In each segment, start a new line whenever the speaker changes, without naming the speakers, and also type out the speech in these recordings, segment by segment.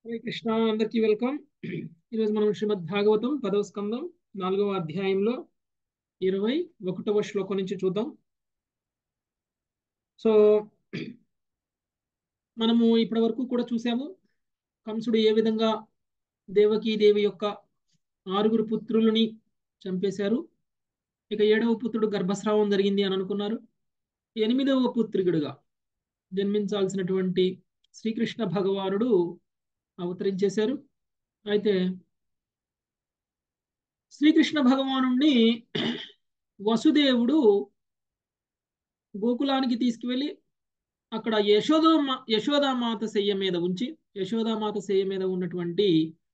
హరే కృష్ణ అందరికీ వెల్కమ్ ఈరోజు మనం శ్రీమద్ భాగవతం పదవ స్కందం నాలుగవ అధ్యాయంలో ఇరవై ఒకటవ శ్లోకం నుంచి చూద్దాం సో మనము ఇప్పటి వరకు కూడా చూసాము కంసుడు ఏ విధంగా దేవకీదేవి యొక్క ఆరుగురు పుత్రులని చంపేశారు ఇక ఏడవ పుత్రుడు గర్భస్రావం జరిగింది అని అనుకున్నారు ఎనిమిదవ పుత్రికుడుగా జన్మించాల్సినటువంటి శ్రీకృష్ణ భగవానుడు అవతరించేశారు అయితే శ్రీకృష్ణ భగవాను వసుదేవుడు గోకులానికి తీసుకువెళ్ళి అక్కడ యశోదమ యశోదామాత శయ్య మీద ఉంచి యశోదామాత శయ్య మీద ఉన్నటువంటి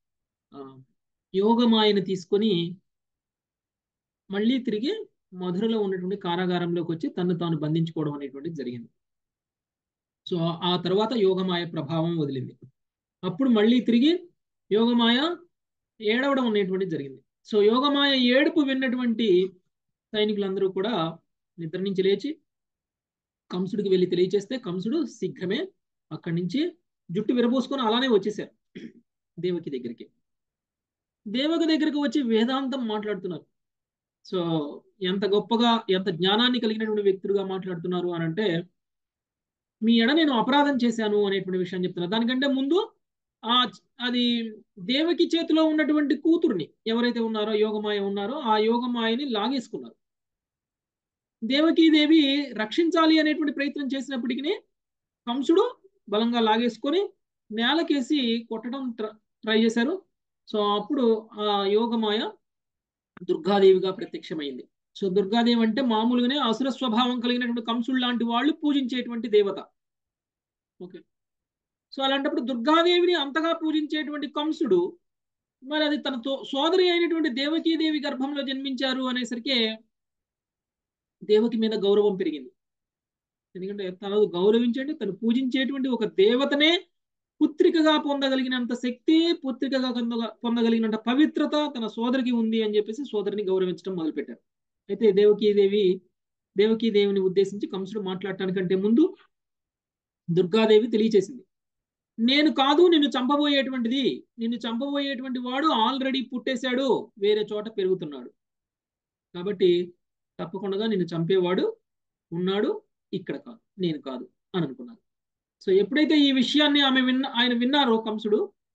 యోగమాయను తీసుకొని మళ్ళీ తిరిగి మధురలో ఉన్నటువంటి కారాగారంలోకి వచ్చి తను తాను బంధించుకోవడం అనేటువంటిది జరిగింది సో ఆ తర్వాత యోగమాయ ప్రభావం వదిలింది అప్పుడు మళ్ళీ తిరిగి యోగమాయ ఏడవడం అనేటువంటిది జరిగింది సో యోగమాయ ఏడుపు విన్నటువంటి సైనికులందరూ కూడా నిద్ర నుంచి లేచి కంసుడికి వెళ్ళి తెలియచేస్తే కంసుడు శీఘ్రమే అక్కడి నుంచి జుట్టు విరబోసుకొని అలానే వచ్చేసారు దేవకి దగ్గరికి దేవకి దగ్గరికి వచ్చి వేదాంతం మాట్లాడుతున్నారు సో ఎంత గొప్పగా ఎంత జ్ఞానాన్ని కలిగినటువంటి వ్యక్తులుగా మాట్లాడుతున్నారు అని అంటే మీ ఎడ నేను అపరాధం చేశాను అనేటువంటి విషయం చెప్తున్నారు దానికంటే ముందు ఆ అది దేవకి చేతిలో ఉన్నటువంటి కూతుర్ని ఎవరైతే ఉన్నారో యోగమాయ ఉన్నారో ఆ యోగమాయని లాగేసుకున్నారు దేవకీదేవి రక్షించాలి అనేటువంటి ప్రయత్నం చేసినప్పటికీ కంసుడు బలంగా లాగేసుకొని నేలకేసి కొట్టడం ట్రై చేశారు సో అప్పుడు ఆ యోగమాయ దుర్గాదేవిగా ప్రత్యక్షమైంది సో దుర్గాదేవి అంటే మామూలుగానే అసుర స్వభావం కలిగినటువంటి కంసుడు లాంటి వాళ్ళు పూజించేటువంటి దేవత ఓకే సో అలాంటప్పుడు దుర్గాదేవిని అంతగా పూజించేటువంటి కంసుడు మరి అది తన సోదరి అయినటువంటి దేవకీదేవి గర్భంలో జన్మించారు అనేసరికి దేవకి మీద గౌరవం పెరిగింది ఎందుకంటే తను గౌరవించండి తను పూజించేటువంటి ఒక దేవతనే పుత్రికగా పొందగలిగినంత శక్తి పుత్రికగా పొందగలిగినంత పవిత్రత తన సోదరికి ఉంది అని చెప్పేసి సోదరిని గౌరవించడం మొదలుపెట్టారు అయితే దేవకీదేవి దేవకీదేవిని ఉద్దేశించి కంసుడు మాట్లాడటానికంటే ముందు దుర్గాదేవి తెలియచేసింది నేను కాదు నిన్ను చంపబోయేటువంటిది నిన్ను చంపబోయేటువంటి వాడు ఆల్రెడీ పుట్టేశాడు వేరే చోట పెరుగుతున్నాడు కాబట్టి తప్పకుండా నిన్ను చంపేవాడు ఉన్నాడు ఇక్కడ కాదు నేను కాదు అని అనుకున్నాను సో ఎప్పుడైతే ఈ విషయాన్ని ఆమె విన్న ఆయన విన్నారో కంసుడు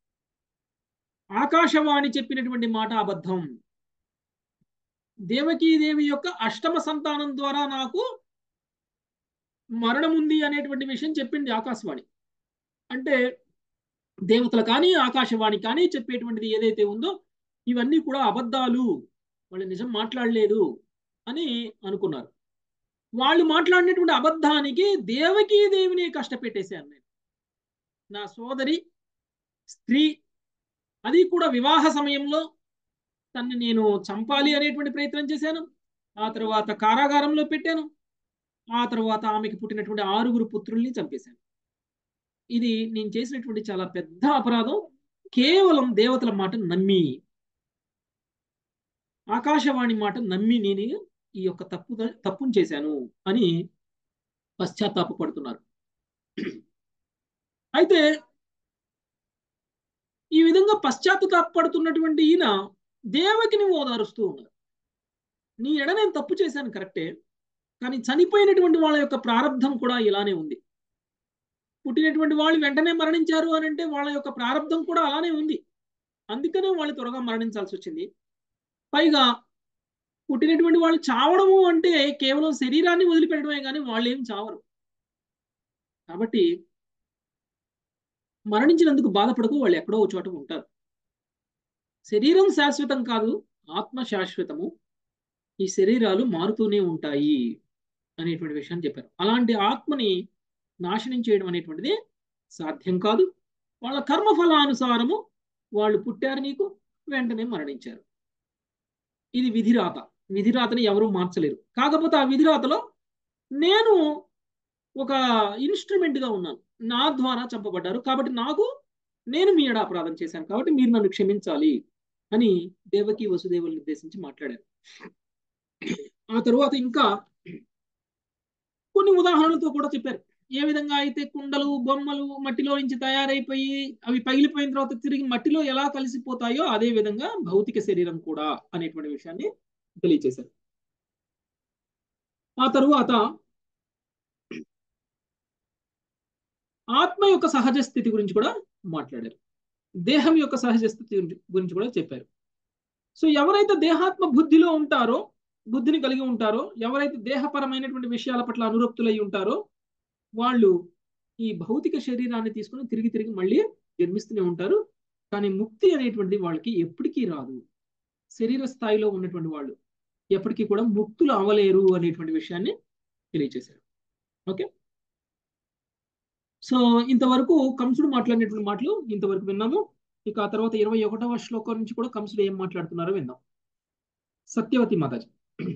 ఆకాశవాణి చెప్పినటువంటి మాట అబద్ధం దేవకీదేవి యొక్క అష్టమ సంతానం ద్వారా నాకు మరణం ఉంది అనేటువంటి విషయం చెప్పింది ఆకాశవాణి అంటే దేవతలు కానీ ఆకాశవాణి కానీ చెప్పేటువంటిది ఏదైతే ఉందో ఇవన్నీ కూడా అబద్ధాలు వాళ్ళు నిజం మాట్లాడలేదు అని అనుకున్నారు వాళ్ళు మాట్లాడినటువంటి అబద్ధానికి దేవకీ దేవిని కష్టపెట్టేశాను నేను నా సోదరి స్త్రీ అది కూడా వివాహ సమయంలో తన్ని నేను చంపాలి అనేటువంటి ప్రయత్నం చేశాను ఆ తర్వాత కారాగారంలో పెట్టాను ఆ తర్వాత ఆమెకి పుట్టినటువంటి ఆరుగురు పుత్రుల్ని చంపేశాను ఇది నేను చేసినటువంటి చాలా పెద్ద అపరాధం కేవలం దేవతల మాట నమ్మి ఆకాశవాణి మాట నమ్మి నేను ఈ యొక్క తప్పు తప్పును చేశాను అని పశ్చాత్తాపడుతున్నారు అయితే ఈ విధంగా పశ్చాత్తాపడుతున్నటువంటి ఈయన దేవకిని ఓదారుస్తూ ఉన్నారు నీ ఎడ నేను తప్పు చేశాను కరెక్టే కానీ చనిపోయినటువంటి వాళ్ళ యొక్క ప్రారంధం కూడా ఇలానే ఉంది పుట్టినటువంటి వాళ్ళు వెంటనే మరణించారు అని అంటే వాళ్ళ యొక్క ప్రారంధం కూడా అలానే ఉంది అందుకనే వాళ్ళు త్వరగా మరణించాల్సి వచ్చింది పైగా పుట్టినటువంటి వాళ్ళు చావడము అంటే కేవలం శరీరాన్ని వదిలిపెట్టడమే కానీ వాళ్ళు ఏం చావరు కాబట్టి మరణించినందుకు బాధపడకు వాళ్ళు ఎక్కడో ఒక చోట ఉంటారు శరీరం శాశ్వతం కాదు ఆత్మ శాశ్వతము ఈ శరీరాలు మారుతూనే ఉంటాయి అనేటువంటి విషయాన్ని చెప్పారు అలాంటి ఆత్మని నాశనం చేయడం అనేటువంటిది సాధ్యం కాదు వాళ్ళ కర్మఫలానుసారము వాళ్ళు పుట్టారు నీకు వెంటనే మరణించారు ఇది విధిరాత విధిరాతని ఎవరూ మార్చలేరు కాకపోతే ఆ విధిరాతలో నేను ఒక ఇన్స్ట్రుమెంట్గా ఉన్నాను నా ద్వారా చంపబడ్డారు కాబట్టి నాకు నేను మీ ఎడ అపరాధం చేశాను కాబట్టి మీరు నన్ను క్షమించాలి అని దేవకి వసుదేవులను ఉద్దేశించి మాట్లాడారు ఆ తరువాత ఇంకా కొన్ని ఉదాహరణలతో కూడా చెప్పారు ఏ విధంగా అయితే కుండలు బొమ్మలు మట్టిలో నుంచి తయారైపోయి అవి పగిలిపోయిన తర్వాత తిరిగి మట్టిలో ఎలా కలిసిపోతాయో అదే విధంగా భౌతిక శరీరం కూడా అనేటువంటి విషయాన్ని తెలియచేశారు ఆ తరువాత ఆత్మ యొక్క సహజ స్థితి గురించి కూడా మాట్లాడారు దేహం యొక్క సహజ స్థితి గురించి కూడా చెప్పారు సో ఎవరైతే దేహాత్మ బుద్ధిలో ఉంటారో బుద్ధిని కలిగి ఉంటారో ఎవరైతే దేహపరమైనటువంటి విషయాల పట్ల అనురక్తులై ఉంటారో వాళ్ళు ఈ భౌతిక శరీరాన్ని తీసుకుని తిరిగి తిరిగి మళ్ళీ జన్మిస్తూనే ఉంటారు కానీ ముక్తి అనేటువంటిది వాళ్ళకి ఎప్పటికీ రాదు శరీర స్థాయిలో ఉన్నటువంటి వాళ్ళు ఎప్పటికీ కూడా ముక్తులు అవ్వలేరు అనేటువంటి విషయాన్ని తెలియచేశారు ఓకే సో ఇంతవరకు కంసుడు మాట్లాడినటువంటి మాటలు ఇంతవరకు విన్నాము ఇక ఆ తర్వాత ఇరవై ఒకటవ శ్లోకం నుంచి కూడా కంసుడు ఏం మాట్లాడుతున్నారో విందాం సత్యవతి మాతాజీ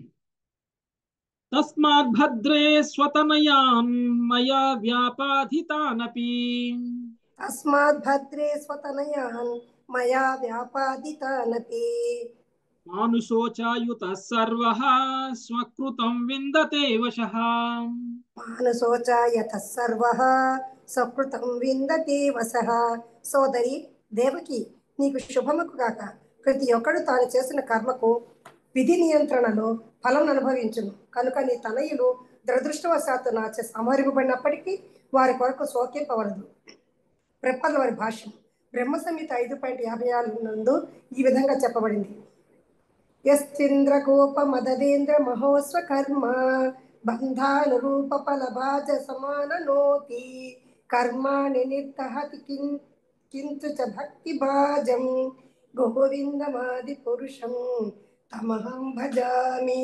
తస్మాత్ భద్రే స్వతనయాన్ మయా వ్యాపాధితానపి
తస్మాత్ భద్రే స్వతనయాన్ మయా వ్యాపాదితానపి
మానుషోచాయుత సర్వ స్వకృతం విందతే వశః
మానసోచాయత సర్వ సకృతం విందతే వసః సోదరి దేవకి నీకు శుభముకు కాక ప్రతి ఒక్కడు తాను చేసిన కర్మకు విధి నియంత్రణలో ఫలం అనుభవించును కనుక నీ తనయులు దురదృష్టవశాత్తు నాచే సంహరింపబడినప్పటికీ వారి కొరకు శోకింపవలదు ప్రపద వారి భాష్యం బ్రహ్మ సంహిత ఐదు పాయింట్ యాభై ఆరు నందు ఈ విధంగా చెప్పబడింది యశ్చింద్రకోప మదదేంద్ర మహోస్వ కర్మ బంధానురూప ఫలభాజ సమాననోతి కర్మాణి నిర్దహతి కిం కించు చ భక్తి భాజం గోవిందమాది పురుషం తమహం భజామి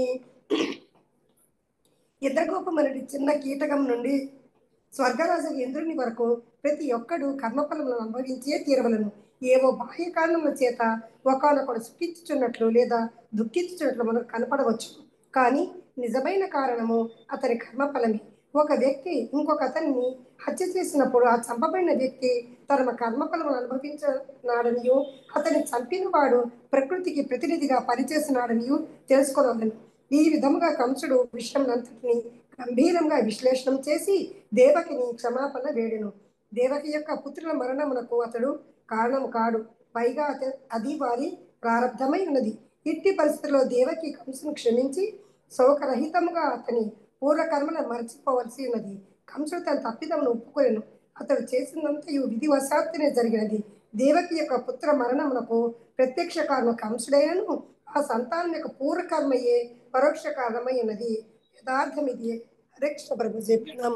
ఇంద్రగోపమనుడి చిన్న కీటకం నుండి స్వర్గరాజు ఇంద్రుని వరకు ప్రతి ఒక్కడు కర్మఫలములను అనుభవించే తీరవలను ఏవో బాహ్య కారణముల చేత ఒకనొకడు సుఖించుచున్నట్లు లేదా దుఃఖించుచున్నట్లు మనకు కనపడవచ్చు కానీ నిజమైన కారణము అతని కర్మఫలమే ఒక వ్యక్తి ఇంకొక అతన్ని హత్య చేసినప్పుడు ఆ చంపబడిన వ్యక్తి తన కర్మఫలమును అనుభవించినాడనియు అతని చంపిన వాడు ప్రకృతికి ప్రతినిధిగా పనిచేసినాడనియు తెలుసుకోవాలను ఈ విధముగా కంసుడు విషయంనంతటిని గంభీరంగా విశ్లేషణం చేసి దేవకిని క్షమాపణ వేడెను దేవకి యొక్క పుత్రుల మరణమునకు అతడు కారణం కాడు పైగా అత అది వారి ప్రారంధమై ఉన్నది ఇట్టి పరిస్థితుల్లో దేవకి కంసును క్షమించి శోకరహితముగా అతని పూర్వకర్మలను మరచిపోవలసి ఉన్నది కంసుడు తన తప్పిదమును ఒప్పుకొనెను అతడు చేసినంతయు విధివశాత్తునే జరిగినది దేవకి యొక్క పుత్ర మరణమునకు ప్రత్యక్ష కారణం కంసుడైనను ఆ సంతానం యొక్క పూర్వకర్మయే పరోక్ష కారణమై ఉన్నది యథార్థం ఇది హరేకృష్ణ ప్రభు చెప్పిన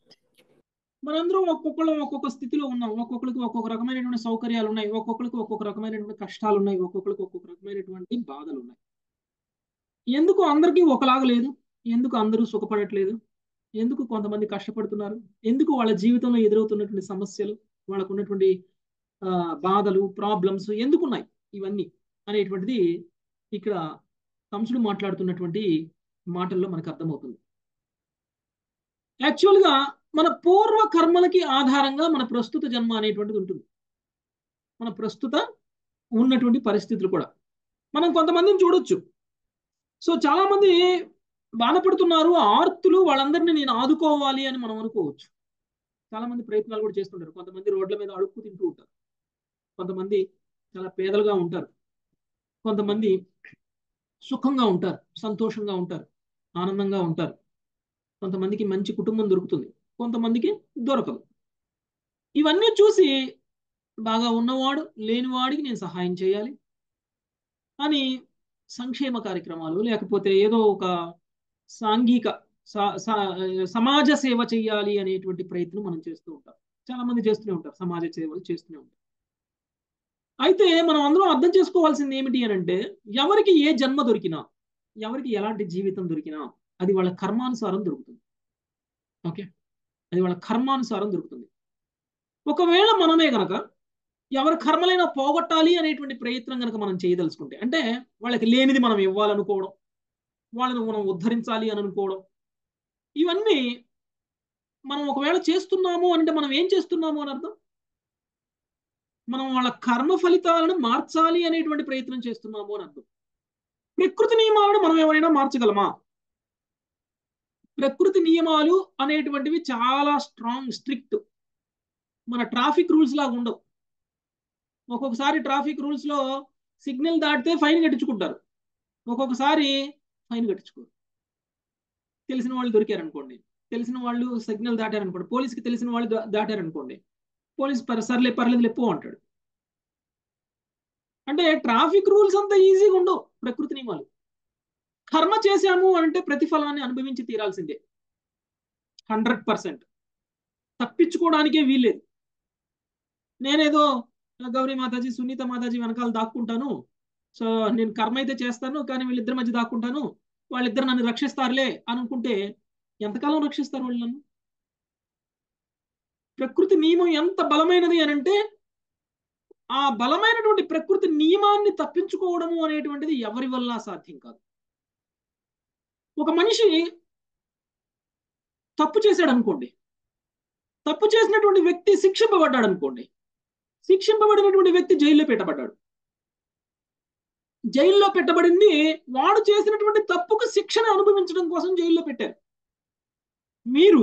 మనందరం ఒక్కొక్కళ్ళం ఒక్కొక్క స్థితిలో ఉన్నాం ఒక్కొక్కరికి ఒక్కొక్క రకమైనటువంటి సౌకర్యాలు ఉన్నాయి ఒక్కొక్కరికి ఒక్కొక్క రకమైనటువంటి కష్టాలు ఉన్నాయి ఒక్కొక్కరికి ఒక్కొక్క రకమైనటువంటి బాధలు ఉన్నాయి ఎందుకు అందరికీ ఒకలాగా లేదు ఎందుకు అందరూ సుఖపడట్లేదు ఎందుకు కొంతమంది కష్టపడుతున్నారు ఎందుకు వాళ్ళ జీవితంలో ఎదురవుతున్నటువంటి సమస్యలు వాళ్ళకు ఉన్నటువంటి బాధలు ప్రాబ్లమ్స్ ఎందుకున్నాయి ఇవన్నీ అనేటువంటిది ఇక్కడ కంసుడు మాట్లాడుతున్నటువంటి మాటల్లో మనకు అర్థమవుతుంది యాక్చువల్గా మన పూర్వ కర్మలకి ఆధారంగా మన ప్రస్తుత జన్మ అనేటువంటిది ఉంటుంది మన ప్రస్తుత ఉన్నటువంటి పరిస్థితులు కూడా మనం కొంతమందిని చూడొచ్చు సో చాలా మంది బాధపడుతున్నారు ఆర్తులు వాళ్ళందరినీ నేను ఆదుకోవాలి అని మనం అనుకోవచ్చు చాలా మంది ప్రయత్నాలు కూడా చేస్తుంటారు కొంతమంది రోడ్ల మీద అడుక్కు తింటూ ఉంటారు కొంతమంది చాలా పేదలుగా ఉంటారు కొంతమంది సుఖంగా ఉంటారు సంతోషంగా ఉంటారు ఆనందంగా ఉంటారు కొంతమందికి మంచి కుటుంబం దొరుకుతుంది కొంతమందికి దొరకదు ఇవన్నీ చూసి బాగా ఉన్నవాడు లేనివాడికి నేను సహాయం చేయాలి అని సంక్షేమ కార్యక్రమాలు లేకపోతే ఏదో ఒక సాంఘిక సమాజ సేవ చేయాలి అనేటువంటి ప్రయత్నం మనం చేస్తూ ఉంటాం చాలా మంది చేస్తూనే ఉంటారు సమాజ సేవలు చేస్తూనే ఉంటారు అయితే మనం అందరం అర్థం చేసుకోవాల్సింది ఏమిటి అని అంటే ఎవరికి ఏ జన్మ దొరికినా ఎవరికి ఎలాంటి జీవితం దొరికినా అది వాళ్ళ కర్మానుసారం దొరుకుతుంది ఓకే అది వాళ్ళ కర్మానుసారం దొరుకుతుంది ఒకవేళ మనమే గనక ఎవరి కర్మలైనా పోగొట్టాలి అనేటువంటి ప్రయత్నం కనుక మనం చేయదలుచుకుంటే అంటే వాళ్ళకి లేనిది మనం ఇవ్వాలనుకోవడం వాళ్ళని మనం ఉద్ధరించాలి అని అనుకోవడం ఇవన్నీ మనం ఒకవేళ చేస్తున్నాము అంటే మనం ఏం చేస్తున్నాము అని అర్థం మనం వాళ్ళ కర్మ ఫలితాలను మార్చాలి అనేటువంటి ప్రయత్నం చేస్తున్నాము అని అర్థం ప్రకృతి నియమాలను మనం ఎవరైనా మార్చగలమా ప్రకృతి నియమాలు అనేటువంటివి చాలా స్ట్రాంగ్ స్ట్రిక్ట్ మన ట్రాఫిక్ రూల్స్ లాగా ఉండవు ఒక్కొక్కసారి ట్రాఫిక్ రూల్స్ లో సిగ్నల్ దాటితే ఫైన్ కట్టించుకుంటారు ఒక్కొక్కసారి ఫైన్ కట్టించుకోరు తెలిసిన వాళ్ళు దొరికారనుకోండి తెలిసిన వాళ్ళు సిగ్నల్ దాటారనుకోండి పోలీస్కి తెలిసిన వాళ్ళు దా- దాటారనుకోండి పోలీస్ పర్ సర్లే పర్లేదు లేపో అంటాడు అంటే ట్రాఫిక్ రూల్స్ అంత ఈజీగా ఉండవు ప్రకృతి నియమాలు కర్మ చేశాము అంటే ప్రతిఫలాన్ని అనుభవించి తీరాల్సిందే హండ్రెడ్ పర్సెంట్ తప్పించుకోవడానికే వీల్లేదు నేనేదో గౌరీ మాతాజీ సునీత మాతాజీ వెనకాల దాక్కుంటాను సో నేను కర్మ అయితే చేస్తాను కానీ వీళ్ళిద్దరి మధ్య దాక్కుంటాను వాళ్ళిద్దరు నన్ను రక్షిస్తారులే అనుకుంటే ఎంతకాలం రక్షిస్తారు వాళ్ళు నన్ను ప్రకృతి నియమం ఎంత బలమైనది అని అంటే ఆ బలమైనటువంటి ప్రకృతి నియమాన్ని తప్పించుకోవడము అనేటువంటిది ఎవరి వల్ల సాధ్యం కాదు ఒక మనిషి తప్పు చేశాడు అనుకోండి తప్పు చేసినటువంటి వ్యక్తి శిక్షింపబడ్డాడు అనుకోండి శిక్షింపబడినటువంటి వ్యక్తి జైల్లో పెట్టబడ్డాడు జైల్లో పెట్టబడింది వాడు చేసినటువంటి తప్పుకు శిక్షణ అనుభవించడం కోసం జైల్లో పెట్టారు మీరు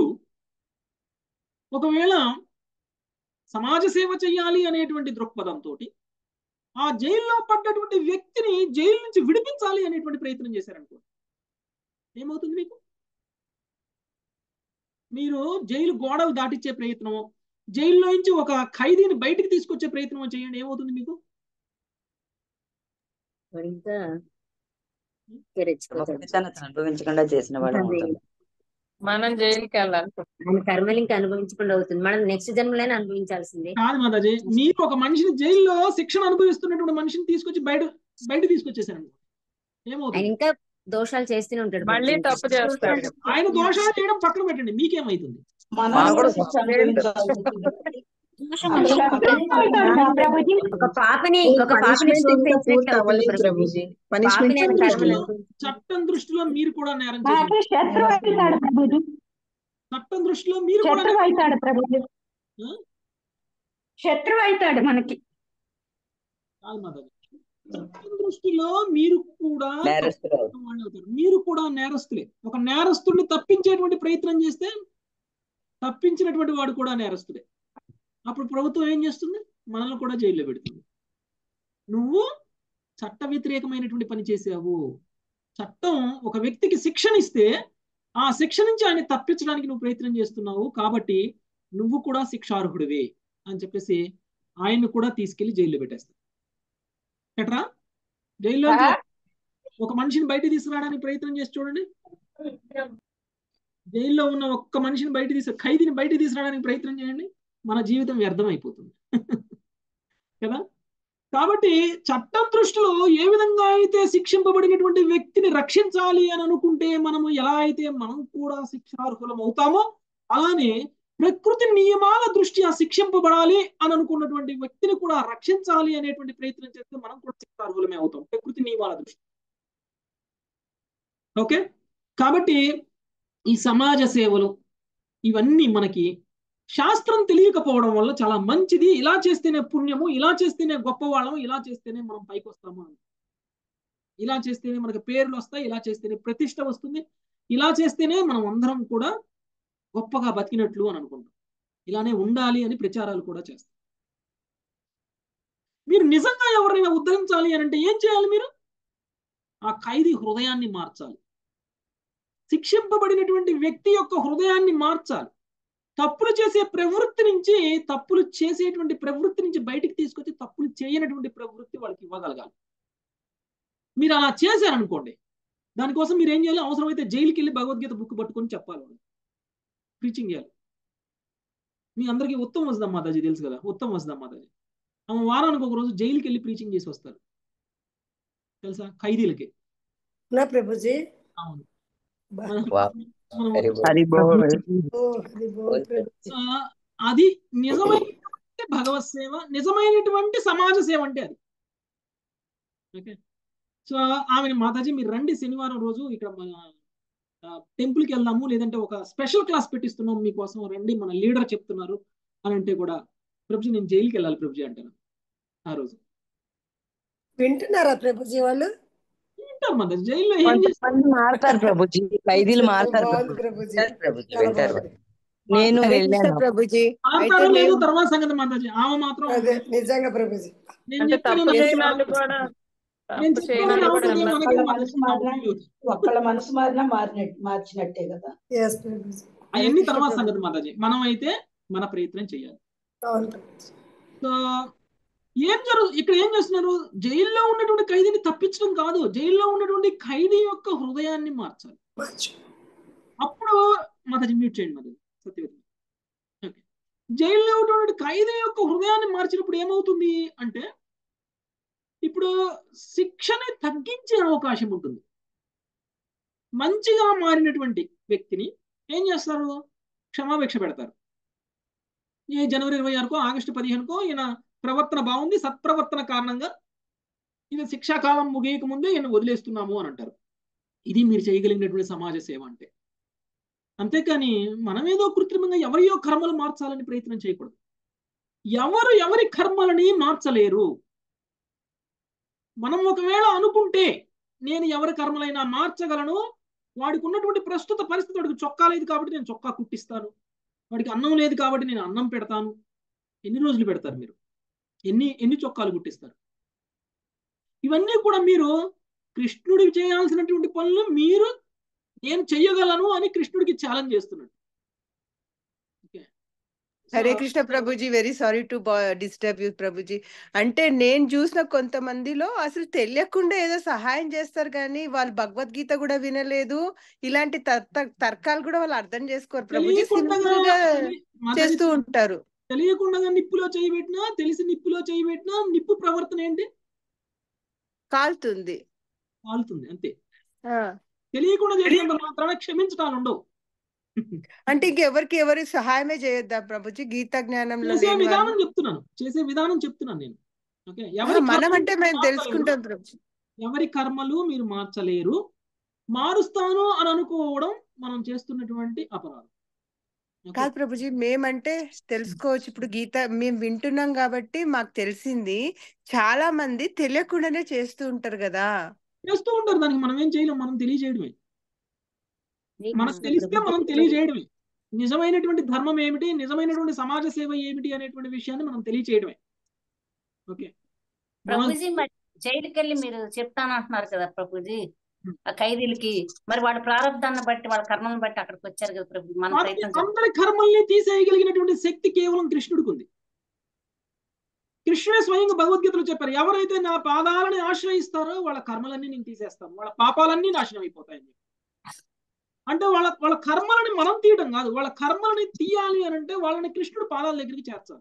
ఒకవేళ సమాజ సేవ చేయాలి అనేటువంటి దృక్పథంతో ఆ జైల్లో పడ్డటువంటి వ్యక్తిని జైలు నుంచి విడిపించాలి అనేటువంటి ప్రయత్నం చేశారనుకో ఏమవుతుంది మీకు మీరు జైలు గోడలు దాటించే ప్రయత్నం జైల్లో నుంచి ఒక ఖైదీని బయటికి తీసుకొచ్చే ప్రయత్నం చేయండి ఏమవుతుంది మీకు
మరింత
ఫలితాన్ని అతను అనుభవించకుండా చేసిన వాడు అవుతాడు
మనం జైలుకి వెళ్ళాలి
ఆయన కర్మలు ఇంకా అనుభవించకుండా అవుతుంది మనం నెక్స్ట్ జన్మలైనా అనుభవించాల్సిందే
కాదు మాతాజీ మీరు ఒక మనిషిని జైల్లో శిక్షణ అనుభవిస్తున్నటువంటి మనిషిని తీసుకొచ్చి బయట బయట తీసుకొచ్చేసారు
ఆయన
ఏమవుతుంది
ఇంకా దోషాలు చేస్తూనే ఉంటాడు
మళ్ళీ తప్పు చేస్తాడు
ఆయన దోషాలు చేయడం పక్కన పెట్టండి మీకేమైతుంది
మనం కూడా శిక్ష అనుభవించాల్సి
ఒక పాపని ఒక పాపని
పనిష్మెంట్ ఇంకా
శిక్షించినట్టు
పూర్తి
అవుతుంది
అవ్వలేదు ప్రభుజీ
పాపని ఆయన
పనిష్మెంట్
కర్మలు
దృష్టిలో
అనుభవించి-
చట్టం దృష్టిలో మీరు కూడా నేరం చేశారు
నాకు శత్రువు అవుతాడు ప్రభుజీ
చట్టం దృష్టిలో మీరు కూడా
శత్రువు అవుతాడు ప్రభుజీ
ఆ?
శత్రువు అవుతాడు మనకి
కాదు మాతాజీ చట్టం దృష్టిలో మీరు కూడా
నేరస్తులు అవుతారు.
తప్పు వాళ్ళు అవుతారు. మీరు కూడా నేరస్తులే ఒక నేరస్తుడిని తప్పించేటువంటి ప్రయత్నం చేస్తే తప్పించినటువంటి వాడు కూడా నేరస్తుడే అప్పుడు ప్రభుత్వం ఏం చేస్తుంది మనల్ని కూడా జైల్లో పెడుతుంది నువ్వు చట్ట వ్యతిరేకమైనటువంటి పని చేసావు చట్టం ఒక వ్యక్తికి శిక్షణ ఇస్తే ఆ శిక్ష నుంచి ఆయన తప్పించడానికి నువ్వు ప్రయత్నం చేస్తున్నావు కాబట్టి నువ్వు కూడా శిక్షార్హుడివే అని చెప్పేసి ఆయన్ని కూడా తీసుకెళ్లి జైల్లో పెట్టేస్తారు ఎట్రా జైల్లో ఒక మనిషిని బయట తీసుకురావడానికి ప్రయత్నం చేసి చూడండి జైల్లో ఉన్న ఒక్క మనిషిని బయట తీసు ఖైదీని బయట తీసుకురావడానికి ప్రయత్నం చేయండి మన జీవితం వ్యర్థం అయిపోతుంది కదా కాబట్టి చట్టం దృష్టిలో ఏ విధంగా అయితే శిక్షింపబడినటువంటి వ్యక్తిని రక్షించాలి అని అనుకుంటే మనము ఎలా అయితే మనం కూడా శిక్షార్హులం అవుతామో అలానే ప్రకృతి నియమాల దృష్ట్యా శిక్షింపబడాలి అని అనుకున్నటువంటి వ్యక్తిని కూడా రక్షించాలి అనేటువంటి ప్రయత్నం చేస్తే మనం కూడా శిక్షార్హులమే అవుతాం ప్రకృతి నియమాల దృష్టి ఓకే కాబట్టి ఈ సమాజ సేవలు ఇవన్నీ మనకి శాస్త్రం తెలియకపోవడం వల్ల చాలా మంచిది ఇలా చేస్తేనే పుణ్యము ఇలా చేస్తేనే గొప్పవాళ్ళము ఇలా చేస్తేనే మనం పైకి వస్తాము అని ఇలా చేస్తేనే మనకు పేర్లు వస్తాయి ఇలా చేస్తేనే ప్రతిష్ట వస్తుంది ఇలా చేస్తేనే మనం అందరం కూడా గొప్పగా బతికినట్లు అని అనుకుంటాం ఇలానే ఉండాలి అని ప్రచారాలు కూడా చేస్తాం మీరు నిజంగా ఎవరైనా ఉద్ధరించాలి అని అంటే ఏం చేయాలి మీరు ఆ ఖైదీ హృదయాన్ని మార్చాలి శిక్షింపబడినటువంటి వ్యక్తి యొక్క హృదయాన్ని మార్చాలి తప్పులు చేసే ప్రవృత్తి నుంచి తప్పులు చేసేటువంటి ప్రవృత్తి నుంచి బయటికి తీసుకొచ్చి తప్పులు చేయనటువంటి ప్రవృత్తి వాళ్ళకి ఇవ్వగలగాలి మీరు అలా చేశారనుకోండి దానికోసం మీరు ఏం చేయాలి అవసరమైతే జైలుకి వెళ్ళి భగవద్గీత బుక్ పట్టుకొని చెప్పాలి వాళ్ళు ప్రీచింగ్ చేయాలి మీ అందరికీ ఉత్తమ వస్తుందా మాతాజీ తెలుసు కదా ఉత్తమ వస్తుందా మాతాజీ ఆమె వారానికి ఒక రోజు జైలుకి వెళ్ళి ప్రీచింగ్ చేసి వస్తారు తెలుసా ఖైదీలకి
నా ప్రభుజీ
అవును
బా.
మనం-
వావ్.
మనం
హరి బోల్.
హరి బోల్
ఓ హరి బోల్ ప్రభుజీ
ఆ, అది నిజమైనటువంటి భగవత్ సేవ నిజమైనటువంటి సమాజ సేవ అంటే అది ఓకే సో ఆమె మాతాజీ మీరు రండి శనివారం రోజు ఇక్కడ మన టెంపుల్ కి వెళ్దాము లేదంటే ఒక స్పెషల్ క్లాస్ పెట్టిస్తున్నాం మీకోసం రండి మన లీడర్ చెప్తున్నారు అని అంటే కూడా ప్రభుజీ నేను జైలుకి వెళ్ళాలి ప్రభుజీ అంటాను ఆ రోజు
వింటున్నారా ప్రభుజీ వాళ్ళు
వింటారు మాతాజీ జైల్లో ఏం చేస్తారు
కొంతమంది మారుతారు ప్రభుజీ ఖైదీలు మారుతారు
బాగుంది
ప్రభుజీ
ప్రభుజీ
వింటారు ప్రభుజీ
చాలా
వింటారు
బాగుంది
నేను
హరే కృష్ణ
వెళ్ళాను
ప్రభుజీ అయితే
మారుతారో లేదో
మేము
తర్వాత సంగతి మాతాజీ ఆమె మాత్రం
అదే నిజంగా ప్రభుజీ
నేను
అంటే
చెప్తాను
తప్పు
నేను
చేయని వాళ్ళు కూడా
నేను
తప్పు చేయని
చెప్తాను
వాళ్ళు కూడా
అవసరం
ఉన్నారు
మనకి
ఒక్కళ్ళ
మాతాజీ
మనసు మారినా
అవసరం
ఒక్కళ్ళ మనసు మారినా మారినట్టు మార్చినట్టే కదా
ఎస్ ప్రభుజీ
హరే
అవన్నీ
కృష్ణ
తర్వాత
ప్రభు
సంగతి మాతాజీ మనం అయితే మన ప్రయత్నం చేయాలి
అవును ప్రభుజీ
సో ఏం జరుగు ఇక్కడ ఏం చేస్తున్నారు జైల్లో ఉన్నటువంటి ఖైదీని తప్పించడం కాదు జైల్లో ఉన్నటువంటి ఖైదీ యొక్క హృదయాన్ని మార్చాలి
మార్చు
అప్పుడు మాతాజీ మ్యూట్ చేయండి మాతాజీ సత్యవతి ఓకే జైల్లో ఉన్నటువంటి ఖైదీ యొక్క హృదయాన్ని మార్చినప్పుడు ఏమవుతుంది అంటే ఇప్పుడు శిక్షని తగ్గించే అవకాశం ఉంటుంది మంచిగా మారినటువంటి వ్యక్తిని ఏం చేస్తారు క్షమాభిక్ష పెడతారు ఈ జనవరి ఇరవై ఆరుకో ఆగస్టు పదిహేనుకో ఈయన ప్రవర్తన బాగుంది సత్ప్రవర్తన కారణంగా ఇది శిక్షాకాలం ముగియక ముందే ఈయన వదిలేస్తున్నాము అని అంటారు ఇది మీరు చేయగలిగినటువంటి సమాజ సేవ అంటే అంతేకాని మనమేదో కృత్రిమంగా ఎవరియో కర్మలు మార్చాలని ప్రయత్నం చేయకూడదు ఎవరు ఎవరి కర్మలని మార్చలేరు మనం ఒకవేళ అనుకుంటే నేను ఎవరి కర్మలైనా మార్చగలను వాడికి ఉన్నటువంటి ప్రస్తుత పరిస్థితి వాడికి చొక్కా లేదు కాబట్టి నేను చొక్కా కుట్టిస్తాను వాడికి అన్నం లేదు కాబట్టి నేను అన్నం పెడతాను ఎన్ని రోజులు పెడతారు మీరు ఎన్ని ఎన్ని చొక్కాలు కుట్టిస్తారు ఇవన్నీ కూడా మీరు కృష్ణుడికి చేయాల్సినటువంటి పనులు మీరు నేను చెయ్యగలను అని కృష్ణుడికి ఛాలెంజ్ చేస్తున్నాడు okay
Hare Krishna Prabhuji very sorry to disturb you Prabhuji అంటే నేను చూసిన కొంతమందిలో అసలు తెలియకుండా ఏదో సహాయం చేస్తారు కానీ వాళ్ళు భగవద్గీత కూడా వినలేదు ఇలాంటి తర్క- తర్కాలు కూడా వాళ్ళు అర్థం చేసుకోరు ప్రభుజీ
తెలియకుండా
సింపుల్ గా
మాతాజీ
చేస్తూ ఉంటారు
తెలియకుండా నిప్పులో చేయి పెట్టినా తెలిసి నిప్పులో చేయి పెట్టినా నిప్పు ప్రవర్తన ఏంటి
కాలుతుంది
కాలుతుంది అంతే
ఆ.
తెలియకుండా చేసినంత మాత్రాన క్షమించటాలు ఉండవు
అంటే ఇంకెవరికి ఎవరి సహాయమే చేయొద్దా ప్రభుజీ గీతా జ్ఞానంలో
చేసే
లేని
విధానం
వాళ్ళు
చెప్తున్నాను చేసే విధానం చెప్తున్నాను నేను ఓకే
ఆ,
ఎవరి
మనం
కర్మలు
అంటే
మీరు
మేము
మార్చలేరు
తెలుసుకుంటాం ప్రభుజీ
ఎవరి కర్మలు మీరు మార్చలేరు మారుస్తాను అని అనుకోవడం మనం చేస్తున్నటువంటి అపరాధం ఓకే
కాదు ప్రభుజీ మేమంటే తెలుసుకోవచ్చు ఇప్పుడు గీత మేము వింటున్నాం కాబట్టి మాకు తెలిసింది చాలా మంది తెలియకుండానే చేస్తూ ఉంటారు కదా
చేస్తూ ఉంటారు దానికి మనం ఏం చేయలేం మనం తెలియజేయడమే
హరే
మనకు
కృష్ణ
తెలిస్తే మనం
ప్రభుజీ
తెలియజేయడమే నిజమైనటువంటి ధర్మం ఏమిటి నిజమైనటువంటి సమాజ సేవ ఏమిటి అనేటువంటి విషయాన్ని మనం తెలియచేయడమే ఓకే మనం
ప్రభుజీ మరి జైలుకి వెళ్ళి మీరు చెప్తానంటున్నారు కదా ప్రభుజీ ఆ ఖైదీలకి మరి వాళ్ళ ప్రారంధాన్ని బట్టి వాళ్ళ కర్మను బట్టి అక్కడికి వచ్చారు కదా ప్రభు మన
అందరి
ప్రయత్నం చేద్దాం
అందరి కర్మల్ని తీసేయగలిగినటువంటి శక్తి కేవలం కృష్ణుడికి ఉంది కృష్ణుడే స్వయంగా భగవద్గీతలో చెప్పారు ఎవరైతే నా పాదాలని ఆశ్రయిస్తారో వాళ్ళ కర్మలన్నీ నేను తీసేస్తాను వాళ్ళ పాపాలన్నీ నాశనం అయిపోతాయి అంటే వాళ్ళ వాళ్ళ కర్మలని మనం తీయడం కాదు వాళ్ళ కర్మలని తీయాలి అని అంటే వాళ్ళని కృష్ణుడు పాదాల దగ్గరికి చేర్చాలి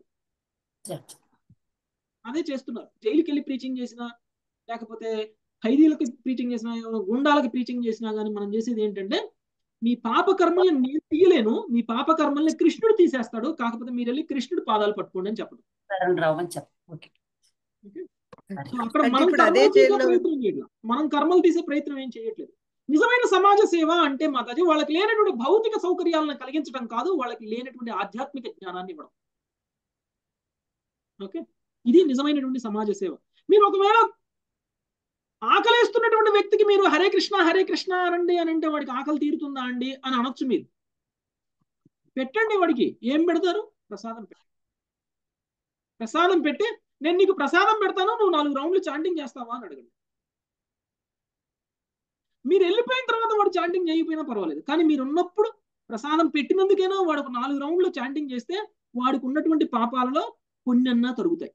అదే చేస్తున్నారు జైలుకి వెళ్ళి ప్రీచింగ్ చేసినా లేకపోతే ఖైదీలకి ప్రీచింగ్ చేసినా గుండాలకి ప్రీచింగ్ చేసినా కానీ మనం చేసేది ఏంటంటే మీ పాప కర్మల్ని నేను తీయలేను మీ పాప కర్మల్ని కృష్ణుడు తీసేస్తాడు కాకపోతే మీరు వెళ్ళి కృష్ణుడు పాదాలు పట్టుకోండి అని చెప్పడం
సరే రావు అని చెప్పు ఓకే
ఓకే సో అక్కడ
అంటే
మనం
ఇప్పుడు అదే
కర్మలు తీసే
జైల్లో
ప్రయత్నం చేయట్లేదు మనం కర్మలు తీసే ప్రయత్నం ఏం చేయట్లేదు నిజమైన సమాజ సేవ అంటే మాతాజీ వాళ్ళకి లేనటువంటి భౌతిక సౌకర్యాలను కలిగించడం కాదు వాళ్ళకి లేనటువంటి ఆధ్యాత్మిక జ్ఞానాన్ని ఇవ్వడం ఓకే ఇది నిజమైనటువంటి సమాజ సేవ మీరు ఒకవేళ ఆకలేస్తున్నటువంటి వ్యక్తికి మీరు హరే కృష్ణ హరే కృష్ణ అనండి అని అంటే వాడికి ఆకలి తీరుతుందా అండి అని అనొచ్చు మీరు పెట్టండి వాడికి ఏం పెడతారు ప్రసాదం పెట్టండి ప్రసాదం పెట్టి నేను నీకు ప్రసాదం పెడతాను నువ్వు నాలుగు రౌండ్లు చాంటింగ్ చేస్తావా అని అడగండి మీరు వెళ్ళిపోయిన తర్వాత వాడు చాంటింగ్ చేయకపోయినా పర్వాలేదు కానీ మీరు ఉన్నప్పుడు ప్రసాదం పెట్టినందుకైనా వాడు ఒక నాలుగు రౌండ్లు చాంటింగ్ చేస్తే వాడికి ఉన్నటువంటి పాపాలలో కొన్నన్నా తరుగుతాయి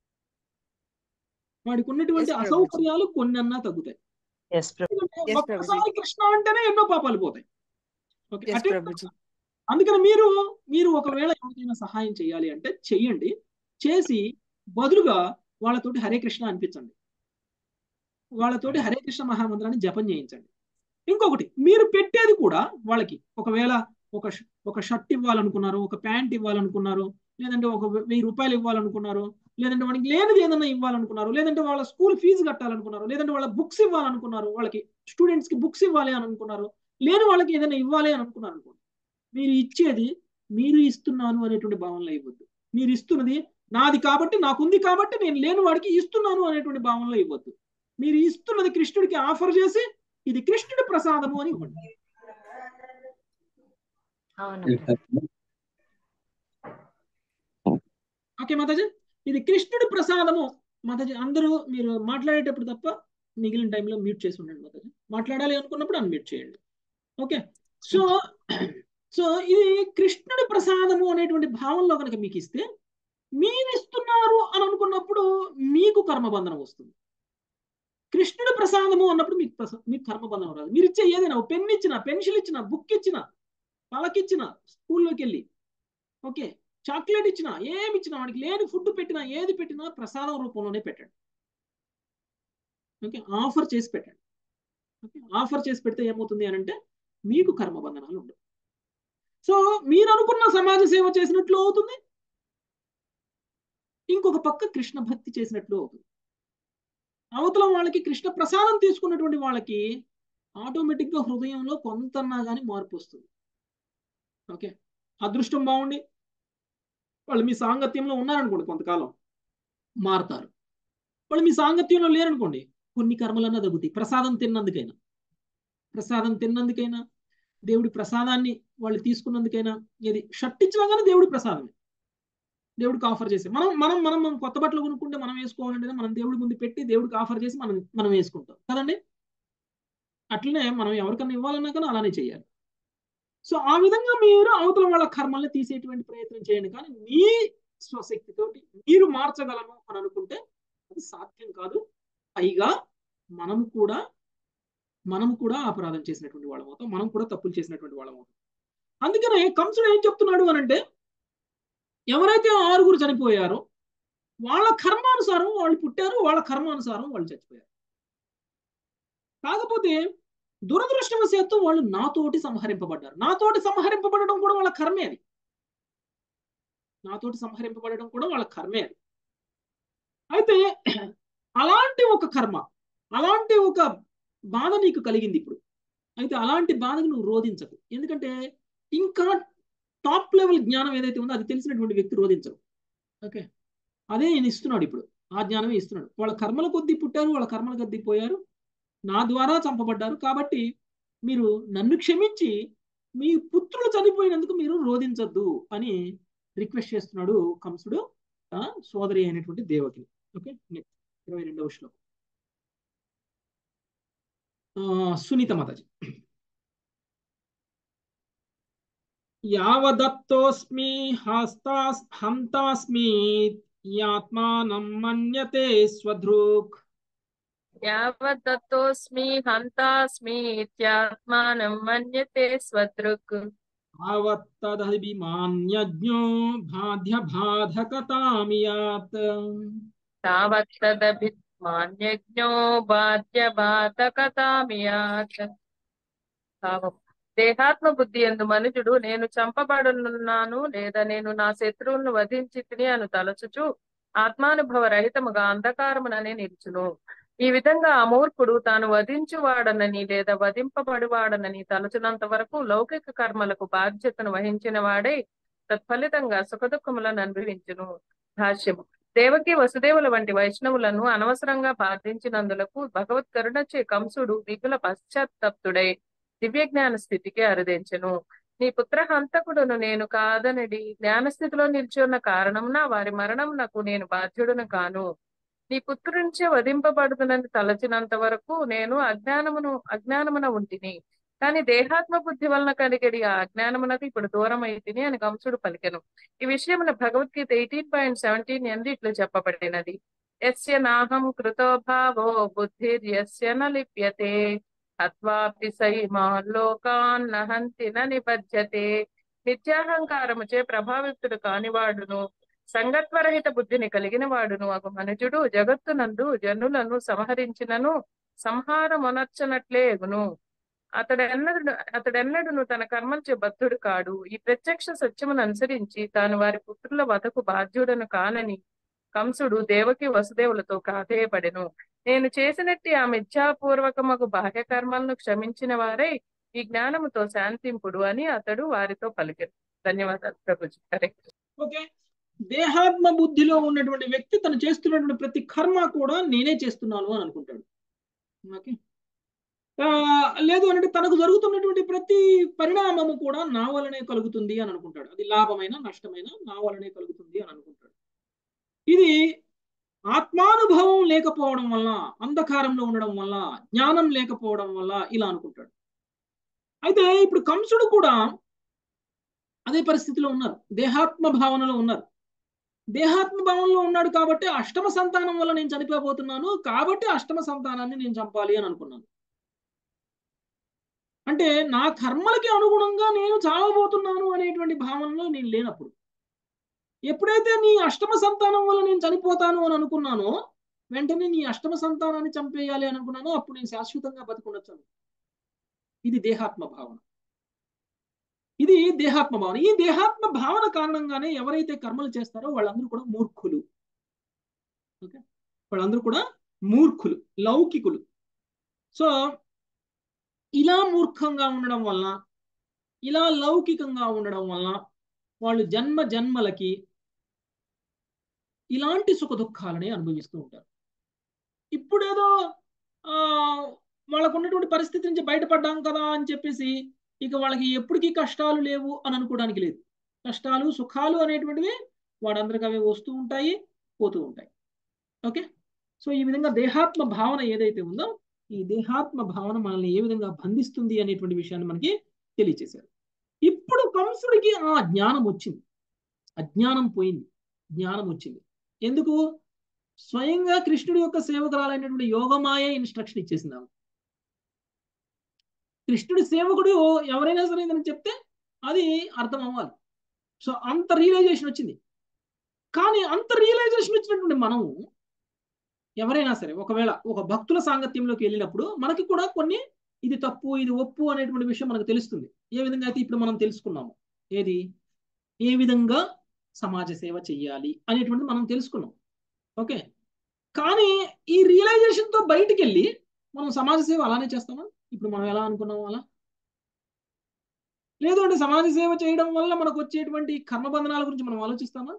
వాడికి ఉన్నటువంటి
Yes, Prabhuji.
అసౌకర్యాలు కొన్నన్నా తగ్గుతాయి
ఎస్ ప్రభు
ఎందుకంటే
Yes,
ఒక్కసారి కృష్ణ అంటేనే ఎన్నో పాపాలు పోతాయి ఓకే
ఎస్
అటే
ప్రభుజీ
అందుకని మీరు మీరు ఒకవేళ ఎవరికైనా సహాయం చేయాలి అంటే చెయ్యండి చేసి బదులుగా వాళ్ళతోటి హరే కృష్ణ అనిపించండి వాళ్ళతోటి హరే కృష్ణ మహామంత్రాన్ని జపం చేయించండి ఇంకొకటి మీరు పెట్టేది కూడా వాళ్ళకి ఒకవేళ ఒక ష- ఒక షర్ట్ ఇవ్వాలనుకున్నారు ఒక ప్యాంట్ ఇవ్వాలనుకున్నారు లేదంటే ఒక వె- వెయ్యి రూపాయలు ఇవ్వాలనుకున్నారు లేదంటే వాడికి లేనిది ఏదైనా ఇవ్వాలనుకున్నారు లేదంటే వాళ్ళ స్కూల్ ఫీజు కట్టాలనుకున్నారు లేదంటే వాళ్ళ బుక్స్ ఇవ్వాలనుకున్నారు వాళ్ళకి స్టూడెంట్స్ కి బుక్స్ ఇవ్వాలి అని అనుకున్నారు లేని వాళ్ళకి ఏదైనా ఇవ్వాలి అని అనుకున్నారు అనుకోండి మీరు ఇచ్చేది మీరు ఇస్తున్నాను అనేటువంటి భావనలో ఇవ్వద్దు మీరు ఇస్తున్నది నాది కాబట్టి నాకుంది కాబట్టి నేను లేని వాడికి ఇస్తున్నాను అనేటువంటి భావనలో ఇవ్వద్దు మీరు ఇస్తున్నది కృష్ణుడికి ఆఫర్ చేసి ఇది కృష్ణుడి ప్రసాదము అని ఇవ్వండి
అవును
ఓకే మాతాజీ ఇది కృష్ణుడి ప్రసాదము మాతాజీ అందరూ మీరు మాట్లాడేటప్పుడు తప్ప మిగిలిన టైంలో మ్యూట్ చేసి ఉండండి మాతాజీ మాట్లాడాలి అనుకున్నప్పుడు అన్మ్యూట్ చేయండి ఓకే సో సో ఇది కృష్ణుడి ప్రసాదము అనేటువంటి భావంలో కనుక మీకు ఇస్తే మీరు ఇస్తున్నారు అని అనుకున్నప్పుడు మీకు కర్మబంధనం వస్తుంది కృష్ణుడి ప్రసాదము అన్నప్పుడు మీకు ప్రసా మీకు కర్మబంధనం రాదు మీరు ఇచ్చే ఏదైనా పెన్ ఇచ్చిన పెన్సిల్ ఇచ్చిన బుక్ ఇచ్చిన పలకిచ్చిన స్కూల్లోకి వెళ్ళి ఓకే చాక్లెట్ ఇచ్చినా ఏమి ఇచ్చినా వాడికి లేని ఫుడ్ పెట్టినా ఏది పెట్టినా ప్రసాదం రూపంలోనే పెట్టండి ఓకే ఆఫర్ చేసి పెట్టండి ఓకే ఆఫర్ చేసి పెడితే ఏమవుతుంది అని అంటే మీకు కర్మబంధనాలు ఉండవు సో మీరు అనుకున్న సమాజ సేవ చేసినట్లు అవుతుంది ఇంకొక పక్క కృష్ణ భక్తి చేసినట్లు అవుతుంది అవతల వాళ్ళకి కృష్ణ ప్రసాదం తీసుకున్నటువంటి వాళ్ళకి ఆటోమేటిక్గా హృదయంలో కొంతన్నా కానీ మార్పు వస్తుంది ఓకే అదృష్టం బాగుండి వాళ్ళు మీ సాంగత్యంలో ఉన్నారనుకోండి కొంతకాలం మారుతారు వాళ్ళు మీ సాంగత్యంలో లేరనుకోండి కొన్ని కర్మలన్నా తగ్గుతాయి ప్రసాదం తిన్నందుకైనా ప్రసాదం తిన్నందుకైనా దేవుడి ప్రసాదాన్ని వాళ్ళు తీసుకున్నందుకైనా ఏది షర్ట్ ఇచ్చినా కానీ దేవుడి ప్రసాదమే దేవుడికి ఆఫర్ చేసి మనం మనం మనం మనం కొత్త బట్టలు కొనుక్కుంటే మనం వేసుకోవాలంటే మనం దేవుడి ముందు పెట్టి దేవుడికి ఆఫర్ చేసి మనం మనం వేసుకుంటాం కదండి అట్లనే మనం ఎవరికన్నా ఇవ్వాలన్నా కానీ అలానే చేయాలి సో ఆ విధంగా మీరు అవతల వాళ్ళ కర్మల్ని తీసేటువంటి ప్రయత్నం చేయండి కానీ మీ స్వశక్తితోటి మీరు మార్చగలము అని అనుకుంటే అది సాధ్యం కాదు పైగా మనము కూడా మనము కూడా అపరాధం చేసినటువంటి వాళ్ళం అవుతాం మనం కూడా తప్పులు చేసినటువంటి వాళ్ళం అవుతాం అందుకనే కంసుడు ఏం చెప్తున్నాడు అని అంటే ఎవరైతే ఆరుగురు చనిపోయారో వాళ్ళ కర్మానుసారం వాళ్ళు పుట్టారు వాళ్ళ కర్మానుసారం వాళ్ళు చచ్చిపోయారు కాకపోతే దురదృష్టవశాత్తు వాళ్ళు నాతోటి సంహరింపబడ్డారు నాతోటి సంహరింపబడడం కూడా వాళ్ళ కర్మే అది నాతోటి సంహరింపబడడం కూడా వాళ్ళ కర్మే అది అయితే అలాంటి ఒక కర్మ అలాంటి ఒక బాధ నీకు కలిగింది ఇప్పుడు అయితే అలాంటి బాధకు నువ్వు రోధించకు ఎందుకంటే ఇంకా టాప్ లెవెల్ జ్ఞానం ఏదైతే ఉందో అది తెలిసినటువంటి వ్యక్తి రోధించరు ఓకే అదే నేను ఇస్తున్నాడు ఇప్పుడు ఆ జ్ఞానమే ఇస్తున్నాడు వాళ్ళ కర్మల కొద్దీ పుట్టారు వాళ్ళ కర్మల కొద్దీ పోయారు నా ద్వారా చంపబడ్డారు కాబట్టి మీరు నన్ను క్షమించి మీ పుత్రులు చనిపోయినందుకు మీరు రోధించొద్దు అని రిక్వెస్ట్ చేస్తున్నాడు కంసుడు సోదరి అయినటువంటి దేవకి ఓకే నెక్స్ట్ ఇరవై రెండవ శ్లోకం సునీత మాతాజీ యావదత్తోస్మి హస్తాస్ హంతాస్మి యాత్మానం మన్యతే స్వధృక్
యావదత్తోస్మి హంతాస్మి ఇత్యాత్మానం మన్యతే స్వదృక్
తావత్తదభిమాన్యజ్ఞో బాధ్య బాధకతామియాత్
తావత్తదభిమాన్యజ్ఞో బాధ్య బాధకతామియాత్ భావం దేహాత్మ బుద్ధి ఎందు మనుజుడు నేను చంపబడునున్నాను లేదా నేను నా శత్రువులను వధించి తిని అను తలచుచు ఆత్మానుభవ రహితముగా అంధకారముననే నిలుచును ఈ విధంగా అమూర్ఖుడు తాను వధించువాడనని లేదా వధింపబడివాడనని తలచునంత వరకు లౌకిక కర్మలకు బాధ్యతను వహించిన వాడై తత్ఫలితంగా సుఖదుఖములను అనుభవించును భాష్యము దేవకి వసుదేవుల వంటి వైష్ణవులను అనవసరంగా బాధించినందులకు భగవత్ కరుణచే కంసుడు మిగుల పశ్చాత్తప్తుడై దివ్య జ్ఞాన స్థితికి అరుదించెను నీ పుత్ర హంతకుడును నేను కాదనడి జ్ఞానస్థితిలో నిల్చున్న కారణమున వారి మరణమునకు నేను బాధ్యుడును కాను నీ పుత్రునిచే వధింపబడుతునని తలచినంత వరకు నేను అజ్ఞానమును అజ్ఞానమున ఉంటిని కానీ దేహాత్మ బుద్ధి వలన కలిగడి ఆ అజ్ఞానమునకు ఇప్పుడు దూరం అయితిని అని కంసుడు పలికెను ఈ విషయమున భగవద్గీత ఎయిటీన్ పాయింట్ సెవెంటీన్ ఎందు ఇట్లు చెప్పబడినది ఎస్య నాహం కృతో భావో బుద్ధిర్యస్య న లిప్యతే అత్వాపి సైమాన్ నహంతి న నిబధ్యతే నిత్యాహంకారముచే ప్రభావితుడు కానివాడును సంగత్వరహిత బుద్ధిని కలిగిన వాడును అగు మనుజుడు జగత్తునందు జనులను సంహరించినను సంహారమునర్చనట్లే ఎగును అతడెన్నడు అతడెన్నడును తన కర్మలచే బద్ధుడు కాడు ఈ ప్రత్యక్ష సత్యమును అనుసరించి తాను వారి పుత్రుల వధకు బాధ్యుడను కానని కంసుడు దేవకి వసుదేవులతో ప్రాధేయపడెను నేను చేసినట్టి ఆ మిథ్యాపూర్వకమగు బాహ్య కర్మలను క్షమించిన వారై ఈ జ్ఞానముతో శాంతింపుడు అని అతడు వారితో పలికెను ధన్యవాదాలు ప్రభుజీ హరే
ఓకే దేహాత్మ బుద్ధిలో ఉన్నటువంటి వ్యక్తి తను చేస్తున్నటువంటి ప్రతి కర్మ కూడా నేనే చేస్తున్నాను అని అనుకుంటాడు ఓకే ఆ, లేదు అంటే తనకు జరుగుతున్నటువంటి ప్రతి పరిణామము కూడా నా వలనే కలుగుతుంది అని అనుకుంటాడు అది లాభమైన నష్టమైన నా వలనే కలుగుతుంది అని అనుకుంటాడు ఇది ఆత్మానుభవం లేకపోవడం వల్ల అంధకారంలో ఉండడం వల్ల జ్ఞానం లేకపోవడం వల్ల ఇలా అనుకుంటాడు అయితే ఇప్పుడు కంసుడు కూడా అదే పరిస్థితిలో ఉన్నారు దేహాత్మ భావనలో ఉన్నారు దేహాత్మ భావనలో ఉన్నాడు కాబట్టి అష్టమ సంతానం వల్ల నేను చనిపోబోతున్నాను కాబట్టి అష్టమ సంతానాన్ని నేను చంపాలి అని అనుకున్నాను అంటే నా కర్మలకి అనుగుణంగా నేను చావబోతున్నాను అనేటువంటి భావనలో నేను లేనప్పుడు ఎప్పుడైతే నీ అష్టమ సంతానం వల్ల నేను చనిపోతాను అని అనుకున్నానో వెంటనే నీ అష్టమ సంతానాన్ని చంపేయాలి అని అనుకున్నానో అప్పుడు నేను శాశ్వతంగా బతికుండొచ్చు ఇది దేహాత్మ భావన ఇది దేహాత్మ భావన ఈ దేహాత్మ భావన కారణంగానే ఎవరైతే కర్మలు చేస్తారో వాళ్ళందరూ కూడా మూర్ఖులు ఓకే వాళ్ళందరూ కూడా మూర్ఖులు లౌకికులు సో ఇలా మూర్ఖంగా ఉండడం వలన ఇలా లౌకికంగా ఉండడం వలన వాళ్ళు జన్మ జన్మలకి ఇలాంటి సుఖ దుఃఖాలని అనుభవిస్తూ ఉంటారు ఇప్పుడేదో ఆ వాళ్ళకు ఉన్నటువంటి పరిస్థితి నుంచి బయటపడ్డాం కదా అని చెప్పేసి ఇక వాళ్ళకి ఎప్పటికీ కష్టాలు లేవు అని అనుకోవడానికి లేదు కష్టాలు సుఖాలు అనేటువంటివి వాడందరికి అవి వస్తూ ఉంటాయి పోతూ ఉంటాయి ఓకే సో ఈ విధంగా దేహాత్మ భావన ఏదైతే ఉందో ఈ దేహాత్మ భావన మనల్ని ఏ విధంగా బంధిస్తుంది అనేటువంటి విషయాన్ని మనకి తెలియచేశారు ఇప్పుడు కంసుడికి ఆ జ్ఞానం వచ్చింది అజ్ఞానం పోయింది జ్ఞానం వచ్చింది ఎందుకు స్వయంగా కృష్ణుడి యొక్క సేవకురాలైనటువంటి యోగమాయ ఇన్స్ట్రక్షన్ ఇచ్చేసింది ఆమె కృష్ణుడి సేవకుడు ఎవరైనా సరే ఏదైనా చెప్తే అది అర్థం అవ్వాలి సో అంత రియలైజేషన్ వచ్చింది కానీ అంత రియలైజేషన్ వచ్చినటువంటి మనము ఎవరైనా సరే ఒకవేళ ఒక భక్తుల సాంగత్యంలోకి వెళ్ళినప్పుడు మనకి కూడా కొన్ని ఇది తప్పు ఇది ఒప్పు అనేటువంటి విషయం మనకు తెలుస్తుంది ఏ విధంగా అయితే ఇప్పుడు మనం తెలుసుకున్నాము ఏది ఏ విధంగా సమాజ సేవ చెయ్యాలి అనేటువంటిది మనం తెలుసుకున్నాం ఓకే కానీ ఈ రియలైజేషన్తో బయటికి వెళ్ళి మనం సమాజ సేవ అలానే చేస్తామా ఇప్పుడు మనం ఎలా అనుకున్నాం అలా లేదు అంటే సమాజ సేవ చేయడం వల్ల మనకు వచ్చేటువంటి కర్మబంధనాల గురించి మనం ఆలోచిస్తామా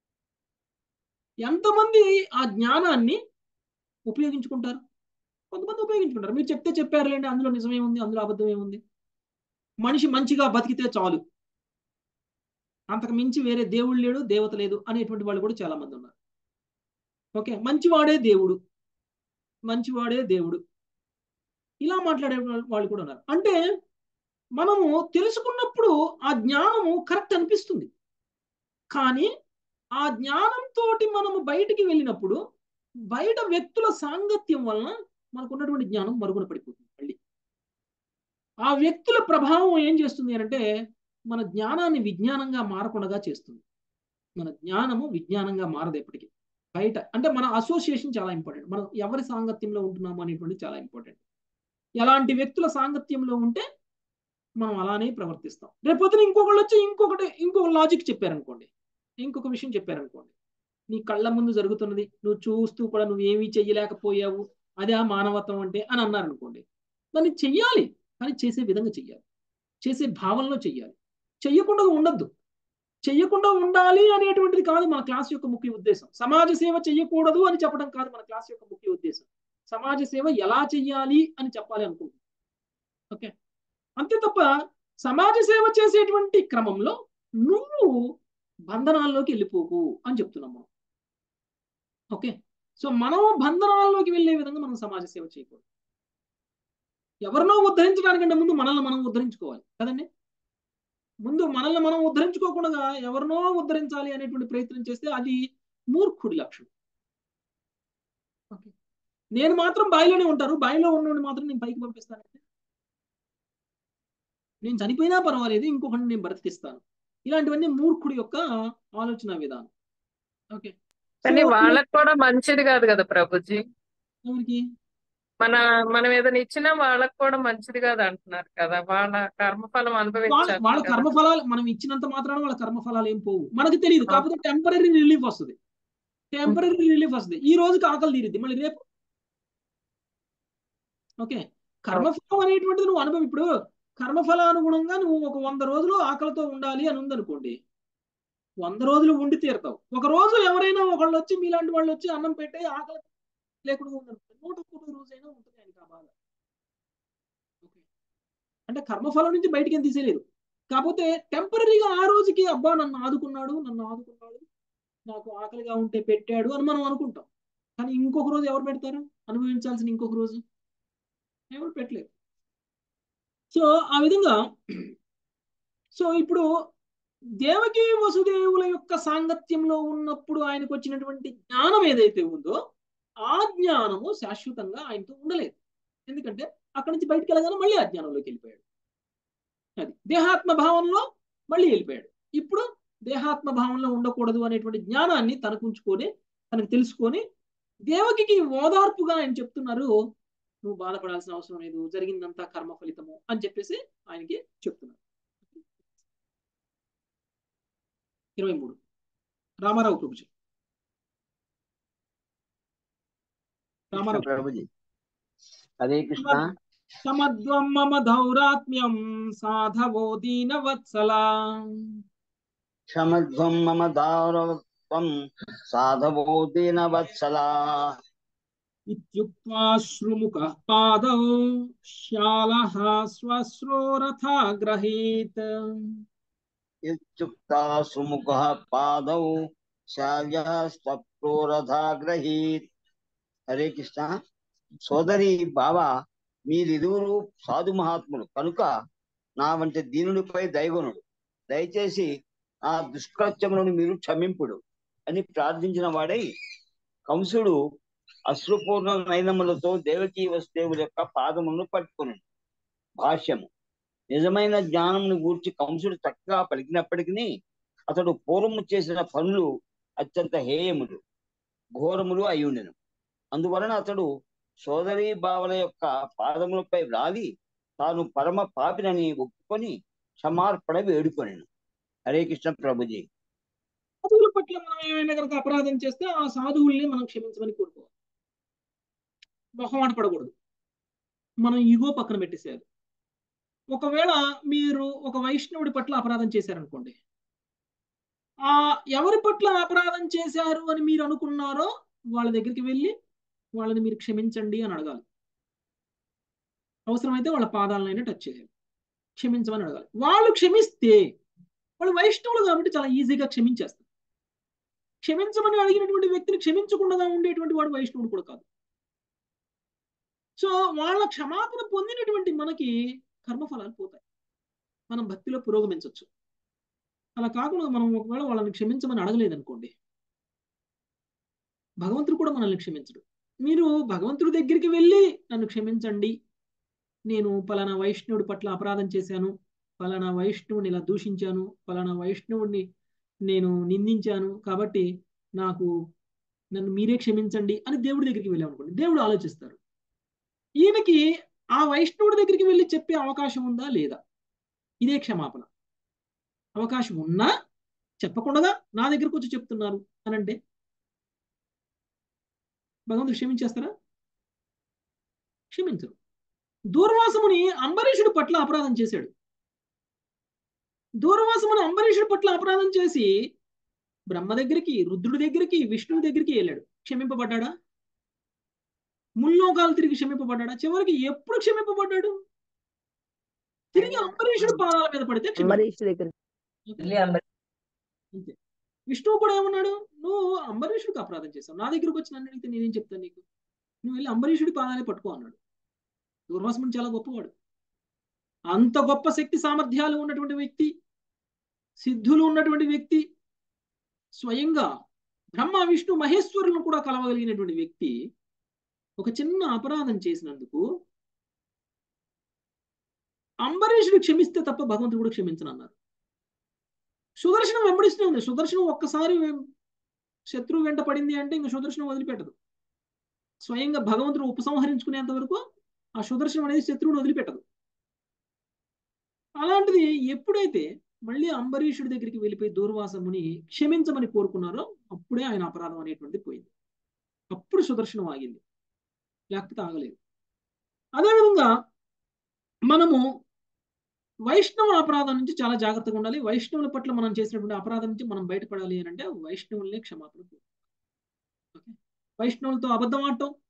ఎంతమంది ఆ జ్ఞానాన్ని ఉపయోగించుకుంటారు కొంతమంది ఉపయోగించుకుంటారు మీరు చెప్తే చెప్పారులేండి అందులో నిజమేముంది అందులో అబద్ధం ఏముంది మనిషి మంచిగా బతికితే చాలు అంతకు మించి వేరే దేవుడు లేడు దేవత లేదు అనేటువంటి వాళ్ళు కూడా చాలా మంది ఉన్నారు ఓకే మంచివాడే దేవుడు మంచివాడే దేవుడు ఇలా మాట్లాడే వాళ్ళు కూడా ఉన్నారు అంటే మనము తెలుసుకున్నప్పుడు ఆ జ్ఞానము కరెక్ట్ అనిపిస్తుంది కానీ ఆ జ్ఞానంతో మనము బయటికి వెళ్ళినప్పుడు బయట వ్యక్తుల సాంగత్యం వలన మనకు ఉన్నటువంటి జ్ఞానం మరుగున పడిపోతుంది మళ్ళీ ఆ వ్యక్తుల ప్రభావం ఏం చేస్తుంది అంటే మన జ్ఞానాన్ని విజ్ఞానంగా మారకుండా చేస్తుంది మన జ్ఞానము విజ్ఞానంగా మారదు ఎప్పటికీ బయట అంటే మన అసోసియేషన్ చాలా ఇంపార్టెంట్ మనం ఎవరి సాంగత్యంలో ఉంటున్నాము అనేటువంటి చాలా ఇంపార్టెంట్ ఎలాంటి వ్యక్తుల సాంగత్యంలో ఉంటే మనం అలానే ప్రవర్తిస్తాం రేపొద్దున ఇంకొకళ్ళు వచ్చి ఇంకొకటి ఇంకొక లాజిక్ చెప్పారనుకోండి ఇంకొక విషయం చెప్పారనుకోండి నీ కళ్ళ ముందు జరుగుతున్నది నువ్వు చూస్తూ కూడా నువ్వు ఏమీ చెయ్యలేకపోయావు అదే ఆ మానవత్వం అంటే అని అన్నారనుకోండి దాన్ని చెయ్యాలి కానీ చేసే విధంగా చెయ్యాలి చేసే భావనలో చెయ్యాలి చెయ్యకుండా ఉండద్దు చెయ్యకుండా ఉండాలి అనేటువంటిది కాదు మన క్లాస్ యొక్క ముఖ్య ఉద్దేశం సమాజ సేవ చెయ్యకూడదు అని చెప్పడం కాదు మన క్లాస్ యొక్క ముఖ్య ఉద్దేశం సమాజ సేవ ఎలా చెయ్యాలి అని చెప్పాలి అనుకుంటున్నాం ఓకే అంతే తప్ప సమాజ సేవ చేసేటువంటి క్రమంలో నువ్వు బంధనాల్లోకి వెళ్ళిపోకు అని చెప్తున్నాం మనం ఓకే సో మనం బంధనాల్లోకి వెళ్ళే విధంగా మనం సమాజ సేవ చేయకూడదు ఎవరినో ఉద్ధరించడానికంటే ముందు మనల్ని మనం ఉద్ధరించుకోవాలి కదండి ముందు మనల్ని మనం ఉద్ధరించుకోకుండా ఎవరినో ఉద్ధరించాలి అనేటువంటి ప్రయత్నం చేస్తే అది మూర్ఖుడి లక్షణం ఓకే నేను మాత్రం బాయిలోనే ఉంటారు బాయిలో ఉన్నోడిని మాత్రం నేను పైకి పంపిస్తానంటే నేను చనిపోయినా పర్వాలేదు ఇంకొకటి నేను బ్రతికిస్తాను ఇలాంటివన్నీ మూర్ఖుడి యొక్క ఆలోచన విధానం ఓకే
కానీ వాళ్ళకి కూడా మంచిది కాదు కదా ప్రభుజీ
ఎవరికి
మన మనం ఏదైనా ఇచ్చినా వాళ్ళకి కూడా మంచిది కాదు అంటున్నారు కదా వాళ్ళ కర్మఫలం
వాళ్ళ
అనుభవించాలి
వాళ్ళ
కదా.
కర్మఫలాలు మనం ఇచ్చినంత మాత్రాన వాళ్ళ కర్మఫలాలు ఏం పోవు మనకు తెలియదు కాకపోతే టెంపరీ రిలీఫ్ వస్తుంది టెంపరీ రిలీఫ్ వస్తుంది ఈ రోజుకి ఆకలి తీరిద్ది మళ్ళీ రేపు ఓకే కర్మఫలం అనేటువంటిది నువ్వు అనుభవం ఇప్పుడు కర్మఫలానుగుణంగా నువ్వు ఒక వంద రోజులు ఆకలితో ఉండాలి అని ఉందనుకోండి వంద రోజులు ఉండి తీరుతావు ఒక రోజు ఎవరైనా ఒకళ్ళు వచ్చి మీలాంటి వాళ్ళు వచ్చి అన్నం పెట్టే ఆకలి లేకుండా ఉందనుకోండి నూట ఒక్క రోజైనా ఉంటుంది ఆయనకి ఆ బాధ ఓకే అంటే కర్మఫలం నుంచి బయటికి ఏం తీసేయలేదు కాకపోతే టెంపరీగా ఆ రోజుకి అబ్బా నన్ను ఆదుకున్నాడు నన్ను ఆదుకున్నాడు నాకు ఆకలిగా ఉంటే పెట్టాడు అని మనం అనుకుంటాం కానీ ఇంకొక రోజు ఎవరు పెడతారు అనుభవించాల్సిన ఇంకొక రోజు ఎవరు పెట్టలేరు సో ఆ విధంగా సో ఇప్పుడు దేవకి వసుదేవుల యొక్క సాంగత్యంలో ఉన్నప్పుడు ఆయనకు వచ్చినటువంటి జ్ఞానం ఏదైతే ఉందో ఆ జ్ఞానము శాశ్వతంగా ఆయనతో ఉండలేదు ఎందుకంటే అక్కడి నుంచి బయటికి వెళ్ళగానే మళ్ళీ ఆ జ్ఞానంలోకి వెళ్ళిపోయాడు అది దేహాత్మ భావంలో మళ్ళీ వెళ్ళిపోయాడు ఇప్పుడు దేహాత్మ భావంలో ఉండకూడదు అనేటువంటి జ్ఞానాన్ని తనకు ఉంచుకొని తనకు తెలుసుకొని దేవకికి ఓదార్పుగా ఆయన చెప్తున్నారు నువ్వు బాధపడాల్సిన అవసరం లేదు జరిగిందంతా కర్మ ఫలితము అని చెప్పేసి ఆయనకి చెప్తున్నారు ఇరవై మూడు రామారావు ప్రభుజీ రామారావు
ప్రభుజీ హరే కృష్ణ
సమద్వం మమ దౌరాత్మ్యం సాధవో దీనవత్సలా
క్షమధ్వం మమ దారవత్వం సాధవో దీనవత్సలా
ఇత్యుక్తాశ్రుముఖ పాదౌ శాలః శ్వశ్రోరథాగ్రహీత్
ఇత్యుక్తా సుముఖ పాదౌ శాల్యస్తప్రోరథాగ్రహీత్ హరే కృష్ణ సోదరి బాబా మీరిరువురు సాధు మహాత్ములు కనుక నా వంటి దీనునిపై దైవనుడు దయచేసి ఆ దుష్కృత్యములను మీరు క్షమింపుడు అని ప్రార్థించిన వాడై కంసుడు అశ్రుపూర్ణ నయనములతో దేవకీ వసుదేవుల యొక్క పాదములను పట్టుకుని భాష్యము నిజమైన జ్ఞానమును గూర్చి కంసుడు చక్కగా పలికినప్పటికీ అతడు పూర్వము చేసిన పనులు అత్యంత హేయములు ఘోరములు అయి ఉండెను అందువలన అతడు సోదరీ భావన యొక్క పాదములపై వ్రాలి తాను పరమ పాపినని ఒప్పుకొని క్షమార్పణ వేడుకొనెను హరే కృష్ణ ప్రభుజీ
సాధువుల పట్ల మనం ఏమైనా కనుక అపరాధం చేస్తే ఆ సాధువుల్ని మనం క్షమించమని కోరుకోవాలి మొహమాట పడకూడదు మనం ఈగో పక్కన పెట్టేసేయాలి ఒకవేళ మీరు ఒక వైష్ణవుడి పట్ల అపరాధం చేశారనుకోండి ఆ ఎవరి పట్ల అపరాధం చేశారు అని మీరు అనుకున్నారో వాళ్ళ దగ్గరికి వెళ్ళి వాళ్ళని మీరు క్షమించండి అని అడగాలి అవసరమైతే వాళ్ళ పాదాలనైనా టచ్ చేయాలి క్షమించమని అడగాలి వాళ్ళు క్షమిస్తే వాళ్ళు వైష్ణవులు కాబట్టి చాలా ఈజీగా క్షమించేస్తారు క్షమించమని అడిగినటువంటి వ్యక్తిని క్షమించకుండా ఉండేటువంటి వాడు వైష్ణవుడు కూడా కాదు సో వాళ్ళ క్షమాపణ పొందినటువంటి మనకి కర్మఫలాలు పోతాయి మనం భక్తిలో పురోగమించవచ్చు అలా కాకుండా మనం ఒకవేళ వాళ్ళని క్షమించమని అడగలేదనుకోండి భగవంతుడు కూడా మనల్ని క్షమించడు మీరు భగవంతుడి దగ్గరికి వెళ్ళి నన్ను క్షమించండి నేను పలానా వైష్ణవుడి పట్ల అపరాధం చేశాను పలానా వైష్ణవుని ఇలా దూషించాను పలానా వైష్ణవుడిని నేను నిందించాను కాబట్టి నాకు నన్ను మీరే క్షమించండి అని దేవుడి దగ్గరికి వెళ్ళాం అనుకోండి దేవుడు ఆలోచిస్తారు ఈయనకి ఆ వైష్ణవుడి దగ్గరికి వెళ్ళి చెప్పే అవకాశం ఉందా లేదా ఇదే క్షమాపణ అవకాశం ఉన్నా చెప్పకుండా నా దగ్గరకు వచ్చి చెప్తున్నారు అని అంటే భగవంతుడు క్షమించేస్తారా క్షమించరు దూర్వాసముని అంబరీషుడి పట్ల అపరాధం చేశాడు దూర్వాసముని అంబరీషుడి పట్ల అపరాధం చేసి బ్రహ్మ దగ్గరికి రుద్రుడి దగ్గరికి విష్ణువు దగ్గరికి వెళ్ళాడు క్షమింపబడ్డా ముల్లోకాలు తిరిగి క్షమింపబడ్డా చివరికి ఎప్పుడు క్షమింపబడ్డాడు తిరిగి అంబరీషుడు పాదాల మీద పడితే
అంబరీష్ దగ్గర
అంతే విష్ణువు కూడా ఏమన్నాడు నువ్వు అంబరీషుడికి అపరాధం చేశావు నా దగ్గరకు వచ్చి నన్ను అడిగితే నేనేం చెప్తాను నీకు నువ్వు వెళ్ళి అంబరీషుడి పాదాలే పట్టుకో అన్నాడు దూర్వాసముని చాలా గొప్పవాడు అంత గొప్ప శక్తి సామర్థ్యాలు ఉన్నటువంటి వ్యక్తి సిద్ధులు ఉన్నటువంటి వ్యక్తి స్వయంగా బ్రహ్మ విష్ణు మహేశ్వరులను కూడా కలవగలిగినటువంటి వ్యక్తి ఒక చిన్న అపరాధం చేసినందుకు అంబరీషుడు క్షమిస్తే తప్ప భగవంతుడు కూడా క్షమించనన్నారు సుదర్శనం వెంబడిస్తూనే ఉంది సుదర్శనం ఒక్కసారి శత్రువు వెంట పడింది అంటే ఇంక సుదర్శనం వదిలిపెట్టదు స్వయంగా భగవంతుడు ఉపసంహరించుకునేంత వరకు ఆ సుదర్శనం అనేది శత్రువుని వదిలిపెట్టదు అలాంటిది ఎప్పుడైతే మళ్ళీ అంబరీషుడి దగ్గరికి వెళ్ళిపోయి దూర్వాసముని క్షమించమని కోరుకున్నారో అప్పుడే ఆయన అపరాధం అనేటువంటిది పోయింది అప్పుడు సుదర్శనం ఆగింది లేకపోతే ఆగలేదు అదేవిధంగా మనము వైష్ణవ అపరాధం నుంచి చాలా జాగ్రత్తగా ఉండాలి వైష్ణవుల పట్ల మనం చేసినటువంటి అపరాధం నుంచి మనం బయటపడాలి అని అంటే వైష్ణవులనే క్షమాపణ ఓకే వైష్ణవులతో అబద్ధం ఆడటం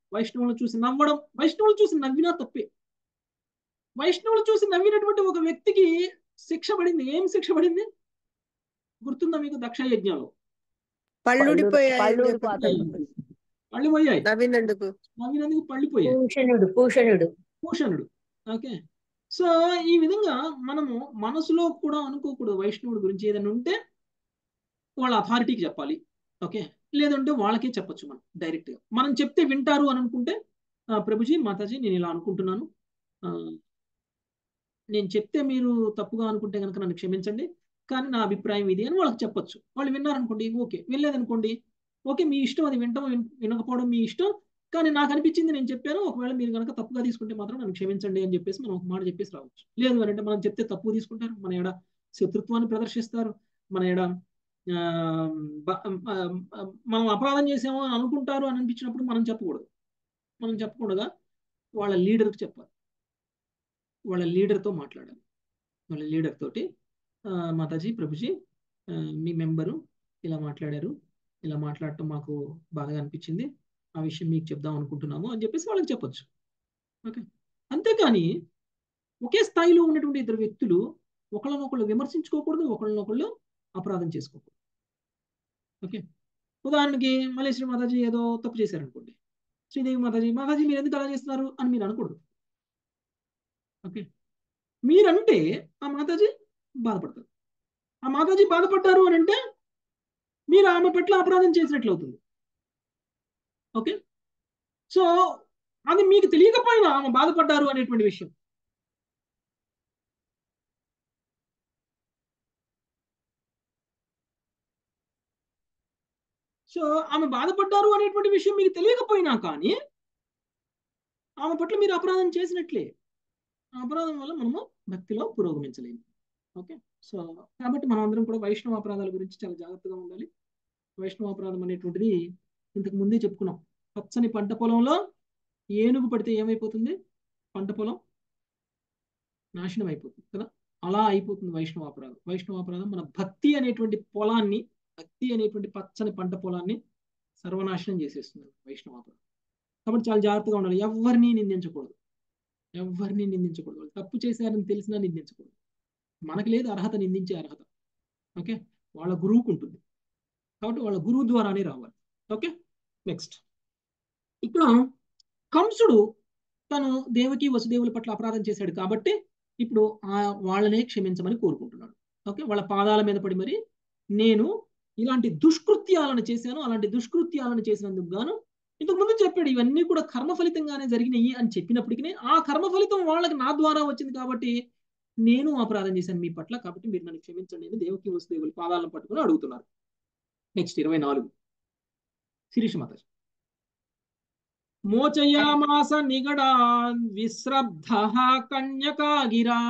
వైష్ణవులు చూసి నవ్వడం వైష్ణవులు చూసి నవ్వినా తప్పే వైష్ణవులు చూసి నవ్వినటువంటి ఒక వ్యక్తికి శిక్ష పడింది ఏం శిక్ష పడింది గుర్తుందా మీకు దక్ష యజ్ఞంలో
పళ్ళుడిపోయాయి అని
పళ్ళుడి
చెప్పి
పాత్ర
పళ్ళు పోయాయి
నవ్వినందుకు
నవ్వినందుకు పళ్ళు పోయాయి
భూషణుడు భూషణుడు
భూషణుడు ఓకే సో ఈ విధంగా మనము మనసులో కూడా అనుకోకూడదు వైష్ణవుడి గురించి ఏదైనా ఉంటే వాళ్ళ అథారిటీకి చెప్పాలి ఓకే లేదంటే వాళ్ళకే చెప్పొచ్చు మనం డైరెక్ట్గా మనం చెప్తే వింటారు అని అనుకుంటే "ఆ, ప్రభుజీ మాతాజీ నేను ఇలా అనుకుంటున్నాను ఆ, నేను చెప్తే మీరు తప్పుగా అనుకుంటే కనుక నన్ను క్షమించండి కానీ నా అభిప్రాయం ఇది అని వాళ్ళకి చెప్పొచ్చు వాళ్ళు విన్నారనుకోండి ఓకే వినలేదనుకోండి ఓకే మీ ఇష్టం అది వింటం విన్- వినకపోవడం మీ ఇష్టం కానీ నాకు అనిపించింది నేను చెప్పాను ఒకవేళ మీరు కనుక తప్పుగా తీసుకుంటే మాత్రం నన్ను క్షమించండి అని చెప్పేసి మనం ఒక మాట చెప్పేసి రావచ్చు లేదు అని అంటే మనం చెప్తే తప్పు తీసుకుంటారు మన ఎడ శత్రుత్వాన్ని ప్రదర్శిస్తారు మన ఎడ ఆ, బ- ఆ, ఆ, మనం అపరాధం చేసామో అని అనుకుంటారు అని అనిపించినప్పుడు మనం చెప్పకూడదు మనం చెప్పకూడగా వాళ్ళ లీడర్కి చెప్పాలి వాళ్ళ లీడర్తో మాట్లాడాలి వాళ్ళ లీడర్ తోటి "ఆ, మాతాజీ ప్రభుజీ ఆ, మీ మెంబరు ఇలా మాట్లాడారు ఇలా మాట్లాడటం మాకు బాగా అనిపించింది ఆ విషయం మీకు చెప్దాం అనుకుంటున్నాము అని చెప్పేసి వాళ్ళకి చెప్పొచ్చు ఓకే అంతేకాని ఒకే స్థాయిలో ఉన్నటువంటి ఇద్దరు వ్యక్తులు ఒకళ్ళనొకళ్ళు విమర్శించుకోకూడదు ఒకళ్ళనొకళ్ళు అపరాధం చేసుకోకూడదు ఓకే ఉదాహరణకి మల్లేశ్వరి మాతాజీ ఏదో తప్పు చేశారనుకోండి శ్రీదేవి మాతాజీ మాతాజీ మీరు ఎందుకు అలా చేస్తున్నారు అని మీరు అనకూడదు ఓకే మీరంటే ఆ మాతాజీ బాధపడతారు ఆ మాతాజీ బాధపడ్డారు అని అంటే మీరు ఆమె పట్ల అపరాధం చేసినట్లు అవుతుంది ఓకే సో అది మీకు తెలియకపోయినా ఆమె బాధపడ్డారు అనేటువంటి విషయం సో ఆమె బాధపడ్డారు అనేటువంటి విషయం మీకు తెలియకపోయినా కానీ ఆమె పట్ల మీరు అపరాధం చేసినట్లే ఆ అపరాధం వల్ల మనము భక్తిలో పురోగమించలేము ఓకే సో కాబట్టి మనం అందరం కూడా వైష్ణవ అపరాధాల గురించి చాలా జాగ్రత్తగా ఉండాలి వైష్ణవ అపరాధం అనేటువంటిది ఇంతకు ముందే చెప్పుకున్నాం పచ్చని పంట పొలంలో ఏనుగు పడితే ఏమైపోతుంది పంట పొలం నాశనం అయిపోతుంది కదా అలా అయిపోతుంది వైష్ణవ అపరాధం వైష్ణవ అపరాధం మన భక్తి అనేటువంటి పొలాన్ని భక్తి అనేటువంటి పచ్చని పంట పొలాన్ని సర్వనాశనం చేసేస్తుంది వైష్ణవ అపరాధం కాబట్టి చాలా జాగ్రత్తగా ఉండాలి ఎవరిని నిందించకూడదు ఎవరిని నిందించకూడదు వాళ్ళు తప్పు చేశారని తెలిసినా నిందించకూడదు మనకు లేదు అర్హత నిందించే అర్హత ఓకే వాళ్ళ గురువుకు ఉంటుంది కాబట్టి వాళ్ళ గురువు ద్వారానే రావాలి ఓకే నెక్స్ట్ ఇక్కడ కంసుడు తను దేవకి వసుదేవుల పట్ల అపరాధం చేశాడు కాబట్టి ఇప్పుడు ఆ వాళ్ళనే క్షమించమని కోరుకుంటున్నాడు ఓకే వాళ్ళ పాదాల మీద పడి మరి నేను ఇలాంటి దుష్కృత్యాలను చేశాను అలాంటి దుష్కృత్యాలను చేసినందుకు గాను ఇంతకు ముందు చెప్పాడు ఇవన్నీ కూడా కర్మ ఫలితంగానే జరిగినాయి అని చెప్పినప్పటికీ ఆ కర్మ ఫలితం వాళ్ళకి నా ద్వారా వచ్చింది కాబట్టి నేను అపరాధం చేశాను మీ పట్ల కాబట్టి మీరు నన్ను క్షమించండి అని దేవకి వసుదేవుల పాదాలను పట్టుకుని అడుగుతున్నారు నెక్స్ట్ ఇరవై నాలుగు శిరీష మాత మోచయామాస నిగడా విశ్రబ్ధ కన్యకాగిరా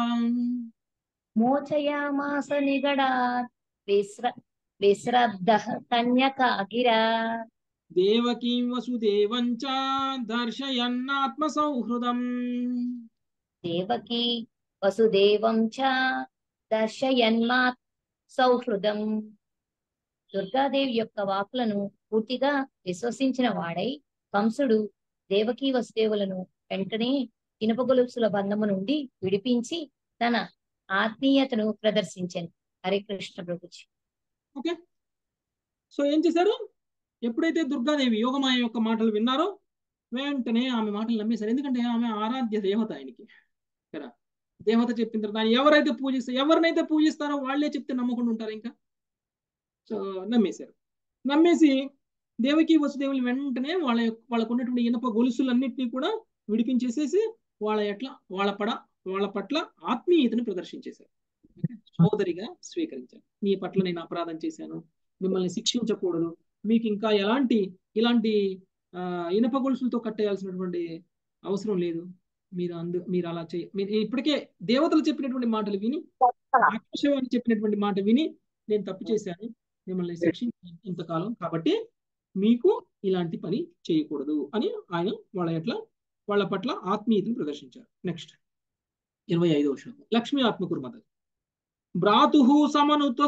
మోచయామాస నిగడా విశ్ర విశ్రబ్ధ కన్యకాగిరా
దేవకీం వసుదేవం చ దర్శయన్నాత్మ సౌహృదం
దేవకి వసుదేవం చ దర్శయన్మాత్ సౌహృదం దుర్గాదేవి యొక్క వాకులను పూర్తిగా విశ్వసించిన వాడై కంసుడు దేవకీ వసుదేవులను వెంటనే ఇనుప గొలుసుల బంధము నుండి విడిపించి తన ఆత్మీయతను ప్రదర్శించాను హరే కృష్ణ ప్రభుజీ
ఓకే సో ఏం చేశారు ఎప్పుడైతే దుర్గాదేవి యోగమాయ యొక్క మాటలు విన్నారో వెంటనే ఆమె మాటలు నమ్మేశారు ఎందుకంటే ఆమె ఆరాధ్య దేవత ఆయనకి కదా దేవత చెప్పిన తర్వాత ఆయన ఎవరైతే పూజిస్తారో ఎవరినైతే పూజిస్తారో వాళ్ళే చెప్తే నమ్మకుండా ఉంటారు ఇంకా సో నమ్మేశారు నమ్మేసి దేవకి వసుదేవులు వెంటనే వాళ్ళ యొక్క- వాళ్ళకు ఉన్నటువంటి ఇనప గొలుసులన్నింటినీ కూడా విడిపించేసేసి వాళ్ళ ఎట్లా వాళ్ళ పడ వాళ్ళ పట్ల ఆత్మీయతను ప్రదర్శించేశారు సోదరిగా స్వీకరించారు మీ పట్ల నేను అపరాధం చేశాను మిమ్మల్ని శిక్షించకూడదు మీకు ఇంకా ఎలాంటి ఇలాంటి ఆ, ఇనప గొలుసులతో కట్టేయాల్సినటువంటి అవసరం లేదు మీరు అందు మీరు అలా చేయ మీరు ఇప్పటికే దేవతలు చెప్పినటువంటి మాటలు విని ఆకాశవాణి చెప్పినటువంటి మాట విని నేను తప్పు చేశాను మిమ్మల్ని శిక్షించాను ఇంతకాలం కాబట్టి మీకు ఇలాంటి పని చేయకూడదు అని ఆయన వాళ్ళ ఎట్లా వాళ్ళ పట్ల ఆత్మీయతను ప్రదర్శించారు నెక్స్ట్ ఇరవై ఐదవ శ్లోకం లక్ష్మీ ఆత్మకుర్మత భ్రాతు సమనుత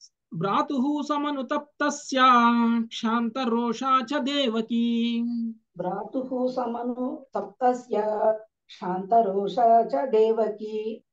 భ్రాతు సమనుతప్తస్య క్షాంతరోషా చ దేవకీ
భ్రాతుః సమను తప్తస్య శాంతరోష చ దేవకీ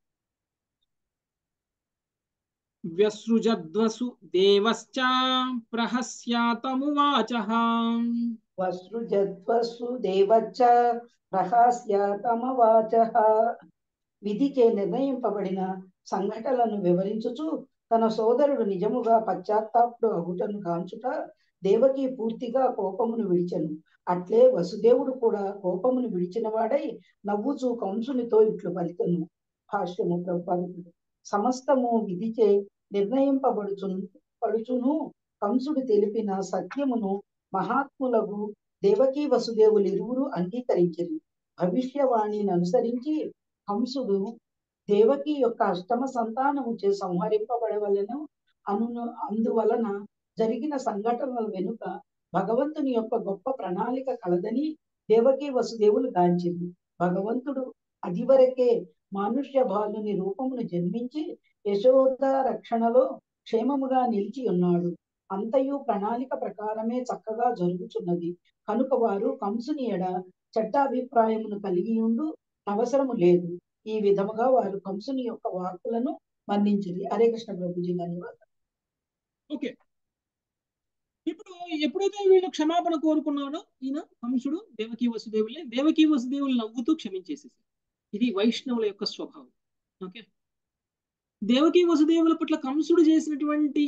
వ్యసృజద్వసు దేవశ్చ ప్రహస్యాతమువాచః
వసృజద్వసు దేవచ్చ ప్రహాస్య తమవాచః విధిచే నిర్ణయింపబడిన సంఘటనలను వివరించుచు తన సోదరుడు నిజముగా పశ్చాత్తాపుడు అగుటను కాంచుట దేవకి పూర్తిగా కోపమును విడిచెను అట్లే వసుదేవుడు కూడా కోపమును విడిచిన వాడై నవ్వుచూ కంసునితో ఇట్లు పలికెను భాష్యము ప్రభుపాదుడు సమస్తము విధిచే నిర్ణయింపబడుచు పడుచును కంసుడు తెలిపిన సత్యమును మహాత్ములకు దేవకీ వసుదేవులు ఇరువురు అంగీకరించారు భవిష్యవాణిని అనుసరించి కంసుడు దేవకి యొక్క అష్టమ సంతానము చే సంహరింపబడవలను అను అందువలన జరిగిన సంఘటనల వెనుక భగవంతుని యొక్క గొప్ప ప్రణాళిక కలదని దేవకి వసుదేవులు గాంచింది భగవంతుడు అదివరకే మానుష్య బాలుని రూపమును జన్మించి యశోద రక్షణలో క్షేమముగా నిలిచి ఉన్నాడు అంతయు ప్రణాళిక ప్రకారమే చక్కగా జరుగుతున్నది కనుక వారు కంసుని ఎడ చెడ్డాభిప్రాయమును కలిగి ఉండు అవసరము లేదు ఈ విధముగా వారు కంసుని యొక్క వాక్కులను మన్నించింది హరే కృష్ణ ప్రభుజీ ధన్యవాదాలు
ఓకే ఇప్పుడు ఎప్పుడైతే వీళ్ళు క్షమాపణ కోరుకున్నాడో ఈయన కంసుడు దేవకీ వసుదేవుల్ని దేవకీ వసుదేవులు నవ్వుతూ క్షమించేసేసారు ఇది వైష్ణవుల యొక్క స్వభావం ఓకే దేవకీ వసుదేవుల పట్ల కంసుడు చేసినటువంటి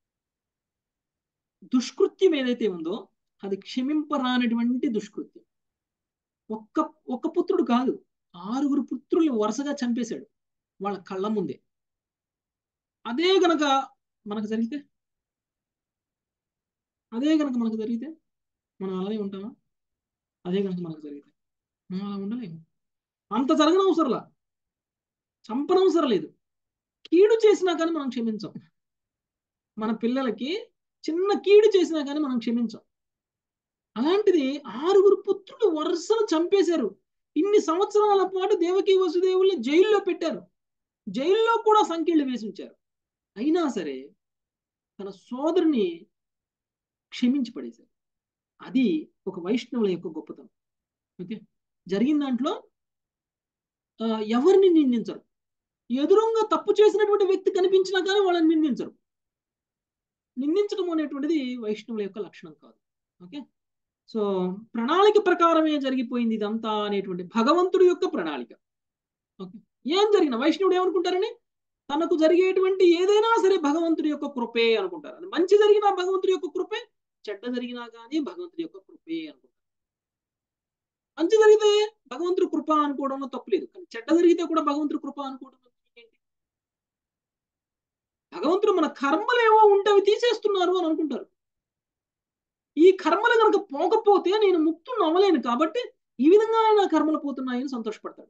దుష్కృత్యం ఏదైతే ఉందో అది క్షమింపరానటువంటి దుష్కృత్యం ఒక్క ఒక్క పుత్రుడు కాదు ఆరుగురు పుత్రుల్ని వరుసగా చంపేశాడు వాళ్ళ కళ్ళ ముందే అదే గనక మనకు జరిగితే అదే కనుక మనకు జరిగితే మనం అలానే ఉంటామా అదే కనుక మనకు జరిగితే మనం అలా ఉండలేము అంత జరగనవసరంలా చంపనవసరం లేదు కీడు చేసినా కానీ మనం క్షమించం మన పిల్లలకి చిన్న కీడు చేసినా కానీ మనం క్షమించం అలాంటిది ఆరుగురు పుత్రులు వరుసను చంపేశారు ఇన్ని సంవత్సరాల పాటు దేవకి వసుదేవుల్ని జైల్లో పెట్టారు జైల్లో కూడా సంఖ్యలు వేసి ఉంచారు అయినా సరే తన సోదరుని క్షమించి పడేశారు అది ఒక వైష్ణవుల యొక్క గొప్పతనం ఓకే జరిగిన దాంట్లో ఎవరిని నిందించరు ఎదురుగా తప్పు చేసినటువంటి వ్యక్తి కనిపించినా కానీ వాళ్ళని నిందించరు నిందించడం అనేటువంటిది వైష్ణవుల యొక్క లక్షణం కాదు ఓకే సో ప్రణాళిక ప్రకారమే జరిగిపోయింది ఇదంతా అనేటువంటి భగవంతుడి యొక్క ప్రణాళిక ఓకే ఏం జరిగిన వైష్ణవుడు ఏమనుకుంటారని తనకు జరిగేటువంటి ఏదైనా సరే భగవంతుడి యొక్క కృపే అనుకుంటారు అది మంచి జరిగినా భగవంతుడి యొక్క కృపే చెడ్డ జరిగినా కానీ భగవంతుడి యొక్క కృపే అనుకుంటారు మంచి జరిగితే భగవంతుడి కృప అనుకోవడంలో తప్పులేదు కానీ చెడ్డ జరిగితే కూడా భగవంతుడి కృప అనుకోవడంలో ఏంటి భగవంతుడు మన కర్మలు ఏవో ఉంటే అవి తీసేస్తున్నారు అని అనుకుంటారు ఈ కర్మలు కనుక పోకపోతే నేను ముక్తుని అవ్వలేను కాబట్టి ఈ విధంగా నా కర్మలు పోతున్నాయని సంతోషపడతాడు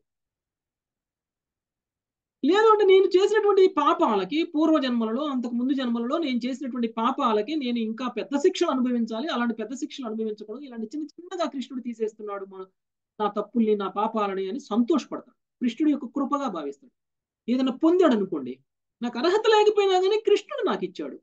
లేదు అంటే నేను చేసినటువంటి పాపాలకి పూర్వ జన్మలలో అంతకు ముందు జన్మలలో నేను చేసినటువంటి పాపాలకి నేను ఇంకా పెద్ద శిక్షలు అనుభవించాలి అలాంటి పెద్ద శిక్షలు అనుభవించకూడదు ఇలాంటి చిన్న చిన్నగా కృష్ణుడు తీసేస్తున్నాడు మా నా తప్పుల్ని నా పాపాలని అని సంతోషపడతాడు కృష్ణుడు యొక్క కృపగా భావిస్తాడు ఏదైనా పొందాడు అనుకోండి నాకు అర్హత లేకపోయినా కానీ కృష్ణుడు నాకు ఇచ్చాడు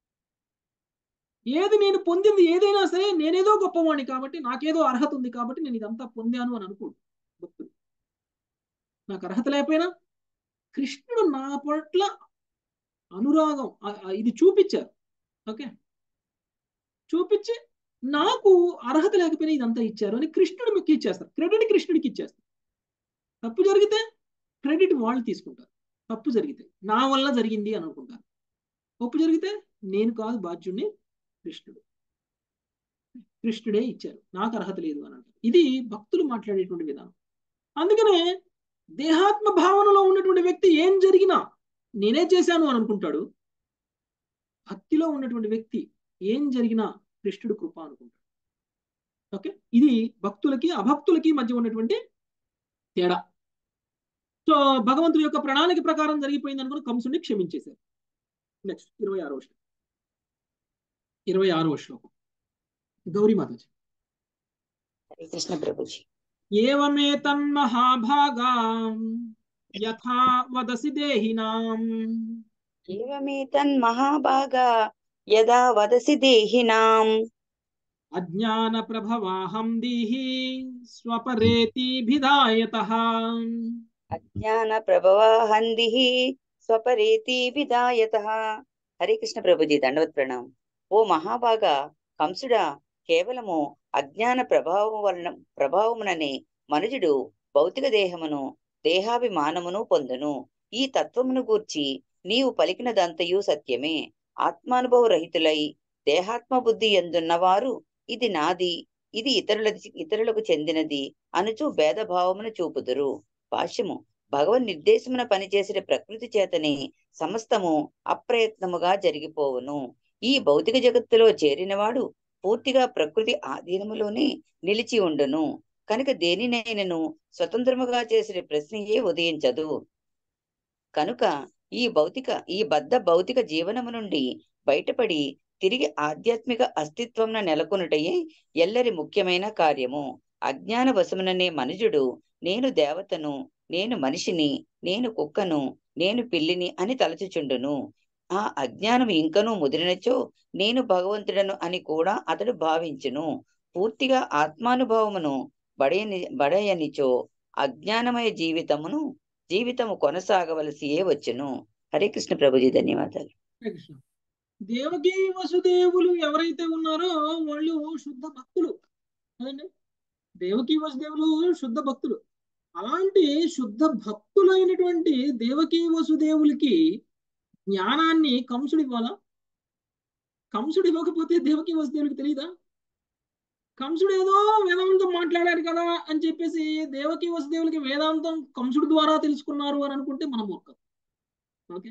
ఏది నేను పొందింది ఏదైనా సరే నేనేదో గొప్పవాణ్ణి కాబట్టి నాకేదో అర్హత ఉంది కాబట్టి నేను ఇదంతా పొందాను అని అనుకోడు భక్తుడు నాకు అర్హత లేకపోయినా కృష్ణుడు నా పట్ల అనురాగం ఇది చూపించారు ఓకే చూపించి నాకు అర్హత లేకపోయినా ఇదంతా ఇచ్చారు అని కృష్ణుడు మీకు ఇచ్చేస్తారు క్రెడిట్ కృష్ణుడికి ఇచ్చేస్తారు తప్పు జరిగితే క్రెడిట్ వాళ్ళు తీసుకుంటారు తప్పు జరిగితే నా వల్ల జరిగింది అని అనుకుంటారు తప్పు జరిగితే నేను కాదు బాధ్యుడిని కృష్ణుడు కృష్ణుడే ఇచ్చారు నాకు అర్హత లేదు అని అంటారు ఇది భక్తులు మాట్లాడేటువంటి విధానం అందుకనే దేహాత్మ భావనలో ఉన్నటువంటి వ్యక్తి ఏం జరిగినా నేనే చేశాను అని అనుకుంటాడు భక్తిలో ఉన్నటువంటి వ్యక్తి ఏం జరిగినా కృష్ణుడు కృప అనుకుంటాడు ఓకే ఇది భక్తులకి అభక్తులకి మధ్య ఉన్నటువంటి తేడా సో భగవంతుడి యొక్క ప్రణాళిక ప్రకారం జరిగిపోయింది అనుకుని కంసుని క్షమించేశారు నెక్స్ట్ ఇరవై ఆరో శ్లోకం ఇరవై ఆరో శ్లోకం గౌరీ మాతాజీ
కృష్ణ ప్రభుజీ
ఏవమేతన్మహాభాగా యథా వదసి దేహినాం
ఏవమేతన్మహాభాగా యదా వదసి దేహినాం
అజ్ఞాన ప్రభవాహం దీహి స్వపరేతిభిధాయత
అజ్ఞాన ప్రభవాహంది స్వపరేతి విధాయత హరే కృష్ణ ప్రభుజీ దండవత్ ప్రణాం ఓ మహాభాగా కంసుడా కేవలము అజ్ఞాన ప్రభావం వలన ప్రభావముననే మనుజుడు భౌతిక దేహమును దేహాభిమానమును పొందును ఈ తత్వమును గూర్చి నీవు పలికినదంతయు సత్యమే ఆత్మానుభవ రహితులై దేహాత్మ బుద్ధి ఎందున్నవారు ఇది నాది ఇది ఇతరుల ఇతరులకు చెందినది అనుచు భేదభావమును చూపుదురు భాష్యము భగవన్ నిర్దేశమున పనిచేసిన ప్రకృతి చేతనే సమస్తము అప్రయత్నముగా జరిగిపోవును ఈ భౌతిక జగత్తులో చేరినవాడు పూర్తిగా ప్రకృతి ఆధీనములోనే నిలిచి ఉండును కనుక దేనినైనను స్వతంత్రముగా చేసిన ప్రశ్నయే ఉదయించదు కనుక ఈ భౌతిక ఈ బద్ధ భౌతిక జీవనము నుండి బయటపడి తిరిగి ఆధ్యాత్మిక అస్తిత్వంన నెలకొనుటయే ఎల్లరి ముఖ్యమైన కార్యము అజ్ఞాన వశముననే మనుజుడు నేను దేవతను నేను మనిషిని నేను కుక్కను నేను పిల్లిని అని తలచుచుండును ఆ అజ్ఞానం ఇంకనూ ముదిరినచో నేను భగవంతుడను అని కూడా అతడు భావించును పూర్తిగా ఆత్మానుభవమును బడయని బడయనిచో అజ్ఞానమయ జీవితమును జీవితము కొనసాగవలసియే వచ్చును హరే కృష్ణ ప్రభుజీ ధన్యవాదాలు
హరే కృష్ణ దేవకి వసుదేవులు ఎవరైతే ఉన్నారో వాళ్ళు శుద్ధ భక్తులు కదండి దేవకి వసుదేవులు శుద్ధ భక్తులు అలాంటి శుద్ధ భక్తులైనటువంటి దేవకి వసుదేవులకి జ్ఞానాన్ని కంసుడు ఇవ్వాలా కంసుడు ఇవ్వకపోతే దేవకి వసుదేవులకి తెలియదా కంసుడు ఏదో వేదాంతం మాట్లాడారు కదా అని చెప్పేసి దేవకి వసుదేవులకి వేదాంతం కంసుడు ద్వారా తెలుసుకున్నారు అని అనుకుంటే మనం మూర్ఖం ఓకే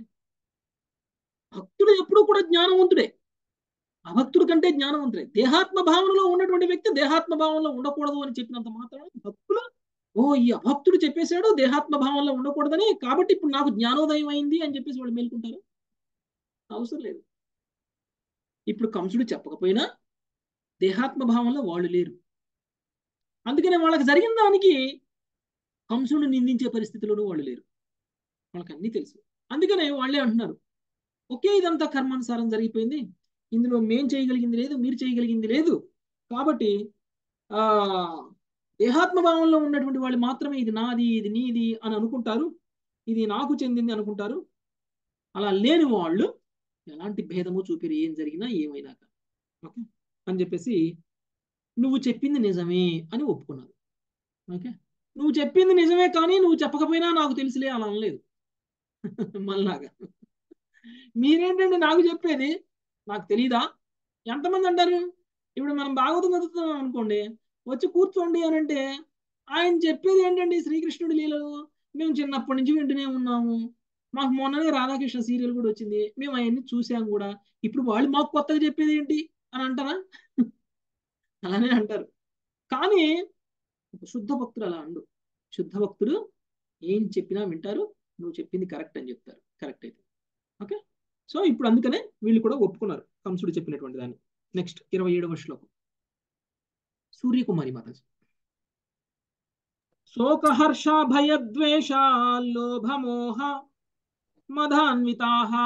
భక్తుడు ఎప్పుడు కూడా జ్ఞానవంతుడే అభక్తుడు కంటే జ్ఞానవంతుడే దేహాత్మ భావనలో ఉన్నటువంటి వ్యక్తి దేహాత్మ భావంలో ఉండకూడదు అని చెప్పినంత మాత్రం భక్తులు ఓ ఈ అభక్తుడు చెప్పేశాడు దేహాత్మ భావంలో ఉండకూడదని కాబట్టి ఇప్పుడు నాకు జ్ఞానోదయం అయింది అని చెప్పేసి వాళ్ళు మేల్కుంటారు అవసరం లేదు ఇప్పుడు కంసుడు చెప్పకపోయినా దేహాత్మ భావంలో వాళ్ళు లేరు అందుకనే వాళ్ళకి జరిగిన దానికి కంసుడు నిందించే పరిస్థితిలోనూ వాళ్ళు లేరు వాళ్ళకి అన్నీ తెలుసు అందుకనే వాళ్ళే అంటున్నారు ఒకే ఇదంతా కర్మానుసారం జరిగిపోయింది ఇందులో మేం చేయగలిగింది లేదు మీరు చేయగలిగింది లేదు కాబట్టి ఆ దేహాత్మ భావంలో ఉన్నటువంటి వాళ్ళు మాత్రమే ఇది నాది ఇది నీది అని అనుకుంటారు ఇది నాకు చెందింది అనుకుంటారు అలా లేని వాళ్ళు ఎలాంటి భేదము చూపిరు ఏం జరిగినా ఏమైనా ఓకే అని చెప్పేసి నువ్వు చెప్పింది నిజమే అని ఒప్పుకున్నారు ఓకే నువ్వు చెప్పింది నిజమే కానీ నువ్వు చెప్పకపోయినా నాకు తెలుసులే అలా అనలేదు మళ్ళాగా మీరేంటంటే నాకు చెప్పేది నాకు తెలీదా ఎంతమంది అంటారు ఇప్పుడు మనం భాగవతం చదువుతున్నాం అనుకోండి వచ్చి కూర్చోండి అని అంటే ఆయన చెప్పేది ఏంటండి శ్రీకృష్ణుడి లీలలు మేము చిన్నప్పటి నుంచి వింటూనే ఉన్నాము మాకు మొన్ననే రాధాకృష్ణ సీరియల్ కూడా వచ్చింది మేము అవన్నీ చూసాం కూడా ఇప్పుడు వాళ్ళు మాకు కొత్తగా చెప్పేది ఏంటి అని అంటారా అలానే అంటారు కానీ ఒక శుద్ధ భక్తుడు అలా అండు శుద్ధ భక్తుడు ఏం చెప్పినా వింటారు నువ్వు చెప్పింది కరెక్ట్ అని చెప్తారు కరెక్ట్ అయితే ఓకే సో ఇప్పుడు అందుకనే వీళ్ళు కూడా ఒప్పుకున్నారు కంసుడు చెప్పినటువంటి దాన్ని నెక్స్ట్ ఇరవై ఏడవ శ్లోకం సూర్యకుమారి మాతాజీ శోకహర్ష భయద్వేష లోభమోహ మదాన్వితాః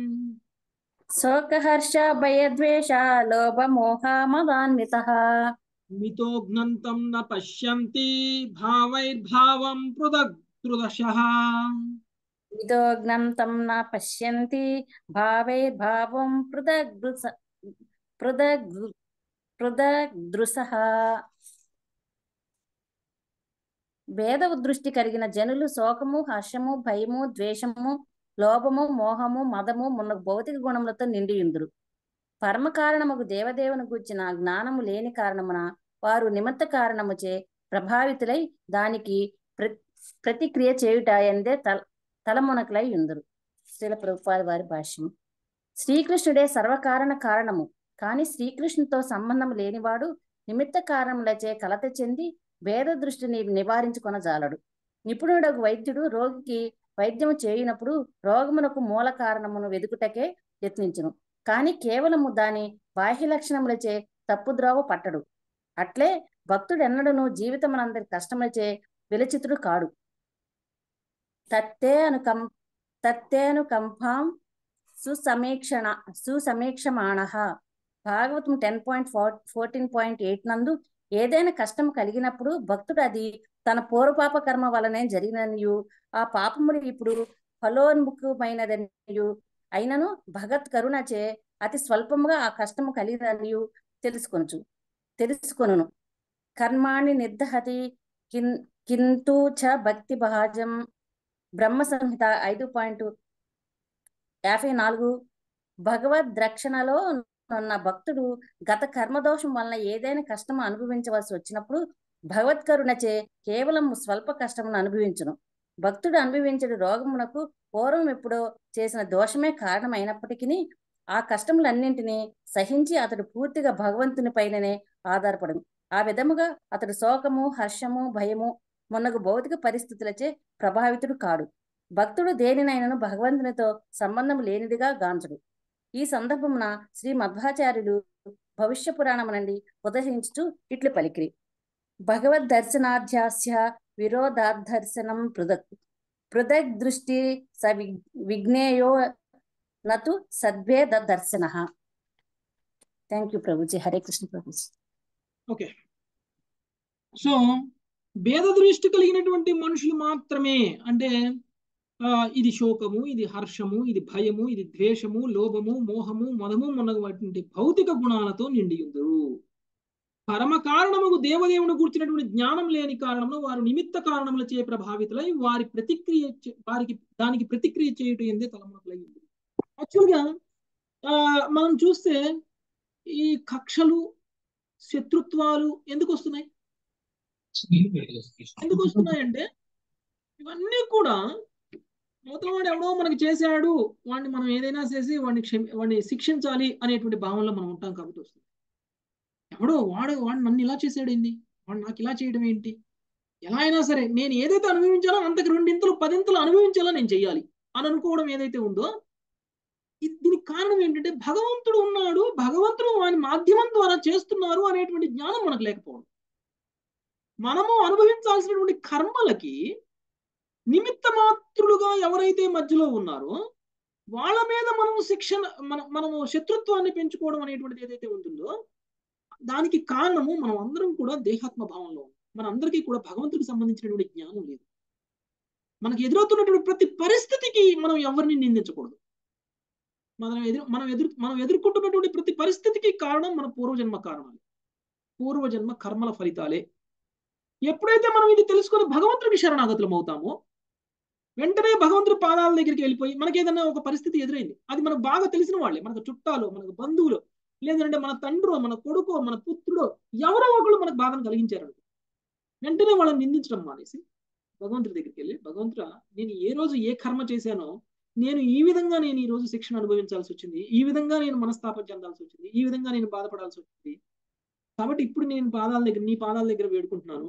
శోకహర్ష భయద్వేష లోభమోహ మదాన్వితః
మితోగ్నంతం న పశ్యంతి భావైర్భావం పృథగ్దృదశః
విదోగ్నం తం న పశ్యంతి భావైర్భావం పృథగ్దృస పృథగ్ పృథగ్దృసః వేద దృష్టి కలిగిన జనులు శోకము హర్షము భయము ద్వేషము లోభము మోహము మదము మున్న భౌతిక గుణములతో నిండి ఉందురు పరమ కారణముకు దేవదేవుని గూర్చిన జ్ఞానము లేని కారణమున వారు నిమిత్త కారణముచే ప్రభావితులై దానికి ప్ర ప్రతిక్రియ చేయుట ఎందే తల తలమునకలై ఉందరు శ్రీల ప్రభుపాద వారి భాష్యం శ్రీకృష్ణుడే సర్వకారణ కారణము కాని శ్రీకృష్ణుతో సంబంధం లేనివాడు నిమిత్త కారణములచే కలత చెంది వేద దృష్టిని నివారించుకొనజాలడు నిపుణుడకు వైద్యుడు రోగికి వైద్యము చేయునప్పుడు రోగమునకు మూల కారణమును వెదుకుటకే యత్నించును కాని కేవలము దాని బాహ్య లక్షణములచే తప్పుద్రోవ పట్టడు అట్లే భక్తుడెన్నడను జీవితమునందరి కష్టములచే విలచితుడు కాడు తత్తే అనుకం తత్తేనుకంపాం సుసమీక్షణ సుసమీక్షమాణ Bhagavatam ten point four fourteen point eight నందు ఏదైనా కష్టం కలిగినప్పుడు భక్తుడు అది తన పూర్వపాప కర్మ వలనే జరిగిననియు ఆ పాపములు ఇప్పుడు ఫలోన్ముఖమైనదనియు అయినను భగత్ కరుణచే అతి స్వల్పముగా ఆ కష్టము కలిగిననియు తెలుసుకొనచ్చు తెలుసుకొనును కర్మాణి నిర్దహతి కిన్ కింతు చ భక్తి భాజం బ్రహ్మ సంహిత ఐదు పాయింట్ యాభై నాలుగు భగవద్ రక్షణలో ఉన్న భక్తుడు గత కర్మదోషం వలన ఏదైనా కష్టం అనుభవించవలసి వచ్చినప్పుడు భగవత్ కరుణచే కేవలం స్వల్ప కష్టమును అనుభవించును భక్తుడు అనుభవించడు రోగమునకు పూర్వం ఎప్పుడో చేసిన దోషమే కారణమైనప్పటికీ ఆ కష్టములన్నింటినీ సహించి అతడు పూర్తిగా భగవంతుని పైననే ఆధారపడను ఆ విధముగా అతడు శోకము హర్షము భయము మొన్నగు భౌతిక పరిస్థితులచే ప్రభావితుడు కాడు భక్తుడు దేనినైనను భగవంతునితో సంబంధం లేనిదిగా గాంచడు ఈ సందర్భమున శ్రీ మధ్వాచార్యులు భవిష్య పురాణము నుండి ఉదహించుచు ఇట్లు పలికిరి భగవద్ దర్శనాధ్యాస్య విరోధాదర్శనం పృథక్ పృథక్ దృష్టి స విగ్- విజ్ఞేయో నతు సద్భేద దర్శన thank you Prabhuji Hare Krishna Prabhuji
okay so భేద దృష్టి కలిగినటువంటి మనుషులు మాత్రమే అంటే ఆ, ఇది శోకము ఇది హర్షము ఇది భయము ఇది ద్వేషము లోభము మోహము మదము మొన్నటువంటి భౌతిక గుణాలతో నిండి ఉందరు పరమ కారణముకు దేవదేవుని కూర్చున్నటువంటి జ్ఞానం లేని కారణంలో వారు నిమిత్త కారణములచే ప్రభావితులై వారి ప్రతిక్రియ చే- వారికి దానికి ప్రతిక్రియ చేయటం ఎందే తలమునకులైంది యాక్చువల్గా ఆ, మనం చూస్తే ఈ కక్షలు శత్రుత్వాలు ఎందుకు వస్తున్నాయి ఎందుకు వస్తున్నాయంటే ఇవన్నీ కూడా అవతల వాడు ఎవడో మనకి చేశాడు వాడిని మనం ఏదైనా చేసి వాడిని క్షమి వాడిని శిక్షించాలి అనేటువంటి భావనలో మనం ఉంటాం కాబట్టి వస్తుంది ఎవడో వాడు వాడు నన్ను ఇలా చేశాడు ఏంది వాడు నాకు ఇలా చేయడం ఏంటి ఎలా అయినా సరే నేను ఏదైతే అనుభవించాలో అంతకు రెండింతలు పదింతలు అనుభవించాలో నేను చెయ్యాలి అని అనుకోవడం ఏదైతే ఉందో ఇది- దీనికి కారణం ఏంటంటే భగవంతుడు ఉన్నాడు భగవంతుడు వాని మాధ్యమం ద్వారా చేస్తున్నారు అనేటువంటి జ్ఞానం మనకు లేకపోవడం మనము అనుభవించాల్సినటువంటి కర్మలకి నిమిత్త మాత్రులుగా ఎవరైతే మధ్యలో ఉన్నారో వాళ్ళ మీద మనం శిక్షణ మన మనము శత్రుత్వాన్ని పెంచుకోవడం అనేటువంటిది ఏదైతే ఉంటుందో దానికి కారణము మనం అందరం కూడా దేహాత్మ భావంలో ఉన్నాం. మన అందరికీ కూడా భగవంతుడికి సంబంధించినటువంటి జ్ఞానం లేదు మనకు ఎదురవుతున్నటువంటి ప్రతి పరిస్థితికి మనం ఎవరిని నిందించకూడదు మనం ఎదురు మనం ఎదురు మనం ఎదుర్కొంటున్నటువంటి ప్రతి పరిస్థితికి కారణం మన పూర్వజన్మ కారణాలు పూర్వజన్మ కర్మల ఫలితాలే ఎప్పుడైతే మనం ఇది తెలుసుకొని భగవంతుడికి శరణాగతులం అవుతామో వెంటనే భగవంతుడి పాదాల దగ్గరికి వెళ్ళిపోయి మనకి ఏదైనా ఒక పరిస్థితి ఎదురైంది అది మనకు బాగా తెలిసిన వాళ్ళే మనకు చుట్టాలు మనకు బంధువులు లేదంటే మన తండ్రో మన కొడుకో మన పుత్రుడో ఎవరో ఒకళ్ళు మనకు బాధను కలిగించారు వెంటనే వాళ్ళని నిందించడం మానేసి భగవంతుడి దగ్గరికి వెళ్ళి భగవంతుడా నేను ఏ రోజు ఏ కర్మ చేశానో నేను ఈ విధంగా నేను ఈ రోజు శిక్షణ అనుభవించాల్సి వచ్చింది ఈ విధంగా నేను మనస్తాపం చెందాల్సి వచ్చింది ఈ విధంగా నేను బాధపడాల్సి వచ్చింది కాబట్టి ఇప్పుడు నేను పాదాల దగ్గర నీ పాదాల దగ్గర వేడుకుంటున్నాను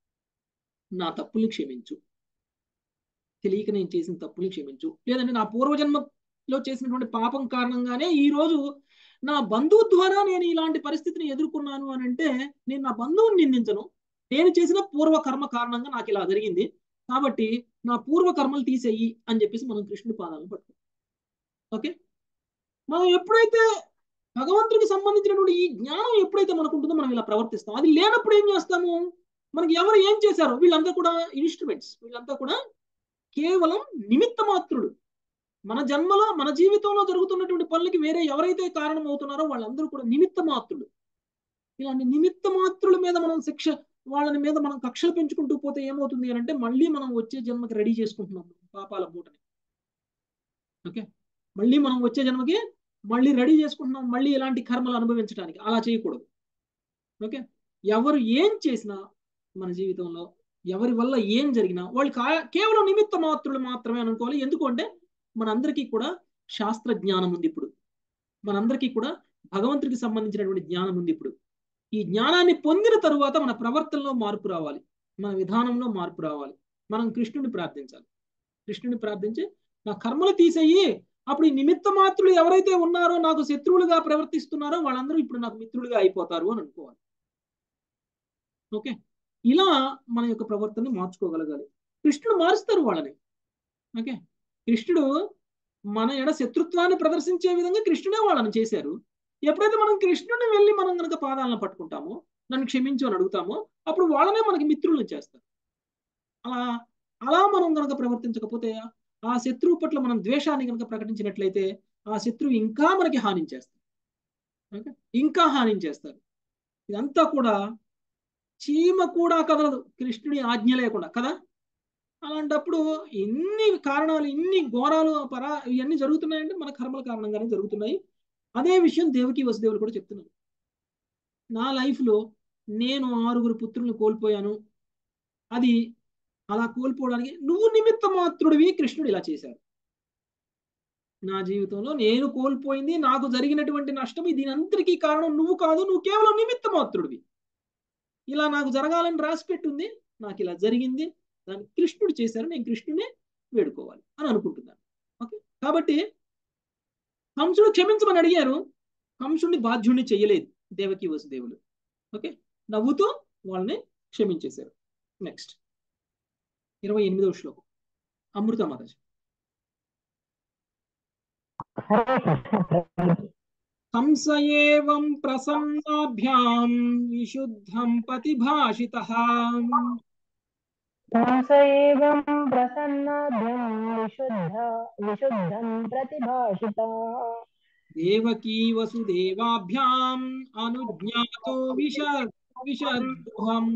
నా తప్పుల్ని క్షమించు తెలియక నేను చేసిన తప్పుల్ని క్షమించు లేదంటే నా పూర్వజన్మలో చేసినటువంటి పాపం కారణంగానే ఈ రోజు నా బంధువు ద్వారా నేను ఇలాంటి పరిస్థితిని ఎదుర్కొన్నాను అని అంటే నేను నా బంధువుని నిందించను నేను చేసిన పూర్వ కర్మ కారణంగా నాకు ఇలా జరిగింది కాబట్టి నా పూర్వ కర్మలు తీసేయి అని చెప్పేసి మనం కృష్ణుడి పాదాలను పట్టుకుంటాం ఓకే మనం ఎప్పుడైతే భగవంతుడికి సంబంధించినటువంటి ఈ జ్ఞానం ఎప్పుడైతే మనకు ఉంటుందో మనం ఇలా ప్రవర్తిస్తాం అది లేనప్పుడు ఏం చేస్తాము మనకి ఎవరు ఏం చేశారు వీళ్ళంతా కూడా ఇన్స్ట్రుమెంట్స్ వీళ్ళంతా కూడా కేవలం నిమిత్త మాత్రుడు మన జన్మలో మన జీవితంలో జరుగుతున్నటువంటి పనులకి వేరే ఎవరైతే కారణం అవుతున్నారో వాళ్ళందరూ కూడా నిమిత్త మాత్రుడు ఇలాంటి నిమిత్త మాత్రుల మీద మనం శిక్ష వాళ్ళని మీద మనం కక్షలు పెంచుకుంటూ పోతే ఏమవుతుంది అని అంటే మళ్ళీ మనం వచ్చే జన్మకి రెడీ చేసుకుంటున్నాం పాపాల మూటని ఓకే మళ్ళీ మనం వచ్చే జన్మకి మళ్ళీ రెడీ చేసుకుంటున్నాం మళ్ళీ ఇలాంటి కర్మలు అనుభవించడానికి అలా చేయకూడదు ఓకే ఎవరు ఏం చేసినా మన జీవితంలో ఎవరి వల్ల ఏం జరిగినా వాళ్ళు కా- కేవలం నిమిత్త మాత్రులు మాత్రమే అనుకోవాలి ఎందుకు అంటే మనందరికీ కూడా శాస్త్ర జ్ఞానం ఉంది ఇప్పుడు మనందరికీ కూడా భగవంతుడికి సంబంధించినటువంటి జ్ఞానం ఉంది ఇప్పుడు ఈ జ్ఞానాన్ని పొందిన తరువాత మన ప్రవర్తనలో మార్పు రావాలి మన విధానంలో మార్పు రావాలి మనం కృష్ణుని ప్రార్థించాలి కృష్ణుని ప్రార్థించి నా కర్మలు తీసేయి అప్పుడు ఈ నిమిత్త మాత్రులు ఎవరైతే ఉన్నారో నాకు శత్రువులుగా ప్రవర్తిస్తున్నారో వాళ్ళందరూ ఇప్పుడు నాకు మిత్రులుగా అయిపోతారు అని అనుకోవాలి ఓకే ఇలా మన యొక్క ప్రవర్తనని మార్చుకోగలగాలి కృష్ణుడు మారుస్తారు వాళ్ళని ఓకే కృష్ణుడు మన ఎడ శత్రుత్వాన్ని ప్రదర్శించే విధంగా కృష్ణుడే వాళ్ళని చేశారు ఎప్పుడైతే మనం కృష్ణుని వెళ్ళి మనం కనుక పాదాలను పట్టుకుంటామో నన్ను క్షమించు అని అడుగుతామో అప్పుడు వాళ్ళనే మనకి మిత్రులను చేస్తారు అలా అలా మనం కనుక ప్రవర్తించకపోతే ఆ శత్రువు పట్ల మనం ద్వేషాన్ని కనుక ప్రకటించినట్లయితే ఆ శత్రువు ఇంకా మనకి హాని చేస్తారు ఓకే? ఇంకా హాని చేస్తారు ఇదంతా కూడా చీమ కూడా కదలదు కృష్ణుడి ఆజ్ఞ లేకుండా కదా అలాంటప్పుడు ఎన్ని కారణాలు ఇన్ని ఘోరాలు పరా ఇవన్నీ జరుగుతున్నాయంటే మన కర్మల కారణంగానే జరుగుతున్నాయి అదే విషయం దేవకి వసుదేవులు కూడా చెప్తున్నారు నా లైఫ్లో నేను ఆరుగురు పుత్రులను కోల్పోయాను అది అలా కోల్పోవడానికి నువ్వు నిమిత్త మాత్రుడివి కృష్ణుడు ఇలా చేశారు నా జీవితంలో నేను కోల్పోయింది నాకు జరిగినటువంటి నష్టం దీని అంతటికీ కారణం నువ్వు కాదు నువ్వు కేవలం నిమిత్త మాత్రుడివి ఇలా నాకు జరగాలని రాసి పెట్టుంది నాకు ఇలా జరిగింది దాన్ని కృష్ణుడు చేశారు నేను కృష్ణుడిని వేడుకోవాలి అని అనుకుంటున్నాను ఓకే కాబట్టి కంసుడు క్షమించమని అడిగారు కంసుడిని బాధ్యుడిని చేయలేదు దేవకి వసుదేవులు ఓకే నవ్వుతూ వాళ్ళని క్షమించేశారు నెక్స్ట్ ఇరవై ఎనిమిదవ శ్లోకం అమృత మాతాజీ కంస ఏవం ప్రసన్నాభ్యాం విశుద్ధం ప్రతిభాషితః
కంస ఏవం ప్రసన్నాభ్యం విశుద్ధ విశుద్ధం ప్రతిభాషిత
దేవకీ వసుదేవాభ్యాం అనుజ్ఞాతో విష విషద్రుహం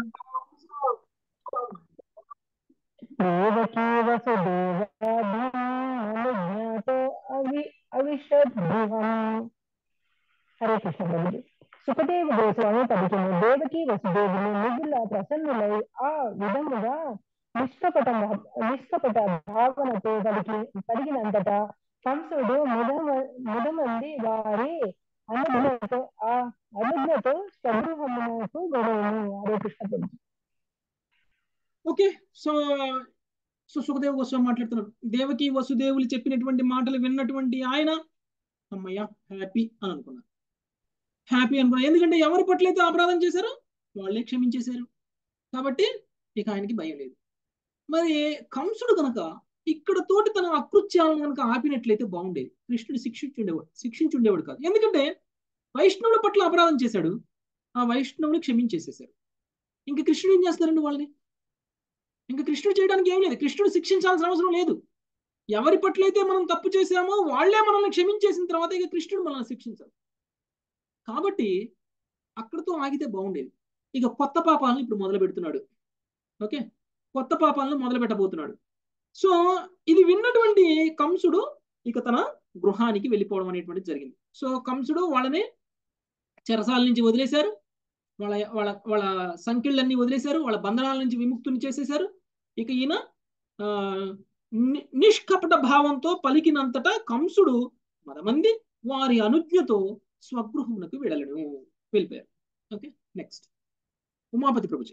దేవకీ వసుదేవాభ్యాం అనుజ్ఞాతో అవి అవిషద్భువం హరే కృష్ణ ప్రభుజీ సుఖదేవ గోస్వామి పలికిన దేవకి వసుదేవులు మిగుల ప్రసన్నులై ఆ విధముగా నిష్కపటంగా నిష్కపట భావనతో పలికి పలిగినంతటా కంసుడు ముదమ ముదమంది వారి అనుజ్ఞతో ఆ అనుజ్ఞతో స్వగృహమునకు గొడవను Hare Krishna Prabhuji
okay so so Sukhadev Goswami మాట్లాడుతున్నారు దేవకి వసుదేవులు చెప్పినటువంటి మాటలు విన్నటువంటి ఆయన అమ్మయ్య హ్యాపీ అని అనుకున్నారు హ్యాపీ అనుకున్నారు ఎందుకంటే ఎవరి పట్లయితే అపరాధం చేశారో వాళ్ళే క్షమించేశారు కాబట్టి ఇక ఆయనకి భయం లేదు మరి కంసుడు కనుక ఇక్కడ తోటి తన అకృత్యాలను కనుక ఆపినట్లయితే బాగుండేది కృష్ణుడు శిక్షించుండేవాడు శిక్షించుండేవాడు కాదు ఎందుకంటే వైష్ణవుల పట్ల అపరాధం చేశాడు ఆ వైష్ణవుని క్షమించేసేశారు ఇంకా కృష్ణుడు ఏం చేస్తారండి వాళ్ళని ఇంకా కృష్ణుడు చేయడానికి ఏం లేదు కృష్ణుడు శిక్షించాల్సిన అవసరం లేదు ఎవరి పట్లయితే మనం తప్పు చేశామో వాళ్లే మనల్ని క్షమించేసిన తర్వాత ఇక కృష్ణుడు మనల్ని శిక్షించాలి కాబట్టి అక్కడతో ఆగితే బాగుండేది ఇక కొత్త పాపాలను ఇప్పుడు మొదలు పెడుతున్నాడు ఓకే కొత్త పాపాలను మొదలు పెట్టబోతున్నాడు సో ఇది విన్నటువంటి కంసుడు ఇక తన గృహానికి వెళ్ళిపోవడం అనేటువంటిది జరిగింది సో కంసుడు వాళ్ళని చెరసాల నుంచి వదిలేశారు వాళ్ళ వాళ్ళ వాళ్ళ సంఖ్యలన్నీ వదిలేశారు వాళ్ళ బంధనాల నుంచి విముక్తుని చేసేశారు ఇక ఈయన ఆ ని- నిష్కపట భావంతో పలికినంతటా కంసుడు మదమంది వారి అనుజ్ఞతో స్వగృహమునకు వెళ్ళలను వెళ్ళిపోయారు ఓకే నెక్స్ట్ ఉమాపతి ప్రభుజీ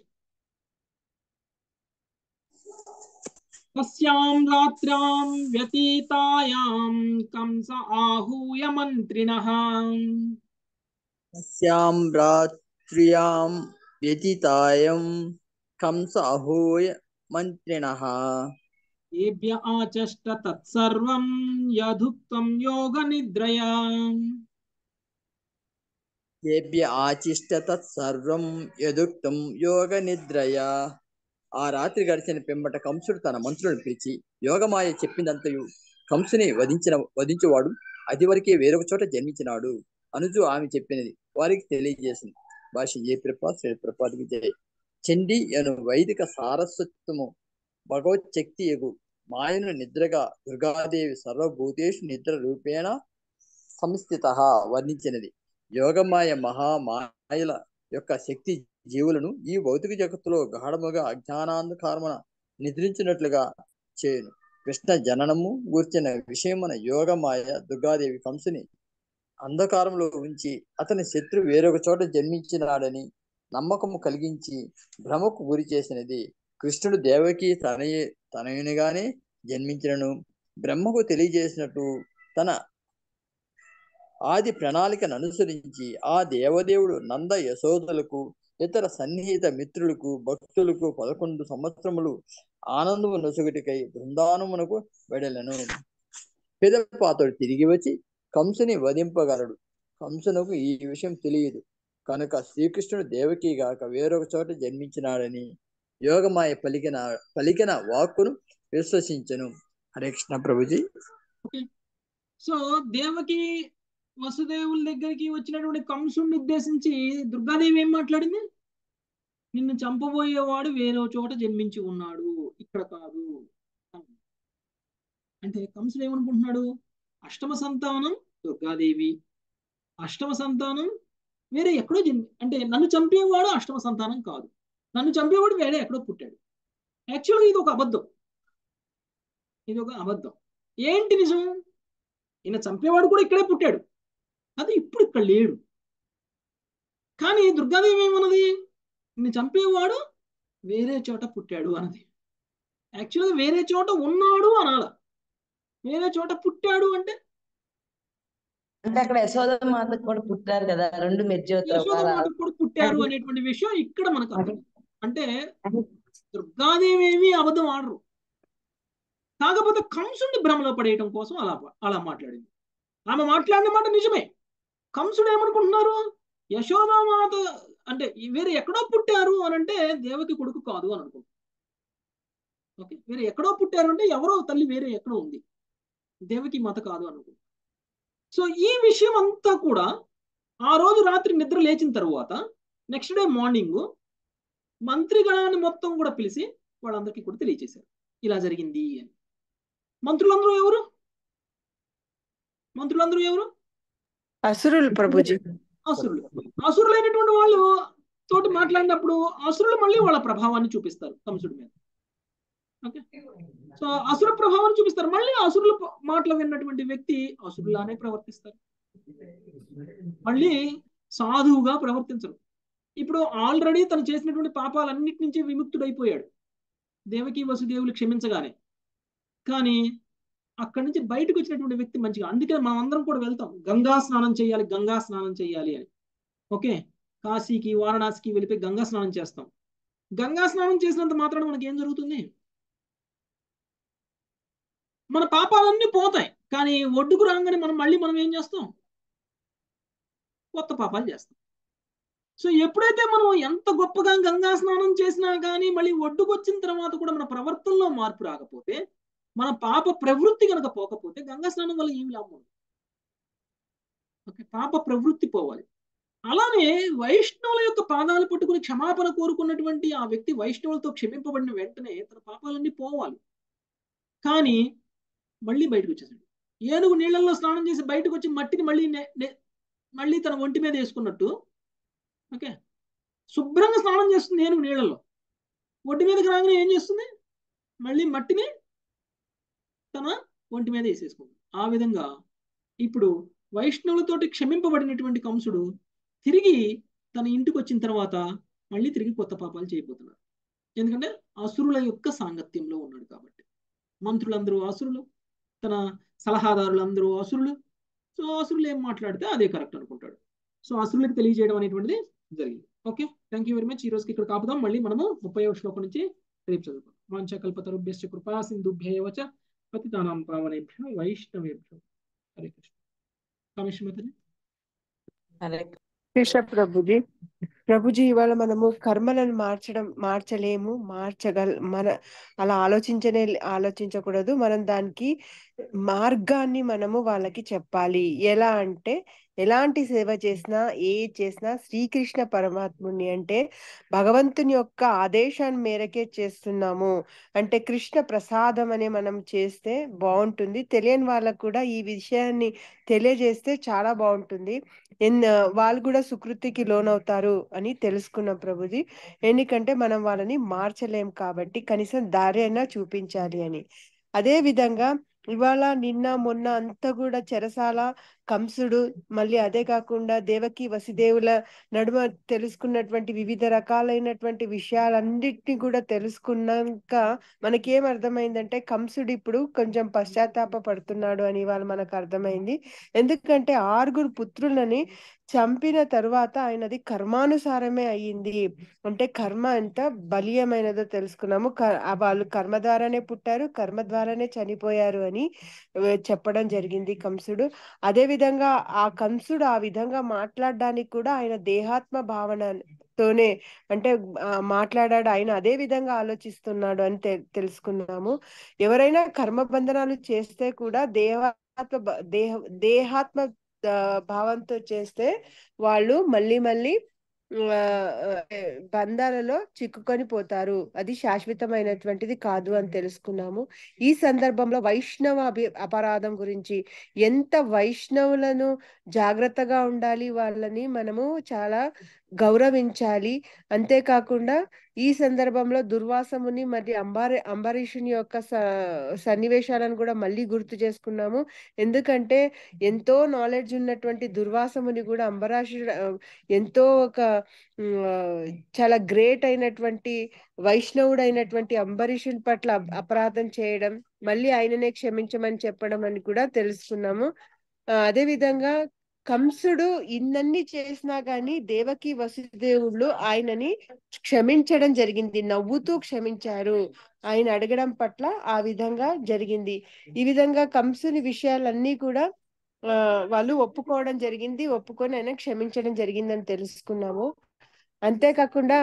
తస్యాం రాత్ర్యాం వ్యతీతాయాం కంస ఆహూయ మంత్రిణః
తస్యాం రాత్ర్యాం వ్యతితాయం కంస అహూయ మంత్రిణః
ఏభ్య ఆచష్ట తత్సర్వం యధుక్తం యోగ నిద్రయా
ఏభ్య ఆచిష్ట తత్సర్వం యదుక్తం యోగ నిద్రయ ఆ రాత్రి గడిచిన పిమ్మట కంసుడు తన మంత్రులను పిలిచి యోగమాయ చెప్పిందంతయు కంసుని వధించిన వధించువాడు అది వరకే వేరొక చోట జన్మించినాడు అనుజు ఆమె చెప్పినది వారికి తెలియజేసింది భాష ఏ ప్రపాత్ శ్రీ ప్రపాతికి జయ చండి అను వైదిక సారస్వత్వము భగవత్ శక్తి ఎగు మాయను నిద్రగా దుర్గాదేవి సర్వభూతేషు నిద్ర రూపేణ సంస్థిత వర్ణించినది యోగమాయ మహామాయల యొక్క శక్తి జీవులను ఈ భౌతిక జగత్తులో గాఢముగా అజ్ఞానాంధకారమున నిద్రించినట్లుగా చేయును కృష్ణ జననము గూర్చిన విషయమున యోగమాయ దుర్గాదేవి కంసుని అంధకారంలో ఉంచి అతని శత్రు వేరొక చోట జన్మించినాడని నమ్మకము కలిగించి భ్రమకు గురి చేసినది కృష్ణుడు దేవకి తనయ తనయునిగానే జన్మించినను బ్రహ్మకు తెలియజేసినట్టు తన ఆది ప్రణాళికను అనుసరించి ఆ దేవదేవుడు నంద యశోదలకు ఇతర సన్నిహిత మిత్రులకు భక్తులకు పదకొండు సంవత్సరములు ఆనందము నొసగుటికై బృందానమునకు వెడలను పిదపాతడు తిరిగి వచ్చి కంసుని వధింపగలడు కంసునకు ఈ విషయం తెలియదు కనుక శ్రీకృష్ణుడు దేవకి గాక వేరొక చోట జన్మించినాడని యోగమాయ పలికిన పలికిన వాక్కును విశ్వసించను హరే కృష్ణ ప్రభుజీ
ఓకే సో దేవకి వసుదేవుల దగ్గరికి వచ్చినటువంటి కంసుడిని ఉద్దేశించి దుర్గాదేవి ఏం మాట్లాడింది నిన్ను చంపబోయేవాడు వేరే చోట జన్మించి ఉన్నాడు ఇక్కడ కాదు అంటే కంసుడు ఏమనుకుంటున్నాడు అష్టమ సంతానం దుర్గాదేవి అష్టమ సంతానం వేరే ఎక్కడో జన్మి అంటే నన్ను చంపేవాడు అష్టమ సంతానం కాదు నన్ను చంపేవాడు వేరే ఎక్కడో పుట్టాడు యాక్చువల్గా ఇది ఒక అబద్ధం ఇది ఒక అబద్ధం ఏంటి నిజం ఈయన చంపేవాడు కూడా ఇక్కడే పుట్టాడు అది ఇప్పుడు ఇక్కడ లేడు కానీ దుర్గాదేవి ఏమన్నది నిన్ను చంపేవాడు వేరే చోట పుట్టాడు అన్నది యాక్చువల్గా వేరే చోట ఉన్నాడు అనాల వేరే చోట పుట్టాడు అంటే
అంటే అక్కడ యశోద మాత కూడా పుట్టారు కదా రెండు మెర్జవుతారు
యశోద మాత కూడా పుట్టారు అనేటువంటి విషయం ఇక్కడ మనకు అర్థం అంటే దుర్గాదేవి ఏమీ అబద్ధం ఆడరు కాకపోతే కంసుడిని భ్రమలో పడేయటం కోసం అలా అలా మాట్లాడింది ఆమె మాట్లాడిన మాట నిజమే కంసుడు ఏమనుకుంటున్నారు యశోదామాత అంటే వేరే ఎక్కడో పుట్టారు అని అంటే దేవకి కొడుకు కాదు అని అనుకుంటున్నారు ఓకే వేరే ఎక్కడో పుట్టారు అంటే ఎవరో తల్లి వేరే ఎక్కడో ఉంది దేవకి మాత కాదు అనుకుంటున్నారు సో ఈ విషయం అంతా కూడా ఆ రోజు రాత్రి నిద్ర లేచిన తర్వాత నెక్స్ట్ డే మార్నింగ్ మంత్రిగణాన్ని మొత్తం కూడా పిలిచి వాళ్ళందరికీ కూడా తెలియజేశారు ఇలా జరిగింది అని మంత్రులందరూ ఎవరు మంత్రులందరూ ఎవరు
అసురులు ప్రభుజీ
అసురులు అసురులైనటువంటి వాళ్ళు తోటి మాట్లాడినప్పుడు అసురులు మళ్ళీ వాళ్ళ ప్రభావాన్ని చూపిస్తారు కంసుడి మీద ఓకే సో అసుర ప్రభావాన్ని చూపిస్తారు మళ్ళీ అసురుల మాటలు విన్నటువంటి వ్యక్తి అసురులానే ప్రవర్తిస్తారు మళ్ళీ సాధువుగా ప్రవర్తించరు ఇప్పుడు ఆల్రెడీ తను చేసినటువంటి పాపాలన్నిటి నుంచి విముక్తుడైపోయాడు దేవకి వసుదేవులు క్షమించగానే కానీ అక్కడి నుంచి బయటకు వచ్చినటువంటి వ్యక్తి మంచిగా అందుకే మనం అందరం కూడా వెళ్తాం గంగా స్నానం చేయాలి గంగా స్నానం చేయాలి అని ఓకే కాశీకి వారణాసికి వెళ్ళిపోయి గంగా స్నానం చేస్తాం గంగా స్నానం చేసినంత మాత్రాన మనకి ఏం జరుగుతుంది మన పాపాలన్నీ పోతాయి కానీ ఒడ్డుకు రాగానే మనం మళ్ళీ మనం ఏం చేస్తాం కొత్త పాపాలు చేస్తాం సో ఎప్పుడైతే మనం ఎంత గొప్పగా గంగా స్నానం చేసినా కానీ మళ్ళీ ఒడ్డుకు వచ్చిన తర్వాత కూడా మన ప్రవర్తనలో మార్పు రాకపోతే మన పాప ప్రవృత్తి కనుక పోకపోతే గంగా స్నానం వల్ల ఏమి లాభం ఓకే పాప ప్రవృత్తి పోవాలి అలానే వైష్ణవుల యొక్క పాదాలు పట్టుకుని క్షమాపణ కోరుకున్నటువంటి ఆ వ్యక్తి వైష్ణవులతో క్షమింపబడిన వెంటనే తన పాపాలన్నీ పోవాలి కానీ మళ్ళీ బయటకు వచ్చేసాడు ఏనుగు నీళ్ళల్లో స్నానం చేసి బయటకు వచ్చి మట్టిని మళ్ళీ మళ్ళీ తన ఒంటి మీద వేసుకున్నట్టు ఓకే శుభ్రంగా స్నానం చేస్తుంది ఏనుగు నీళ్ళల్లో ఒంటి మీదకి రాగానే ఏం చేస్తుంది మళ్ళీ మట్టిని తన ఒంటి మీద వేసేసుకుంది ఆ విధంగా ఇప్పుడు వైష్ణవులతోటి క్షమింపబడినటువంటి కంసుడు తిరిగి తన ఇంటికి వచ్చిన తర్వాత మళ్ళీ తిరిగి కొత్త పాపాలు చేయబోతున్నారు ఎందుకంటే అసురుల యొక్క సాంగత్యంలో ఉన్నాడు కాబట్టి మంత్రులందరూ అసురులు తన సలహాదారులందరూ అసురులు సో అసురులు ఏం మాట్లాడితే అదే కరెక్ట్ అనుకుంటాడు సో అసురులకు తెలియజేయడం అనేటువంటిది జరిగింది okay thank you very much ఈ రోజుకి ఇక్కడ కాపుదాం మళ్ళీ మనము ముప్పై శ్లోకం నుంచి రేపు చదువుతాం వాంఛకల్పతరుభ్యశ్చ కృపా సింధుభ్యేవచ పతితానాం పావనేభ్య వైష్ణవేభ్య హరే కృష్ణ కామేశ్వరి
హరే
కృష్ణ ప్రభుజీ ప్రభుజీ ఇవాళ మనము కర్మలను మార్చడం మార్చలేము మార్చగల మన అలా ఆలోచించనే ఆలోచించకూడదు మనం దానికి మార్గాన్ని మనము వాళ్ళకి చెప్పాలి ఎలా అంటే ఎలాంటి సేవ చేసినా ఏ చేసినా శ్రీకృష్ణ పరమాత్ముని అంటే భగవంతుని యొక్క ఆదేశాన్ని మేరకే చేస్తున్నాము అంటే కృష్ణ ప్రసాదం అనే మనం చేస్తే బాగుంటుంది తెలియని వాళ్ళకు కూడా ఈ విషయాన్ని తెలియజేస్తే చాలా బాగుంటుంది ఎన్ వాళ్ళు కూడా సుకృతికి లోనవుతారు అని తెలుసుకున్నాం ప్రభుజీ ఎందుకంటే మనం వాళ్ళని మార్చలేం కాబట్టి కనీసం దారి అయినా చూపించాలి అని అదే విధంగా ఇవాళ నిన్న మొన్న అంతా కూడా చెరసాల కంసుడు మళ్ళీ అదే కాకుండా దేవకి వసుదేవుల నడుమ తెలుసుకున్నటువంటి వివిధ రకాలైనటువంటి విషయాలన్నిటిని కూడా తెలుసుకున్నాక మనకి ఏం అర్థమైందంటే కంసుడు ఇప్పుడు కొంచెం పశ్చాత్తాప పడుతున్నాడు అని ఇవాళ మనకు అర్థమైంది ఎందుకంటే ఆరుగురు పుత్రులని చంపిన తరువాత ఆయనది కర్మానుసారమే అయ్యింది అంటే కర్మ ఎంత బలీయమైనదో తెలుసుకున్నాము వాళ్ళు కర్మ ద్వారానే పుట్టారు కర్మ ద్వారానే చనిపోయారు అని చెప్పడం జరిగింది కంసుడు అదే విధంగా ఆ కంసుడు ఆ విధంగా మాట్లాడడానికి కూడా ఆయన దేహాత్మ భావనతోనే అంటే ఆ, మాట్లాడాడు ఆయన అదే విధంగా ఆలోచిస్తున్నాడు అని తె తెలుసుకున్నాము ఎవరైనా కర్మబంధనాలు చేస్తే కూడా దేహాత్మ బ- దేహ దేహాత్మ ఆ, భావంతో చేస్తే వాళ్ళు మళ్ళీ మళ్ళీ ఆ, ఆ, బంధాలలో చిక్కుకొని పోతారు అది శాశ్వతమైనటువంటిది కాదు అని తెలుసుకున్నాము ఈ సందర్భంలో వైష్ణవ అభి అపరాధం గురించి ఎంత వైష్ణవులను జాగ్రత్తగా ఉండాలి వాళ్ళని మనము చాలా గౌరవించాలి అంతేకాకుండా ఈ సందర్భంలో దుర్వాసముని మరి అంబారి అంబరీషుని యొక్క స సన్నివేశాలను కూడా మళ్ళీ గుర్తు చేసుకున్నాము ఎందుకంటే ఎంతో నాలెడ్జ్ ఉన్నటువంటి దుర్వాసముని కూడా అంబరాషు ఎంతో ఒక ఉమ్, ఆ, చాలా గ్రేట్ అయినటువంటి వైష్ణవుడైనటువంటి అంబరీషుని పట్ల అప- అపరాధం చేయడం మళ్ళీ ఆయననే క్షమించమని చెప్పడం అని కూడా తెలుసుకున్నాము ఆ, అదే విధంగా కంసుడు ఇన్నన్ని చేసినా గాని దేవకి వసుదేవుళ్ళు ఆయనని క్షమించడం జరిగింది నవ్వుతూ క్షమించారు ఆయన అడగడం పట్ల ఆ విధంగా జరిగింది ఈ విధంగా కంసుని విషయాలన్నీ కూడా ఆ, వాళ్ళు ఒప్పుకోవడం జరిగింది ఒప్పుకొని ఆయన క్షమించడం జరిగిందని తెలుసుకున్నాము అంతేకాకుండా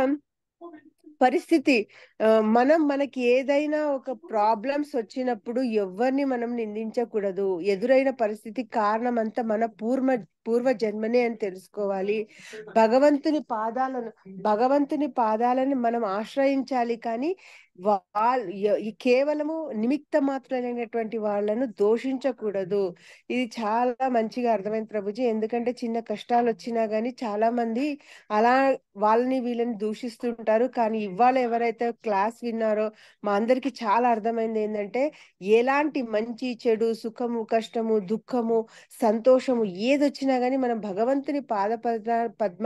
పరిస్థితి ఆ, మనం మనకి ఏదైనా ఒక ప్రాబ్లమ్స్ వచ్చినప్పుడు ఎవరిని మనం నిందించకూడదు ఎదురైన పరిస్థితి కారణం అంతా మన పూర్వ పూర్వ జన్మనే అని తెలుసుకోవాలి భగవంతుని పాదాలను భగవంతుని పాదాలను మనం ఆశ్రయించాలి కానీ వాళ్ళు కేవలము నిమిత్త మాత్రమైనటువంటి వాళ్ళను దోషించకూడదు ఇది చాలా మంచిగా అర్థమైంది ప్రభుజీ ఎందుకంటే చిన్న కష్టాలు వచ్చినా గానీ చాలా మంది అలా వాళ్ళని వీళ్ళని దూషిస్తుంటారు కానీ ఇవాళ ఎవరైతే క్లాస్ విన్నారో మా అందరికి చాలా అర్థమైంది ఏంటంటే ఎలాంటి మంచి చెడు సుఖము కష్టము దుఃఖము సంతోషము ఏదొచ్చినా గానీ మనం భగవంతుని పాద పద్మ పద్మ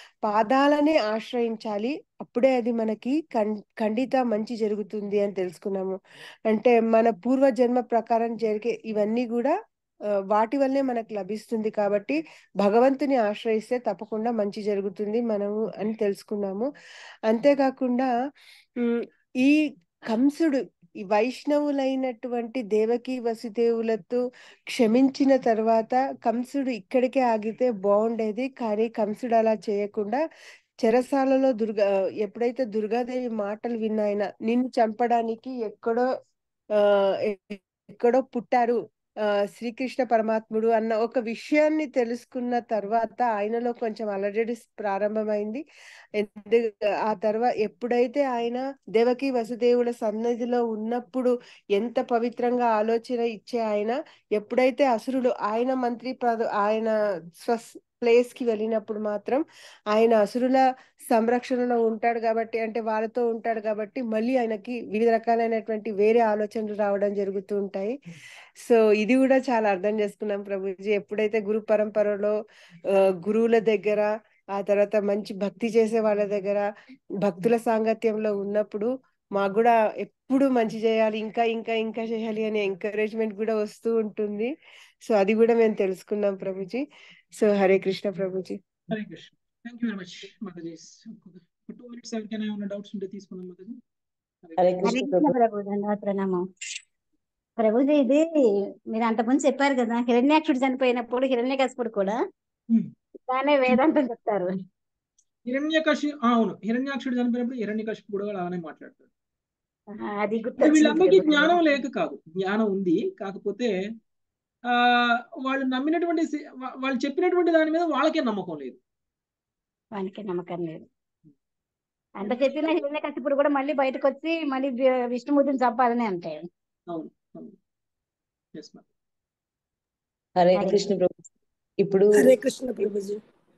పాదాలనే ఆశ్రయించాలి అప్పుడే అది మనకి ఖం ఖండిత మంచి జరుగుతుంది అని తెలుసుకున్నాము అంటే మన పూర్వ జన్మ ప్రకారం జరిగే ఇవన్నీ కూడా ఆ, వాటి వల్లే మనకు లభిస్తుంది కాబట్టి భగవంతుని ఆశ్రయిస్తే తప్పకుండా మంచి జరుగుతుంది మనము అని తెలుసుకున్నాము అంతేకాకుండా ఉమ్, ఈ కంసుడు ఈ వైష్ణవులైనటువంటి దేవకి వసుదేవులతో క్షమించిన తర్వాత కంసుడు ఇక్కడికే ఆగితే బాగుండేది కానీ కంసుడు అలా చేయకుండా చెరసాలలో దుర్గా ఎప్పుడైతే దుర్గాదేవి మాటలు విన్నాయన నిన్ను చంపడానికి ఎక్కడో ఆ ఎ- ఎక్కడో పుట్టారు ఆ శ్రీకృష్ణ పరమాత్ముడు అన్న ఒక విషయాన్ని తెలుసుకున్న తర్వాత ఆయనలో కొంచెం అలజడి ప్రారంభమైంది ఎందు ఆ తర్వాత ఎప్పుడైతే ఆయన దేవకి వసుదేవుల సన్నిధిలో ఉన్నప్పుడు ఎంత పవిత్రంగా ఆలోచన ఇచ్చే ఆయన ఎప్పుడైతే అసురుడు ఆయన మంత్రి పద ఆయన స్వస్ ప్లేస్ కి వెళ్ళినప్పుడు మాత్రం ఆయన అసురుల సంరక్షణలో ఉంటాడు కాబట్టి అంటే వాళ్ళతో ఉంటాడు కాబట్టి మళ్ళీ ఆయనకి వివిధ రకాలైనటువంటి వేరే ఆలోచనలు రావడం జరుగుతూ ఉంటాయి సో ఇది కూడా చాలా అర్థం చేసుకున్నాం ప్రభుజీ ఎప్పుడైతే గురు పరంపరలో ఆ, గురువుల దగ్గర ఆ తర్వాత మంచి భక్తి చేసే వాళ్ళ దగ్గర భక్తుల సాంగత్యంలో ఉన్నప్పుడు మాకు కూడా ఎప్పుడు మంచి చేయాలి ఇంకా ఇంకా ఇంకా చేయాలి అనే ఎంకరేజ్మెంట్ కూడా వస్తూ ఉంటుంది సో అది కూడా మేము తెలుసుకున్నాం ప్రభుజీ so Hare Krishna Prabhuji
Hare Krishna thank you very much Mataji ఒక టూ మినిట్స్ ఎవరికైనా ఏమైనా డౌట్స్ ఉంటే తీసుకుందాం మాతాజీ
హరే
హరే
కృష్ణ
కృష్ణ ప్రభు ధన్యవాద ప్రణామం ప్రభుజీ ఇది మీరు అంతకుముందు చెప్పారు కదా హిరణ్యాక్షుడు చనిపోయినప్పుడు హిరణ్యకశిపుడు కూడా దానే వేదాంతం చెప్తారు
హిరణ్యకశి ఆ, అవును హిరణ్యాక్షుడు చనిపోయినప్పుడు హిరణ్యకశిపు కూడా అలానే మాట్లాడతాడు
ఆ, అది
అంటే
గుర్తొచ్చింది
వీళ్ళందరికీ
ప్రభుజీ
జ్ఞానం లేక కాదు జ్ఞానం ఉంది కాకపోతే ఆ వాళ్ళు నమ్మినటువంటి సి- వా- వాళ్ళు చెప్పినటువంటి దాని మీద వాళ్ళకే నమ్మకం లేదు
వానికి నమ్మకం లేదు అంత చెప్పిన హిరణ్యకశిపుడు కూడా మళ్ళీ బయటకు వచ్చి మళ్ళీ వి- విష్ణుమూర్తిని చంపాలని అంటాడు
అవును అవును ఎస్ మ్యామ్
హరే
హరే
కృష్ణ ప్రభు ఇప్పుడు
హరే కృష్ణ ప్రభుజీ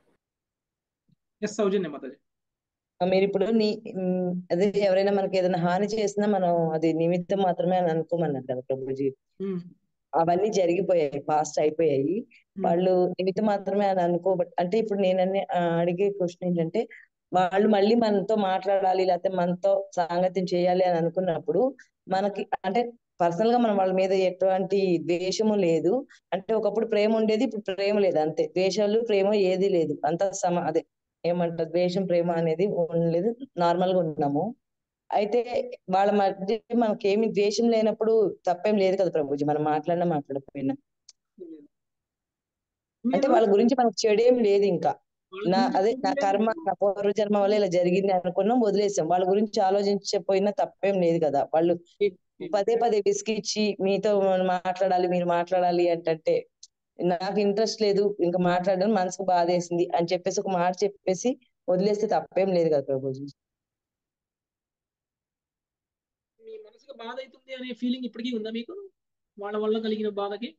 ఎస్ సౌజన్య మాతాజీ
ఆ, మీరు ఇప్పుడు నీ ఉమ్, అదే ఎవరైనా మనకి ఏదైనా హాని చేసినా మనం అది నిమిత్తం మాత్రమే అని అనుకోమన్నారు కదా ప్రభుజీ
ఉమ్,
అవన్నీ జరిగిపోయాయి పాస్ట్ అయిపోయాయి
ఉమ్,
వాళ్ళు నిమిత్తం మాత్రమే అని అనుకోబట్ అంటే ఇప్పుడు నేను అన్ని- ఆ, అడిగే క్వశ్చన్ ఏంటంటే వాళ్ళు మళ్ళీ మనతో మాట్లాడాలి లేకపోతే మనతో సాంగత్యం చేయాలి అని అనుకున్నప్పుడు మనకి అంటే పర్సనల్ గా మనం వాళ్ళ మీద ఎటువంటి ద్వేషము లేదు అంటే ఒకప్పుడు ప్రేమ ఉండేది ఇప్పుడు ప్రేమ లేదు అంతే ద్వేషాలు ప్రేమ ఏది లేదు అంత సమ అదే ఏమంటారు ద్వేషం ప్రేమ అనేది ఉండలేదు నార్మల్ గా ఉన్నాము అయితే వాళ్ళ మధ్య మనకి ఏమి ద్వేషం లేనప్పుడు తప్పేం లేదు కదా ప్రభుజీ మనం మాట్లాడినా మాట్లాడకపోయినా అంటే
మీరు
వాళ్ళ గురించి మనకు చెడేం లేదు ఇంకా
వాళ్ళ
నా
గురించి
అదే
ఏం
నా
లేదు.
కర్మ నా పూర్వజన్మ వల్ల ఇలా జరిగింది అనుకున్నాం వదిలేసాం వాళ్ళ గురించి ఆలోచించకపోయినా తప్పేం లేదు కదా వాళ్ళు పదే పదే విసిగిచ్చి మీతో మాట్లాడాలి మీరు మాట్లాడాలి అంటే నాకు ఇంట్రెస్ట్ లేదు ఇంకా మాట్లాడడం మనసుకు బాధేసింది అని చెప్పేసి ఒక మాట చెప్పేసి వదిలేస్తే తప్పేం లేదు కదా ప్రభుజీ
మీ మనసుకు బాధ అవుతుంది అనే ఫీలింగ్ ఇప్పటికీ ఉందా మీకు వాళ్ళ వల్ల కలిగిన బాధకి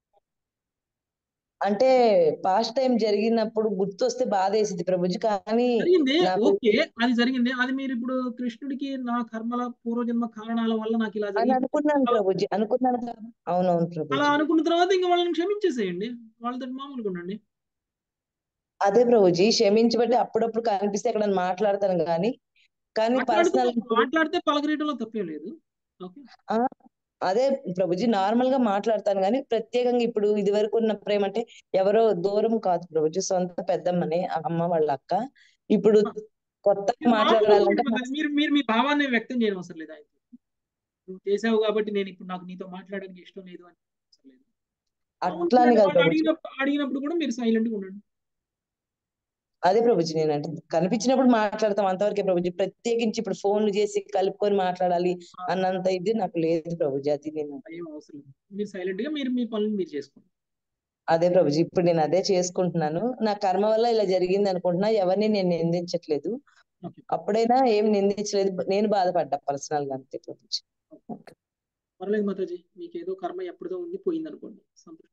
అంటే పాస్ట్ టైం జరిగినప్పుడు గుర్తొస్తే బాధ వేసింది ప్రభుజీ కానీ
జరిగింది
నాకు
ఓకే అది జరిగింది అది మీరు ఇప్పుడు కృష్ణుడికి నా కర్మల పూర్వజన్మ కారణాల వల్ల నాకు ఇలా
అని
జరిగింది
అనుకున్నాను ప్రభుజీ అనుకున్నాను కదా. అవునవును
అలా
ప్రభుజీ
అనుకున్న తర్వాత ఇంకా వాళ్ళని క్షమించేసేయండి వాళ్ళతో మామూలుగా ఉండండి
అదే ప్రభుజీ క్షమించబట్టి అప్పుడప్పుడు కనిపిస్తే ఎక్కడ మాట్లాడతాను కానీ కానీ
మాట్లాడితే
పర్సనల్
మాట్లాడితే పలకరీయడంలో తప్పేం లేదు ఓకే
ఆ అదే ప్రభుజీ నార్మల్ గా మాట్లాడతాను కానీ ప్రత్యేకంగా ఇప్పుడు ఇది వరకు ఉన్న ప్రేమ అంటే ఎవరో దూరం కాదు ప్రభుజీ సొంత పెద్దమ్మని ఆ అమ్మ వాళ్ళ అక్క ఇప్పుడు కొత్తగా
మీరు మామూలుగా
మాట్లాడాలంటే
ఉండండి. మీరు మీరు మీ భావాన్ని వ్యక్తం చేయడం అవసరం లేదు ఆయన నువ్వు చేసావు కాబట్టి నేను ఇప్పుడు నాకు నీతో మాట్లాడడానికి ఇష్టం లేదు అని అవసరం లేదు
అట్లా అని కాదు
వాళ్ళు
ప్రభుజీ
అడిగినప్పుడు అడిగినప్పుడు కూడా మీరు సైలెంట్ గా ఉండండి
అదే ప్రభుజీ నేను అంటే కనిపించినప్పుడు మాట్లాడతాం అంతవరకే ప్రభుజీ ప్రత్యేకించి ఇప్పుడు ఫోన్లు చేసి కలుపుకొని మాట్లాడాలి అన్నంత ఇది నాకు లేదు ప్రభుజీ అది నేను
ఏం అవసరం లేదు మీరు సైలెంట్ గా మీరు మీ పనులు మీరు చేసుకోండి
అదే ప్రభుజీ ఇప్పుడు నేను అదే చేసుకుంటున్నాను నా కర్మ వల్ల ఇలా జరిగింది అనుకుంటున్నా ఎవరిని నేను నిందించట్లేదు
ఓకే
అప్పుడైనా ఏం నిందించలేదు నేను బాధపడ్డా పర్సనల్ గా అంతే ప్రభుజీ
పర్లేదు మాతాజీ మీకు ఏదో కర్మ ఎప్పుడుదో ఉంది పోయింది అనుకోండి సంతోషం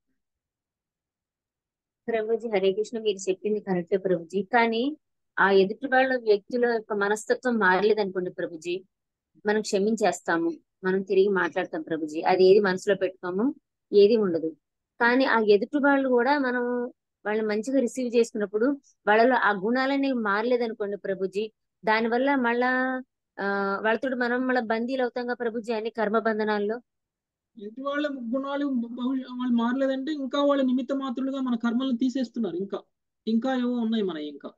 ప్రభుజీ హరే కృష్ణ మీరు చెప్పింది కరెక్టే ప్రభుజీ కానీ ఆ ఎదుటి వాళ్ళ వ్యక్తుల యొక్క మనస్తత్వం మారలేదు అనుకోండి ప్రభుజీ మనం క్షమించేస్తాము మనం తిరిగి మాట్లాడతాం ప్రభుజీ అది ఏది మనసులో పెట్టుకోము ఏది ఉండదు కానీ ఆ ఎదుటి వాళ్ళు కూడా మనం వాళ్ళని మంచిగా రిసీవ్ చేసుకున్నప్పుడు వాళ్ళలో ఆ గుణాలన్నీ మారలేదు అనుకోండి ప్రభుజీ దానివల్ల మళ్ళా ఆ వాళ్ళతో మనం మళ్ళీ బందీలు అవుతాం కదా ప్రభుజీ అన్ని కర్మ బంధనాల్లో
ఎదుటి వాళ్ళ గుణాలు భవి- వాళ్ళు మారలేదంటే ఇంకా వాళ్ళ నిమిత్త మాత్రులుగా మన కర్మలను తీసేస్తున్నారు ఇంకా ఇంకా ఏవో ఉన్నాయి మన ఇంకా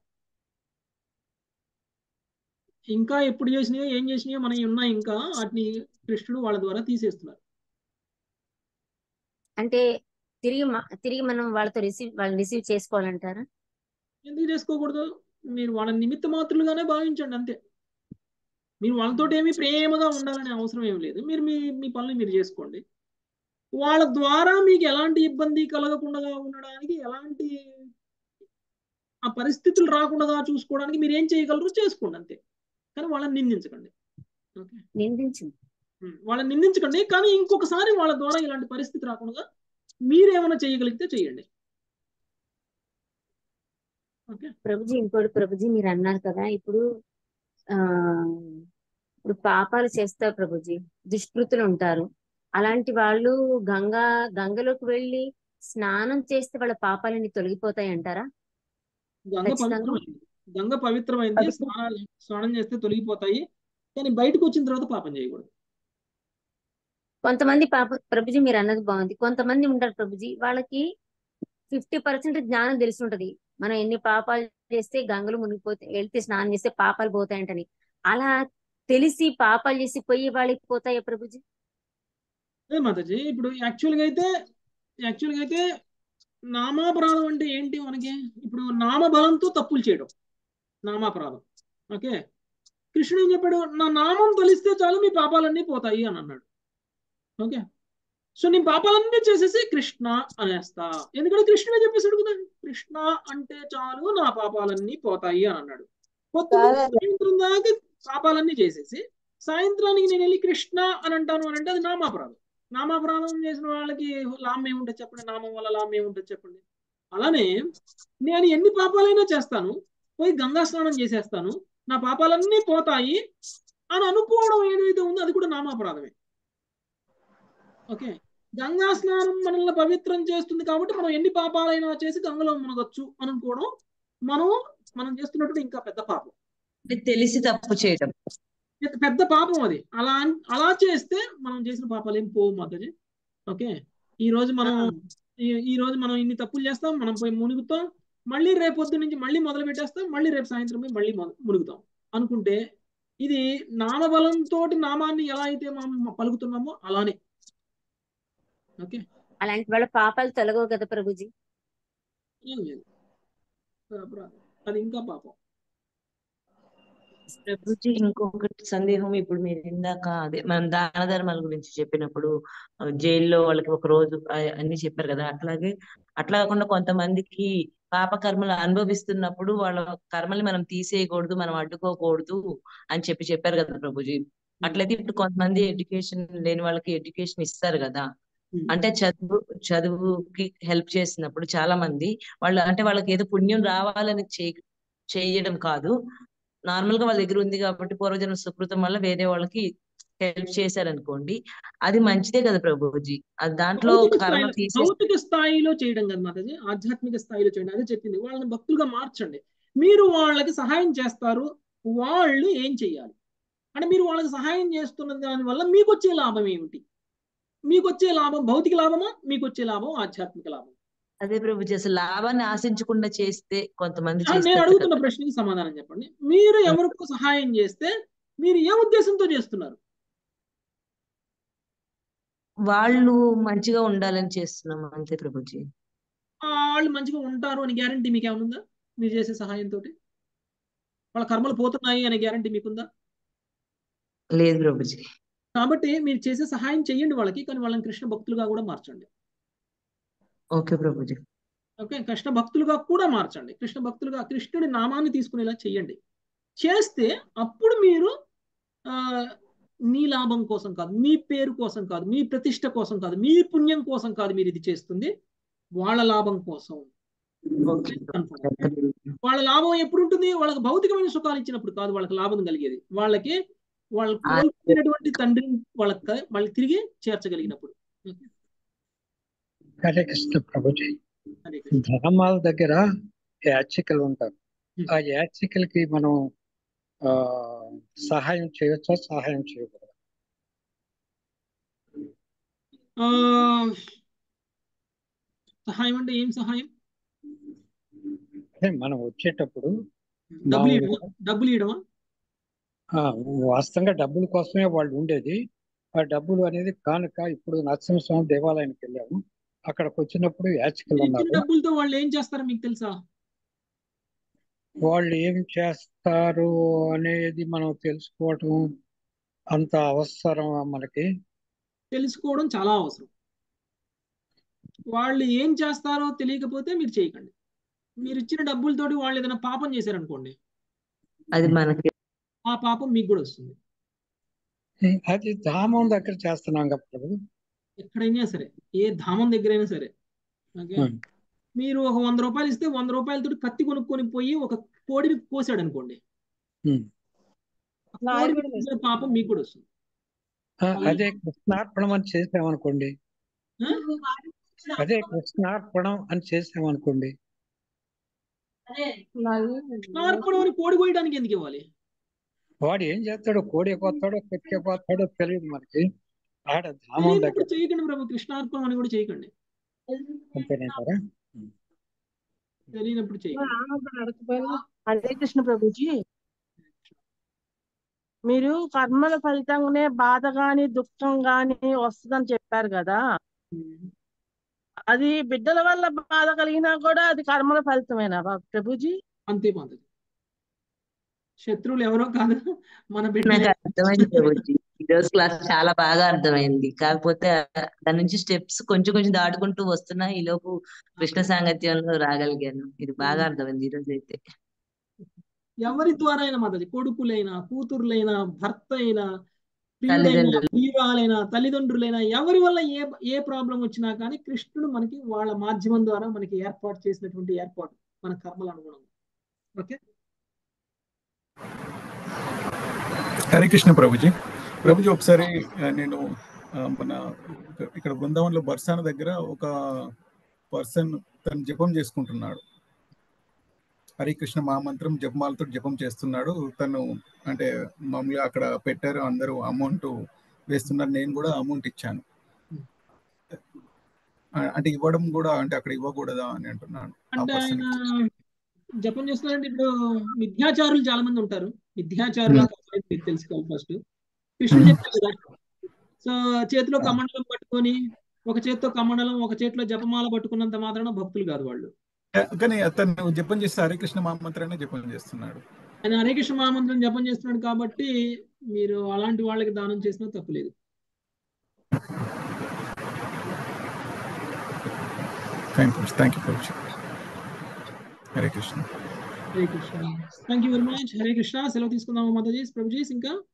ఇంకా ఎప్పుడు చేసినాయో ఏం చేసినాయో మనవి ఉన్నాయి ఇంకా వాటిని కృష్ణుడు వాళ్ళ ద్వారా తీసేస్తున్నారు
అంటే తిరిగి మ- తిరిగి మనం వాళ్ళతో రిసీవ్ వాళ్ళని రిసీవ్ చేసుకోవాలంటారా
ఎందుకు చేసుకోకూడదు మీరు వాళ్ళ నిమిత్త మాత్రులుగానే భావించండి అంతే మీరు వాళ్ళతో ఏమీ ప్రేమగా ఉండాలనే అవసరం ఏం లేదు మీరు మీ మీ పనులు మీరు చేసుకోండి వాళ్ళ ద్వారా మీకు ఎలాంటి ఇబ్బంది కలగకుండా ఉండడానికి ఎలాంటి ఆ పరిస్థితులు రాకుండా చూసుకోవడానికి మీరు ఏం చేయగలరో చేసుకోండి అంతే కానీ వాళ్ళని నిందించకండి ఓకే
నిందించింది
ఉమ్, వాళ్ళని నిందించకండి కానీ ఇంకొకసారి వాళ్ళ ద్వారా ఇలాంటి పరిస్థితి రాకుండా మీరేమైనా చేయగలిగితే చేయండి ఓకే
ప్రభుజీ ఇంకోటి ప్రభుజీ మీరు అన్నారు కదా ఇప్పుడు ఆ ఇప్పుడు పాపాలు చేస్తారు ప్రభుజీ దుష్కృతులు ఉంటారు అలాంటి వాళ్ళు గంగా గంగలోకి వెళ్ళి స్నానం చేస్తే వాళ్ళ పాపాలన్నీ తొలగిపోతాయి అంటారా
గంగ
ఖచ్చితంగా
పవిత్రమైంది గంగ పవిత్రమైంది స్నానాలు స్నానం చేస్తే తొలగిపోతాయి కానీ బయటకు వచ్చిన తర్వాత పాపం చేయకూడదు
కొంతమంది పాప ప్రభుజీ మీరు అన్నది బాగుంది కొంతమంది ఉంటారు ప్రభుజీ వాళ్ళకి ఫిఫ్టీ పర్సెంట్ జ్ఞానం తెలిసి ఉంటది మనం ఎన్ని పాపాలు చేస్తే గంగలు మునిగిపోతే వెళ్తే స్నానం చేస్తే పాపాలు పోతాయంటని అలా తెలిసి పాపాలు చేసి పోయి వాళ్ళకి పోతాయా ప్రభుజీ
అదే మాతాజీ ఇప్పుడు యాక్చువల్గా అయితే యాక్చువల్గా అయితే నామాపరాధం అంటే ఏంటి మనకి ఇప్పుడు నామబలంతో తప్పులు చేయడం నామాపరాధం ఓకే కృష్ణుడు ఏం చెప్పాడు నా నామం తలిస్తే చాలు మీ పాపాలన్నీ పోతాయి అని అన్నాడు ఓకే సో నీ పాపాలన్నీ చేసేసి కృష్ణ అనేస్తా ఎందుకంటే కృష్ణుడే చెప్పేసాడు కదా కృష్ణ అంటే చాలు నా పాపాలన్నీ పోతాయి అని అన్నాడు పొద్దున్న
కాదా
సాయంత్రం దాకా పాపాలన్నీ చేసేసి సాయంత్రానికి నేను వెళ్ళి కృష్ణ అని అంటాను అని అంటే అది నామాపరాధం నామాపరాధం చేసిన వాళ్ళకి లాభం ఏముంటుంది చెప్పండి నామం వల్ల లాభం ఏముంటుంది చెప్పండి అలానే నేను ఎన్ని పాపాలైనా చేస్తాను పోయి గంగా స్నానం చేసేస్తాను నా పాపాలన్నీ పోతాయి అని అనుకోవడం ఏదైతే ఉందో అది కూడా నామాపరాధమే ఓకే గంగా స్నానం మనల్ని పవిత్రం చేస్తుంది కాబట్టి మనం ఎన్ని పాపాలైనా చేసి గంగలో మునగొచ్చు అని అనుకోవడం మనం మనం చేస్తున్నటువంటి ఇంకా పెద్ద పాపం
తెలిసి తప్పు చేయడం
పెద్ద- పెద్ద పాపం అది అలా అన్- అలా చేస్తే మనం చేసిన పాపాలు ఏం పోవు మాతాజీ ఓకే ఈ రోజు మనం ఈ- ఈ రోజు మనం ఇన్ని తప్పులు చేస్తాం మనం పోయి మునుగుతాం మళ్ళీ రేపు పొద్దు నుంచి మళ్ళీ మొదలు పెట్టేస్తాం మళ్ళీ రేపు సాయంత్రం పోయి మళ్ళీ మొద- మునుగుతాం అనుకుంటే ఇది నామబలంతో నామాన్ని ఎలా అయితే మనం పలుకుతున్నామో అలానే ఓకే
అలాంటి వాళ్ళ పాపాలు తొలగవు కదా ప్రభుజీ
ఏం లేదు అపరాధం. అది ఇంకా పాపం
ప్రభుజీ ఇంకొకటి సందేహం ఇప్పుడు మీరు ఇందాక అదే మనం దాన ధర్మాల గురించి చెప్పినప్పుడు ఆ, జైల్లో వాళ్ళకి ఒక రోజు ఆ- అన్ని చెప్పారు కదా అట్లాగే అట్లా కాకుండా కొంతమందికి పాప కర్మలు అనుభవిస్తున్నప్పుడు వాళ్ళ కర్మల్ని మనం తీసేయకూడదు మనం అడ్డుకోకూడదు అని చెప్పి చెప్పారు కదా ప్రభుజీ అట్లయితే ఇప్పుడు కొంతమంది ఎడ్యుకేషన్ లేని వాళ్ళకి ఎడ్యుకేషన్ ఇస్తారు కదా అంటే చదువు చదువుకి హెల్ప్ చేసినప్పుడు చాలా మంది వాళ్ళు అంటే వాళ్ళకి ఏదో పుణ్యం రావాలని చేయ చేయడం కాదు నార్మల్ గా వాళ్ళ దగ్గర ఉంది కాబట్టి పూర్వజన్మ సుకృతం వల్ల వేరే వాళ్ళకి హెల్ప్ చేశారనుకోండి అది మంచిదే కదా ప్రభుజీ అది దాంట్లో
భౌతిక
కర్మ
స్థాయిలో
తీసే
భౌతిక స్థాయిలో చేయడం కదా మాతాజీ ఆధ్యాత్మిక స్థాయిలో చేయడం అదే చెప్పింది వాళ్ళని భక్తులుగా మార్చండి మీరు వాళ్ళకి సహాయం చేస్తారు వాళ్ళు ఏం చేయాలి అంటే మీరు వాళ్ళకి సహాయం చేస్తున్న దాని వల్ల మీకు వచ్చే లాభం ఏమిటి మీకు వచ్చే లాభం భౌతిక లాభమా మీకు వచ్చే లాభం ఆధ్యాత్మిక లాభం
అదే ప్రభుజీ అసలు లాభాన్ని ఆశించకుండా చేస్తే కొంతమంది
ఆ, నేను
చేస్తారు
అడుగుతున్న
కదా
ప్రశ్నకి సమాధానం చెప్పండి మీరు ఎవరికో సహాయం చేస్తే మీరు ఏ ఉద్దేశంతో చేస్తున్నారు
వాళ్ళు మంచిగా ఉండాలని చేస్తున్నాం అంతే ప్రభుజీ
ఆ, వాళ్ళు మంచిగా ఉంటారు అని గ్యారంటీ మీకు ఏమైనా ఉందా మీరు చేసే సహాయంతో వాళ్ళ కర్మలు పోతున్నాయి అనే గ్యారంటీ మీకుందా
లేదు ప్రభుజీ
కాబట్టి మీరు చేసే సహాయం చేయండి వాళ్ళకి కానీ వాళ్ళని కృష్ణ భక్తులుగా కూడా మార్చండి
ఓకే ప్రభుజీ
ఓకే కృష్ణ భక్తులుగా కూడా మార్చండి కృష్ణ భక్తులుగా కృష్ణుడి నామాన్ని తీసుకునేలా చేయండి చేస్తే అప్పుడు మీరు ఆ, మీ లాభం కోసం కాదు మీ పేరు కోసం కాదు మీ ప్రతిష్ట కోసం కాదు మీ పుణ్యం కోసం కాదు మీరు ఇది చేస్తుంది వాళ్ళ లాభం కోసం
ఓకే
Confirm. వాళ్ళ లాభం ఎప్పుడు ఉంటుంది వాళ్ళకి భౌతికమైన సుఖాలు ఇచ్చినప్పుడు కాదు వాళ్ళకి లాభం కలిగేది వాళ్ళకి వాళ్ళు కోల్పోయినటువంటి తండ్రిని వాళ్ళకి వాళ్ళకి తిరిగి చేర్చగలిగినప్పుడు Okay?
హరే కృష్ణ ప్రభుజీ
హరే కృష్ణ.
ధామాల దగ్గర యాచికలు ఉంటారు ఆ యాచికలకి మనం ఆ సహాయం చేయొచ్చా సహాయం చేయకూడదు
ఆ, సహాయం అంటే ఏం సహాయం
అదే మనం వచ్చేటప్పుడు
డబ్బులు
మామూలుగా
ఇవ్వడమా డబ్బులు ఇవ్వడమా
ఆ, వాస్తవంగా డబ్బుల కోసమే వాళ్ళు ఉండేది ఆ డబ్బులు అనేది కానుక ఇప్పుడు నరసింహస్వామి దేవాలయానికి వెళ్ళాము అక్కడికి వచ్చినప్పుడు యాచికలు
మీరు ఇచ్చిన
ఉన్నారు
డబ్బులతో వాళ్ళు ఏం చేస్తారో మీకు తెలుసా
వాళ్ళు ఏం చేస్తారు అనేది మనం తెలుసుకోవటం అంత అవసరం మనకి
తెలుసుకోవడం చాలా అవసరం వాళ్ళు ఏం చేస్తారో తెలియకపోతే మీరు చేయకండి మీరు ఇచ్చిన డబ్బులతోటి వాళ్ళు ఏదైనా పాపం చేశారనుకోండి
అది మనకి
ఆ పాపం మీకు కూడా వస్తుంది
అది ధామం దగ్గర చేస్తున్నాం కదా ప్రభు
ఎక్కడైనా సరే ఏ ధామం దగ్గరైనా సరే ఓకే
ఉం.
మీరు ఒక వంద రూపాయలు ఇస్తే వంద రూపాయలతో కత్తి కొనుక్కొని పోయి ఒక కోడిని కోసాడు అనుకోండి
ఉం.
ఆ కోడిని కోసిన పాపం మీకు కూడా వస్తుంది
ఆ, అదే కృష్ణార్పణం అని చేసామనుకోండి అదే కృష్ణార్పణం అని చేసామనుకోండి
కృష్ణార్పణం అని కోడి కోయడానికి ఎందుకు ఇవ్వాలి
వాడు ఏం చేస్తాడో కోడి కొత్తాడో పెట్టే కొత్తాడో తెలియదు మనకి ఆడ ధామం దగ్గర
తెలియనప్పుడు చేయకండి ప్రభు కృష్ణార్పణం అని కూడా చేయకండి
అంతేనంటారా
తెలియనప్పుడు చేయకండి
హరే కృష్ణ ప్రభుజీ మీరు కర్మల ఫలితంగానే బాధ గాని దుఃఖం గాని వస్తుందని చెప్పారు కదా అది బిడ్డల వల్ల బాధ కలిగినా కూడా అది కర్మల ఫలితమేనా బా- ప్రభుజీ
అంతే మాధవి శత్రువులు ఎవరో కాదు మన బిడ్డ
నాకు అర్థమైంది ప్రభుజీ ఈ రోజు క్లాస్ చాలా బాగా అర్థమైంది కాకపోతే ఆ- దాని నుంచి స్టెప్స్ కొంచెం కొంచెం దాటుకుంటూ వస్తున్నా ఈ లోపు కృష్ణ సాంగత్యంలో రాగలిగాను ఇది బాగా అర్థమైంది ఈ రోజు అయితే
ఎవరి ద్వారా అయినా మాధవి కొడుకులైనా కూతుర్లైనా భర్త అయినా ప్రియుడైనా
తల్లిదండ్రులు.
ప్రియురాలైనా తల్లిదండ్రులైనా ఎవరి వల్ల ఏ ఏ ప్రాబ్లం వచ్చినా కానీ కృష్ణుడు మనకి వాళ్ళ మాధ్యమం ద్వారా మనకి ఏర్పాటు చేసినటువంటి ఏర్పాటు మన కర్మల అనుగుణంగా ఓకే
హరే కృష్ణ ప్రభుజీ ప్రభుజీ ఒకసారి ఆ, నేను ఆ, మన ఇక్కడ- ఇక్కడ బృందావనంలో బర్సాన దగ్గర ఒక పర్సన్ తను జపం చేసుకుంటున్నాడు హరే కృష్ణ మహామంత్రం జపమాలతో జపం చేస్తున్నాడు తను అంటే మామూలుగా అక్కడ పెట్టారు అందరూ అమౌంట్ వేస్తున్నారు నేను కూడా అమౌంట్ ఇచ్చాను ఆ, అంటే ఇవ్వడం కూడా అంటే అక్కడ ఇవ్వకూడదా అని అంటున్నాను ఆ
అంటే
పర్సన్
ఆయన జపం చేస్తున్నారంటే ఇప్పుడు మిథ్యాచారులు చాలా మంది ఉంటారు మిథ్యాచారులు కావాలని మీకు తెలుసుకోవాలి ఫస్ట్ కృష్ణుడు చెప్పారు కదా సో చేతిలో కమండలం పట్టుకొని ఒక చేతితో కమండలం ఒక చేతిలో జపమాల పట్టుకున్నంత మాత్రాన భక్తులు కాదు వాళ్ళు
కానీ అతను జపం చేస్తే హరే కృష్ణ మహామంత్రాన్ని జపం చేస్తున్నాడు
ఆయన హరే కృష్ణ మహామంత్రం జపం చేస్తున్నాడు కాబట్టి మీరు అలాంటి వాళ్ళకి దానం చేసినా తప్పులేదు
thank you thank you Prabhuji Hare Krishna
Hare Krishna thank you very much Hare Krishna సెలవు తీసుకుందాము మాతాజీ ప్రభుజీస్ ఇంకా